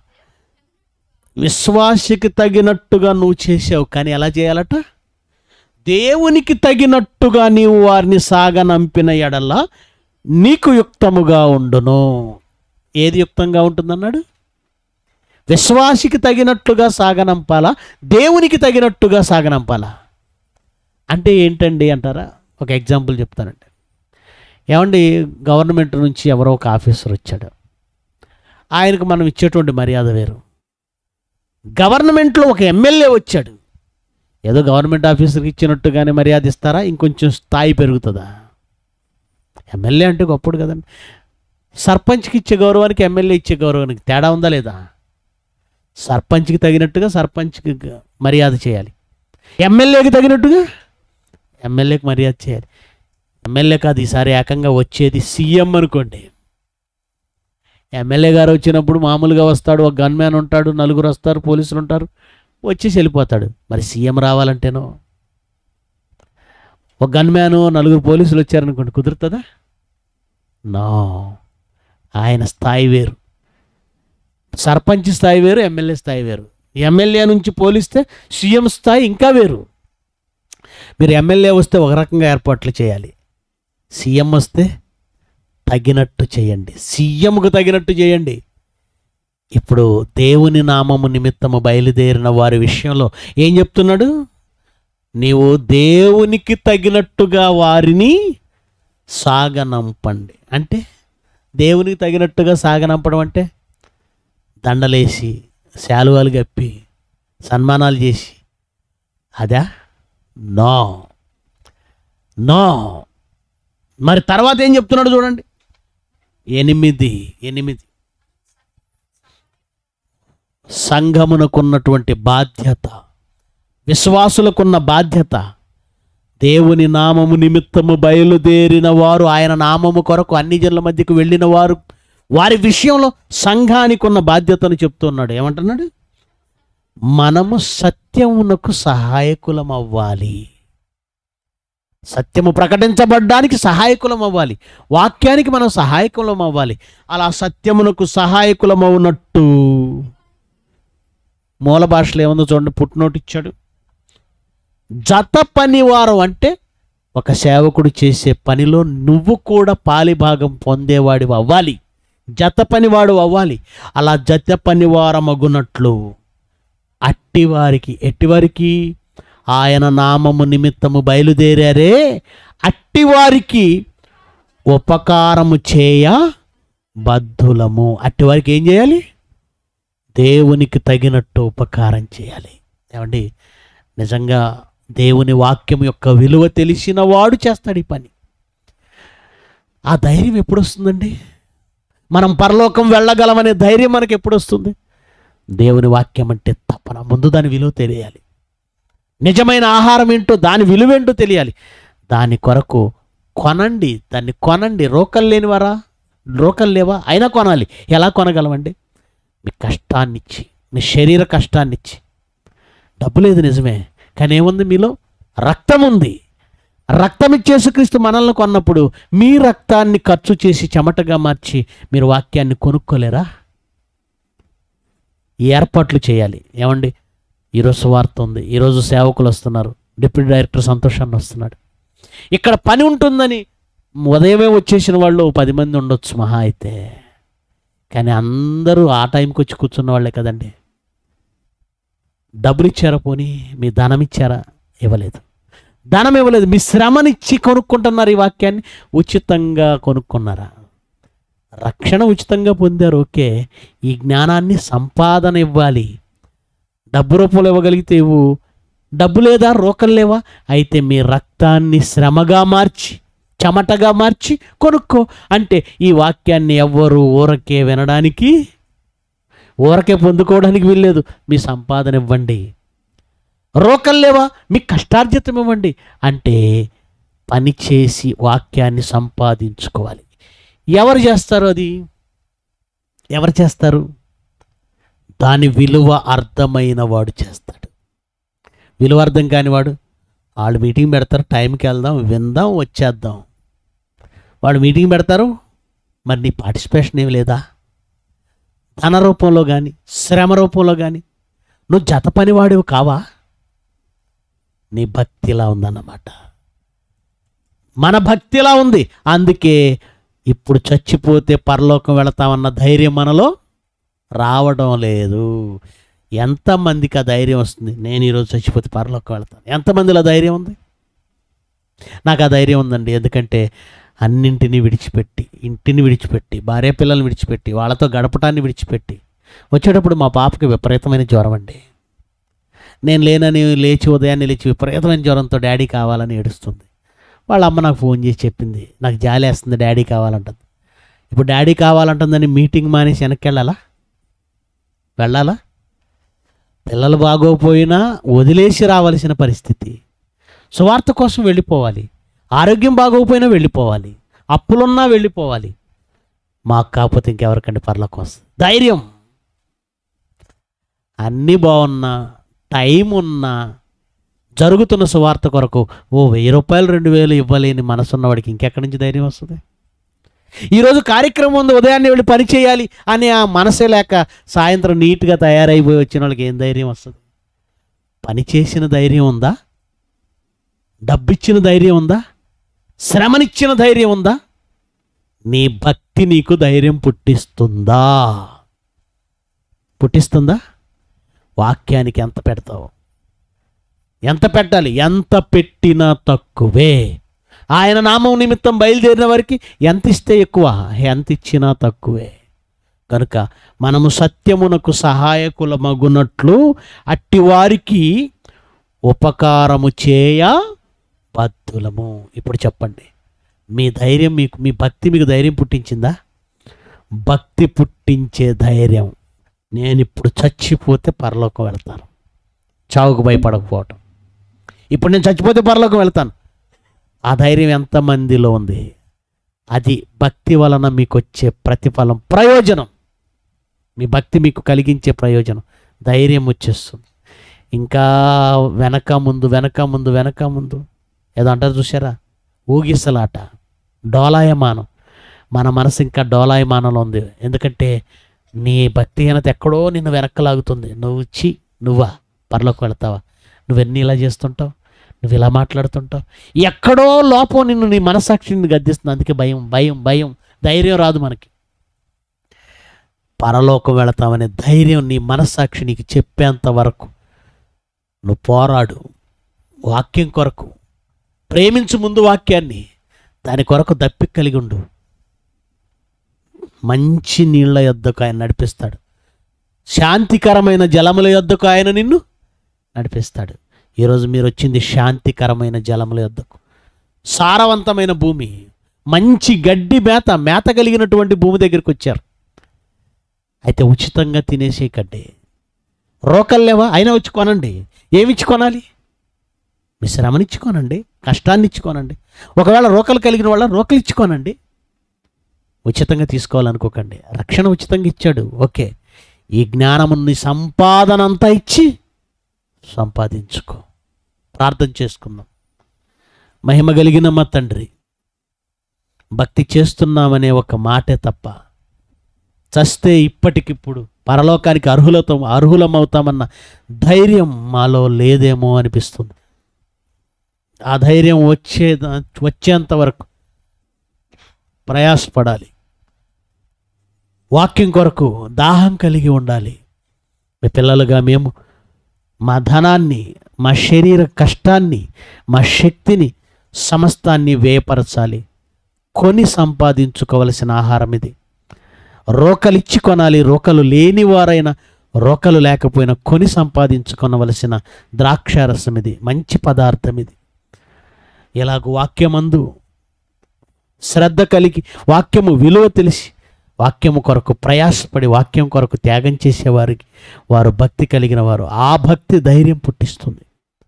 విశ్వాసికి తగినట్టుగా నువ్వు చేసావు కానీ ఎలా చేయాలట దేవునికి తగినట్టుగా నీవు వారిని సాగనంపిన ఎడల నీకు యుక్తముగా ఉండును ఏది యుక్తంగా ఉంటుందన్నాడు విశ్వాసికి తగినట్టుగా సాగనంపాలా దేవునికి తగినట్టుగా సాగనంపాలా అంటే ఏంటండి అంటారా ఒక ఎగ్జాంపుల్ చెప్తానండి ఏమండి గవర్నమెంట్ నుంచి ఎవరో ఒక ఆఫీసర్ వచ్చాడు ఆయనకు మనం ఇచ్చేటువంటి మర్యాద వేరు గవర్నమెంట్లో ఒక ఎమ్మెల్యే వచ్చాడు ఏదో గవర్నమెంట్ ఆఫీసర్కి ఇచ్చినట్టుగానే మర్యాద ఇస్తారా ఇంకొంచెం స్థాయి పెరుగుతుందా ఎమ్మెల్యే అంటే గొప్పడు కదండి సర్పంచ్కి ఇచ్చే గౌరవానికి ఎమ్మెల్యే ఇచ్చే గౌరవానికి తేడా ఉందా లేదా సర్పంచ్కి తగినట్టుగా సర్పంచ్కి గ- మర్యాద చేయాలి ఎమ్మెల్యేకి తగినట్టుగా ఎమ్మెల్యేకి మర్యాద చేయాలి ఎమ్మెల్యే కాదు ఈసారి ఏకంగా వచ్చేది సీఎం అనుకోండి ఎమ్మెల్యే గారు వచ్చినప్పుడు మామూలుగా వస్తాడు ఒక గన్మ్యాన్ ఉంటాడు నలుగురు వస్తారు పోలీసులు ఉంటారు వచ్చేసి వెళ్ళిపోతాడు మరి సీఎం రావాలంటేనో ఒక గన్మ్యాను నలుగురు పోలీసులు వచ్చారనుకోండి కుదురుతుందా నో ఆయన స్థాయి వేరు సర్పంచ్ స్థాయి వేరు ఎమ్మెల్యే స్థాయి వేరు ఎమ్మెల్యే నుంచి పోలిస్తే సీఎం స్థాయి ఇంకా వేరు మీరు ఎమ్మెల్యే వస్తే ఒక రకంగా ఏర్పాట్లు చేయాలి సీఎం వస్తే తగినట్టు చేయండి సీఎంకు తగినట్టు చేయండి ఇప్పుడు దేవుని నామము నిమిత్తము బయలుదేరిన వారి విషయంలో ఏం చెప్తున్నాడు నీవు దేవునికి తగినట్టుగా వారిని సాగనంపండి అంటే దేవునికి తగినట్టుగా సాగనంపడం అంటే దండలేసి శాలువాలు కప్పి సన్మానాలు చేసి అదా నో నో మరి తర్వాత ఏం చెప్తున్నాడు చూడండి ఎనిమిది ఎనిమిది సంఘమునకున్నటువంటి బాధ్యత విశ్వాసులకున్న బాధ్యత దేవుని నామము నిమిత్తము బయలుదేరిన వారు ఆయన నామము కొరకు అన్ని జనుల మధ్యకు వెళ్ళిన వారు వారి విషయంలో సంఘానికి ఉన్న బాధ్యతను చెప్తున్నాడు ఏమంటున్నాడు మనము సత్యమునకు సహాయకులం అవ్వాలి సత్యము ప్రకటించబడ్డానికి సహాయకులం అవ్వాలి వాక్యానికి మనం సహాయకులం అవ్వాలి అలా సత్యమునకు సహాయకులం అవునట్టు మూల భాషలో ఏముందో చూడండి పుట్టినోటి ఇచ్చాడు జత పనివారం అంటే ఒక సేవకుడు చేసే పనిలో నువ్వు కూడా పాలిభాగం పొందేవాడివి అవ్వాలి జత పనివాడు అవ్వాలి అలా జత పనివారం అగునట్లు అట్టివారికి ఎట్టివారికి ఆయన నామము నిమిత్తము బయలుదేరారే అట్టివారికి ఉపకారము చేయ బద్ధులము అట్టివారికి ఏం చేయాలి దేవునికి తగినట్టు ఉపకారం చేయాలి ఏమండి నిజంగా దేవుని వాక్యం యొక్క విలువ తెలిసిన వాడు చేస్తాడు ఈ పని ఆ ధైర్యం ఎప్పుడు వస్తుందండి మనం పరలోకం వెళ్ళగలమనే ధైర్యం మనకి ఎప్పుడు వస్తుంది దేవుని వాక్యం అంటే తప్పన ముందు దాని విలువ తెలియాలి నిజమైన ఆహారం ఏంటో దాని విలువ ఏంటో తెలియాలి దాని కొరకు కొనండి దాన్ని కొనండి రోకలు లేనివారా రోకలు లేవా అయినా కొనాలి ఎలా కొనగలమండి మీ కష్టాన్నిచ్చి మీ శరీర కష్టాన్నిచ్చి డబ్బు లేదు నిజమే కానీ ఏముంది మీలో రక్తం ఉంది రక్తం ఇచ్చేసి క్రీస్తు మనల్ని కొన్నప్పుడు మీ రక్తాన్ని ఖర్చు చేసి చెమటగా మార్చి మీరు వాక్యాన్ని కొనుక్కోలేరా ఈ ఏర్పాట్లు చేయాలి ఏమండి ఈరోజు సువార్త ఉంది ఈరోజు సేవకులు వస్తున్నారు డిప్యూటీ డైరెక్టర్ సంతోషాన్ని వస్తున్నాడు ఇక్కడ పని ఉంటుందని ఉదయమే వచ్చేసిన వాళ్ళు ఓ పది మంది ఉండొచ్చు మహా అయితే కానీ అందరూ ఆ టైంకి వచ్చి కూర్చున్న వాళ్ళే కదండి డబ్బులు ఇచ్చారా పోనీ మీ ధనం ఇచ్చారా ఇవ్వలేదు ధనం ఇవ్వలేదు మీ శ్రమనిచ్చి కొనుక్కుంటున్నారు ఈ వాక్యాన్ని ఉచితంగా కొనుక్కున్నారా రక్షణ ఉచితంగా పొందారు ఓకే ఈ జ్ఞానాన్ని సంపాదన ఇవ్వాలి డబ్బు రూపంలో ఇవ్వగలిగితే ఇవ్వు డబ్బు లేదా రోకలు లేవా అయితే మీ రక్తాన్ని శ్రమగా మార్చి చెమటగా మార్చి కొనుక్కో అంటే ఈ వాక్యాన్ని ఎవ్వరు ఊరకే వినడానికి ఊరకే పొందుకోవడానికి వీల్లేదు మీ సంపాదన ఇవ్వండి రోకలు లేవా మీ కష్టార్జితం ఇవ్వండి అంటే పని చేసి వాక్యాన్ని సంపాదించుకోవాలి ఎవరు చేస్తారు అది ఎవరు చేస్తారు దాని విలువ అర్థమైన వాడు చేస్తాడు విలువ అర్థం కానివాడు వాళ్ళు మీటింగ్ పెడతారు టైంకి వెళ్దాం విందాం వచ్చేద్దాం వాళ్ళు మీటింగ్ పెడతారు మరి నీ పార్టిసిపేషన్ ఏమి లేదా ధన రూపంలో కానీ శ్రమ రూపంలో కానీ నువ్వు జత పనివాడివి కావా నీ భక్తిలా ఉందన్నమాట మన భక్తిలా ఉంది అందుకే ఇప్పుడు చచ్చిపోతే పరలోకం వెళతామన్న ధైర్యం మనలో రావడం లేదు ఎంతమందికి ఆ ధైర్యం వస్తుంది నేను ఈరోజు చచ్చిపోతే పరలోకం వెళ్తాను ఎంతమందిలో ధైర్యం ఉంది నాకు ఆ ధైర్యం ఉందండి ఎందుకంటే అన్నింటినీ విడిచిపెట్టి ఇంటిని విడిచిపెట్టి భార్య పిల్లల్ని విడిచిపెట్టి వాళ్ళతో గడపటాన్ని విడిచిపెట్టి వచ్చేటప్పుడు మా పాపకి విపరీతమైన జ్వరం అండి నేను లేనని లేచి ఉదయాన్నే లేచి విపరీతమైన జ్వరంతో డాడీ కావాలని ఏడుస్తుంది వాళ్ళ అమ్మ నాకు ఫోన్ చేసి చెప్పింది నాకు జాలి వేస్తుంది డాడీ కావాలంటుంది ఇప్పుడు డాడీ కావాలంటుందని మీటింగ్ మానేసి వెనక్కి వెళ్ళాలా వెళ్ళాలా పిల్లలు బాగోపోయినా వదిలేసి రావాల్సిన పరిస్థితి సువార్త కోసం వెళ్ళిపోవాలి ఆరోగ్యం బాగోకపోయినా వెళ్ళిపోవాలి అప్పులున్నా వెళ్ళిపోవాలి మాకు కాకపోతే ఇంకెవరికండి పర్లకు వస్తుంది ధైర్యం అన్నీ బాగున్నా టైం ఉన్నా జరుగుతున్న సువార్త కొరకు ఓ వెయ్యి రూపాయలు రెండు వేలు ఇవ్వలేని మనసున్నవాడికి ఇంకెక్కడి నుంచి ధైర్యం వస్తుంది ఈరోజు కార్యక్రమం ఉంది ఉదయాన్నే వెళ్ళి పని చేయాలి అని ఆ మనసే లేక సాయంత్రం నీట్గా తయారైపోయి వచ్చిన వాళ్ళకి ఏం ధైర్యం వస్తుంది పని చేసిన ధైర్యం ఉందా డబ్బిచ్చిన ధైర్యం ఉందా శ్రమనిచ్చిన ధైర్యం ఉందా నీ భక్తి నీకు ధైర్యం పుట్టిస్తుందా పుట్టిస్తుందా వాక్యానికి ఎంత పెడతావు ఎంత పెట్టాలి ఎంత పెట్టినా తక్కువే ఆయన నామం నిమిత్తం బయలుదేరిన వారికి ఎంత ఇస్తే ఎక్కువ ఎంత ఇచ్చినా తక్కువే కనుక మనము సత్యమునకు సహాయకుల మగునట్లు అట్టి వారికి ఉపకారము చేయ బద్దులము ఇప్పుడు చెప్పండి మీ ధైర్యం మీకు మీ భక్తి మీకు ధైర్యం పుట్టించిందా భక్తి పుట్టించే ధైర్యం నేను ఇప్పుడు చచ్చిపోతే పరలోకం వెళ్తాను చావుకు భయపడకపోవటం ఇప్పుడు నేను చచ్చిపోతే పరలోకం వెళ్తాను ఆ ధైర్యం ఎంతమందిలో ఉంది అది భక్తి వలన మీకు వచ్చే ప్రతిఫలం ప్రయోజనం మీ భక్తి మీకు కలిగించే ప్రయోజనం ధైర్యం వచ్చేస్తుంది ఇంకా వెనక ముందు వెనక ముందు వెనక ముందు ఏదో అంటారు చూసారా ఊగిసలాట డోలాయమానం మన మనసు ఇంకా డోలాయమానంలో ఉంది ఎందుకంటే నీ భక్తిహీనత ఎక్కడో నిన్ను వెనక్కి లాగుతుంది నువ్వు చి నువ్వా పరలోకి వెళ్తావా నువ్వెన్ని ఇలా చేస్తుంటావు నువ్వు ఇలా మాట్లాడుతుంటావు ఎక్కడో లోపం నిన్ను నీ మనసాక్షిని గద్దిస్తుంది అందుకే భయం భయం భయం ధైర్యం రాదు మనకి పరలోకం వెళతామనే ధైర్యం నీ మనస్సాక్షి నీకు చెప్పేంత వరకు నువ్వు పోరాడు వాక్యం కొరకు ప్రేమించు ముందు వాక్యాన్ని దాని కొరకు దప్పిక కలిగి ఉండు మంచి నీళ్ళ యొద్దకు ఆయన నడిపిస్తాడు శాంతికరమైన జలముల యొద్దకు ఆయన నిన్ను నడిపిస్తాడు ఈరోజు మీరు వచ్చింది శాంతికరమైన జలముల యొద్దకు సారవంతమైన భూమి మంచి గడ్డి మేత మేత కలిగినటువంటి భూమి దగ్గరికి వచ్చారు అయితే ఉచితంగా తినేసే గడ్డి రోకలు లేవా అయినా వచ్చి కొనండి ఏమిచ్చి కొనాలి మీ శ్రమనిచ్చి కొనండి కష్టాన్ని ఇచ్చుకోనండి ఒకవేళ రోకలు కలిగిన వాళ్ళ రోకలు ఇచ్చుకోనండి ఉచితంగా తీసుకోవాలనుకోకండి రక్షణ ఉచితంగా ఇచ్చాడు ఓకే ఈ జ్ఞానముని సంపాదన అంతా ఇచ్చి సంపాదించుకో ప్రార్థన చేసుకుందాం మహిమ కలిగిన మా తండ్రి భక్తి చేస్తున్నామనే ఒక మాటే తప్ప చస్తే ఇప్పటికిప్పుడు పరలోకానికి అర్హులతో అర్హులమవుతామన్న ధైర్యం మాలో లేదేమో అనిపిస్తుంది ఆ ధైర్యం వచ్చే వచ్చేంత వరకు ప్రయాసపడాలి వాక్యం కొరకు దాహం కలిగి ఉండాలి మీ పిల్లలుగా మేము మా ధనాన్ని మా శరీర కష్టాన్ని మా శక్తిని సమస్తాన్ని వ్యయపరచాలి కొని సంపాదించుకోవలసిన ఆహారం ఇది రోకలిచ్చి కొనాలి రోకలు లేని వారైన రోకలు లేకపోయినా కొని సంపాదించుకొనవలసిన ద్రాక్షారసం ఇది మంచి పదార్థం ఇది ఇలాగ వాక్యమందు శ్రద్ధ కలిగి వాక్యము విలువ తెలిసి వాక్యము కొరకు ప్రయాసపడి వాక్యం కొరకు త్యాగం చేసేవారికి వారు భక్తి కలిగిన వారు ఆ భక్తి ధైర్యం పుట్టిస్తుంది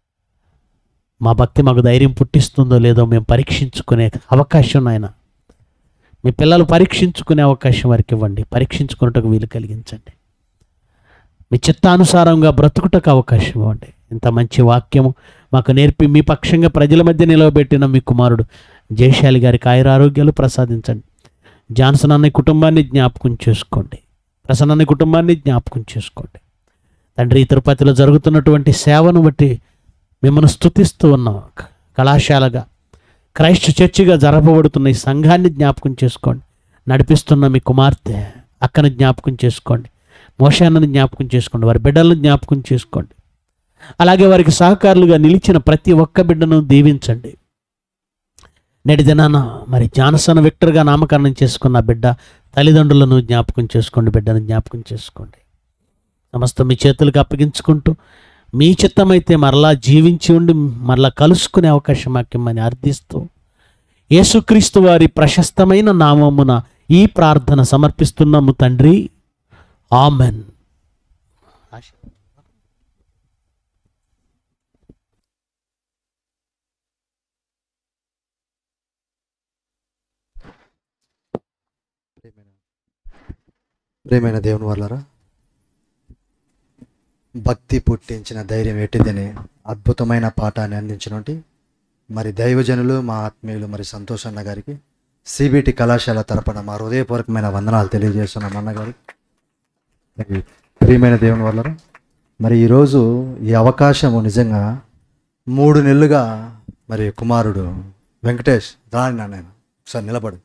మా భక్తి మాకు ధైర్యం పుట్టిస్తుందో లేదో మేము పరీక్షించుకునే అవకాశం నాయన మీ పిల్లలు పరీక్షించుకునే అవకాశం వారికి ఇవ్వండి పరీక్షించుకున్నట్టుకు వీలు కలిగించండి మీ చిత్తానుసారంగా బ్రతుకుటకు అవకాశం ఇవ్వండి ఇంత మంచి వాక్యము మాకు నేర్పి మీ పక్షంగా ప్రజల మధ్య నిలవబెట్టిన మీ కుమారుడు జయశాలి గారికి ఆయుర ఆరోగ్యాలు ప్రసాదించండి జాన్సన్ అనే కుటుంబాన్ని జ్ఞాపకం చేసుకోండి ప్రసన్న అనే కుటుంబాన్ని జ్ఞాపకం చేసుకోండి తండ్రి ఈ తిరుపతిలో జరుగుతున్నటువంటి సేవను బట్టి మిమ్మల్ని స్తుతిస్తూ ఉన్నాం కళాశాలగా క్రైస్ట్ చర్చిగా జరపబడుతున్న ఈ సంఘాన్ని జ్ఞాపకం చేసుకోండి నడిపిస్తున్న మీ కుమార్తె అక్కను జ్ఞాపకం చేసుకోండి మోషాన్నని జ్ఞాపకం చేసుకోండి వారి బిడ్డలను జ్ఞాపకం చేసుకోండి అలాగే వారికి సహకారులుగా నిలిచిన ప్రతి ఒక్క బిడ్డను దీవించండి నేటి దినాన మరి జానసన్ విక్టర్గా నామకరణం చేసుకున్న బిడ్డ తల్లిదండ్రులను జ్ఞాపకం చేసుకోండి బిడ్డను జ్ఞాపకం చేసుకోండి సమస్త మీ చేతులకు అప్పగించుకుంటూ మీ చిత్తమైతే మరలా జీవించి ఉండి మరలా కలుసుకునే అవకాశం మాకిమ్మని అర్థిస్తూ యేసుక్రీస్తు వారి ప్రశస్తమైన నామమున ఈ ప్రార్థన సమర్పిస్తున్నాము తండ్రి ఆమెన్ ప్రేమైన దేవుని వాళ్ళరా భక్తి పుట్టించిన ధైర్యం ఎట్టిదని అద్భుతమైన పాఠాన్ని అందించినటువంటి మరి దైవజనులు మా ఆత్మీయులు మరి సంతోష్ అన్న గారికి సిబిటి కళాశాల తరపున మా హృదయపూర్వకమైన వందనాలు తెలియజేస్తున్నాం అన్నగారికి మరి ప్రియమైన దేవుని వాళ్ళరా మరి ఈరోజు ఈ అవకాశము నిజంగా మూడు నెలలుగా మరి కుమారుడు వెంకటేష్ రాని నాన్న సార్ నిలబడు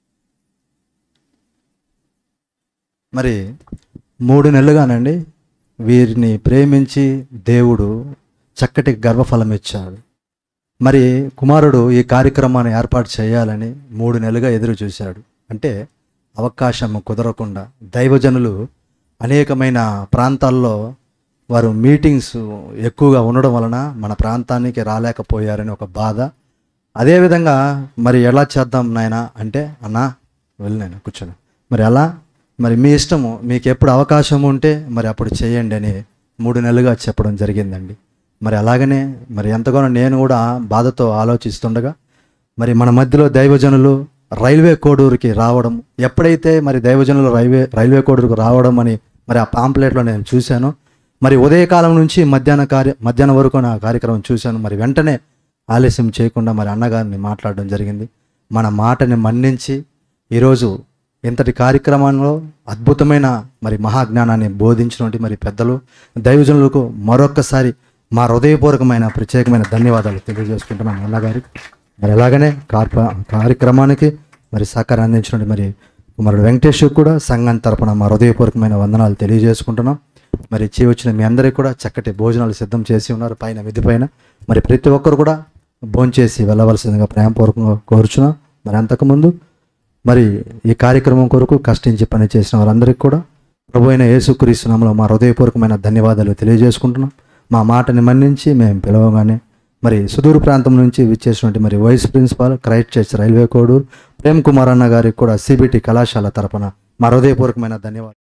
మరి మూడు నెలలుగానండి వీరిని ప్రేమించి దేవుడు చక్కటి గర్భఫలం ఇచ్చాడు మరి కుమారుడు ఈ కార్యక్రమాన్ని ఏర్పాటు చేయాలని మూడు నెలలుగా ఎదురు చూశాడు అంటే అవకాశం కుదరకుండా దైవజనులు అనేకమైన ప్రాంతాల్లో వారు మీటింగ్స్ ఎక్కువగా ఉండడం వలన మన ప్రాంతానికి రాలేకపోయారని ఒక బాధ అదేవిధంగా మరి ఎలా చేద్దాం నాయన అంటే అన్నా వెళ్ళి నేను కూర్చోను మరి ఎలా మరి మీ ఇష్టము మీకు ఎప్పుడు అవకాశం ఉంటే మరి అప్పుడు చేయండి అని మూడు నెలలుగా చెప్పడం జరిగిందండి మరి అలాగనే మరి ఎంతగానో నేను కూడా బాధతో ఆలోచిస్తుండగా మరి మన మధ్యలో దైవజనులు రైల్వే కోడూరుకి రావడం ఎప్పుడైతే మరి దైవజనులు రైల్వే రైల్వే కోడూరుకు రావడం అని మరి ఆ పాంప్లెట్లో నేను చూశాను మరి ఉదయకాలం నుంచి మధ్యాహ్న కార్య మధ్యాహ్నం వరకు నా కార్యక్రమం చూశాను మరి వెంటనే ఆలస్యం చేయకుండా మరి అన్నగారిని మాట్లాడడం జరిగింది మన మాటని మన్నించి ఈరోజు ఇంతటి కార్యక్రమంలో అద్భుతమైన మరి మహాజ్ఞానాన్ని బోధించినటువంటి మరి పెద్దలు దైవజనులకు మరొక్కసారి మా హృదయపూర్వకమైన ప్రత్యేకమైన ధన్యవాదాలు తెలియజేసుకుంటున్నాను అన్నగారికి మరి అలాగనే కార్ప కార్యక్రమానికి మరి సహకారం అందించినటువంటి మరి కుమారుడు వెంకటేష్ కూడా సంఘం తరపున మా హృదయపూర్వకమైన వందనాలు తెలియజేసుకుంటున్నాం మరి ఇచ్చి వచ్చిన మీ అందరికీ కూడా చక్కటి భోజనాలు సిద్ధం చేసి ఉన్నారు పైన మిద్ది పైన మరి ప్రతి ఒక్కరు కూడా భోంచేసి వెళ్ళవలసిందిగా ప్రేమపూర్వకంగా కోరుచున్నాం మరి అంతకుముందు మరి ఈ కార్యక్రమం కొరకు కష్టించి పనిచేసిన వారందరికీ కూడా ప్రభు అయిన యేసుక్రీస్తునామలో మా హృదయపూర్వకమైన ధన్యవాదాలు తెలియజేసుకుంటున్నాం మా మాటని మన్నించి మేము పిలవగానే మరి సుదూర ప్రాంతం నుంచి విచ్చేసినటువంటి మరి vice principal Christ Church railway Koduru Prem Kumar అన్న గారికి కూడా సిబిటి కళాశాల తరపున మా హృదయపూర్వకమైన ధన్యవాదాలు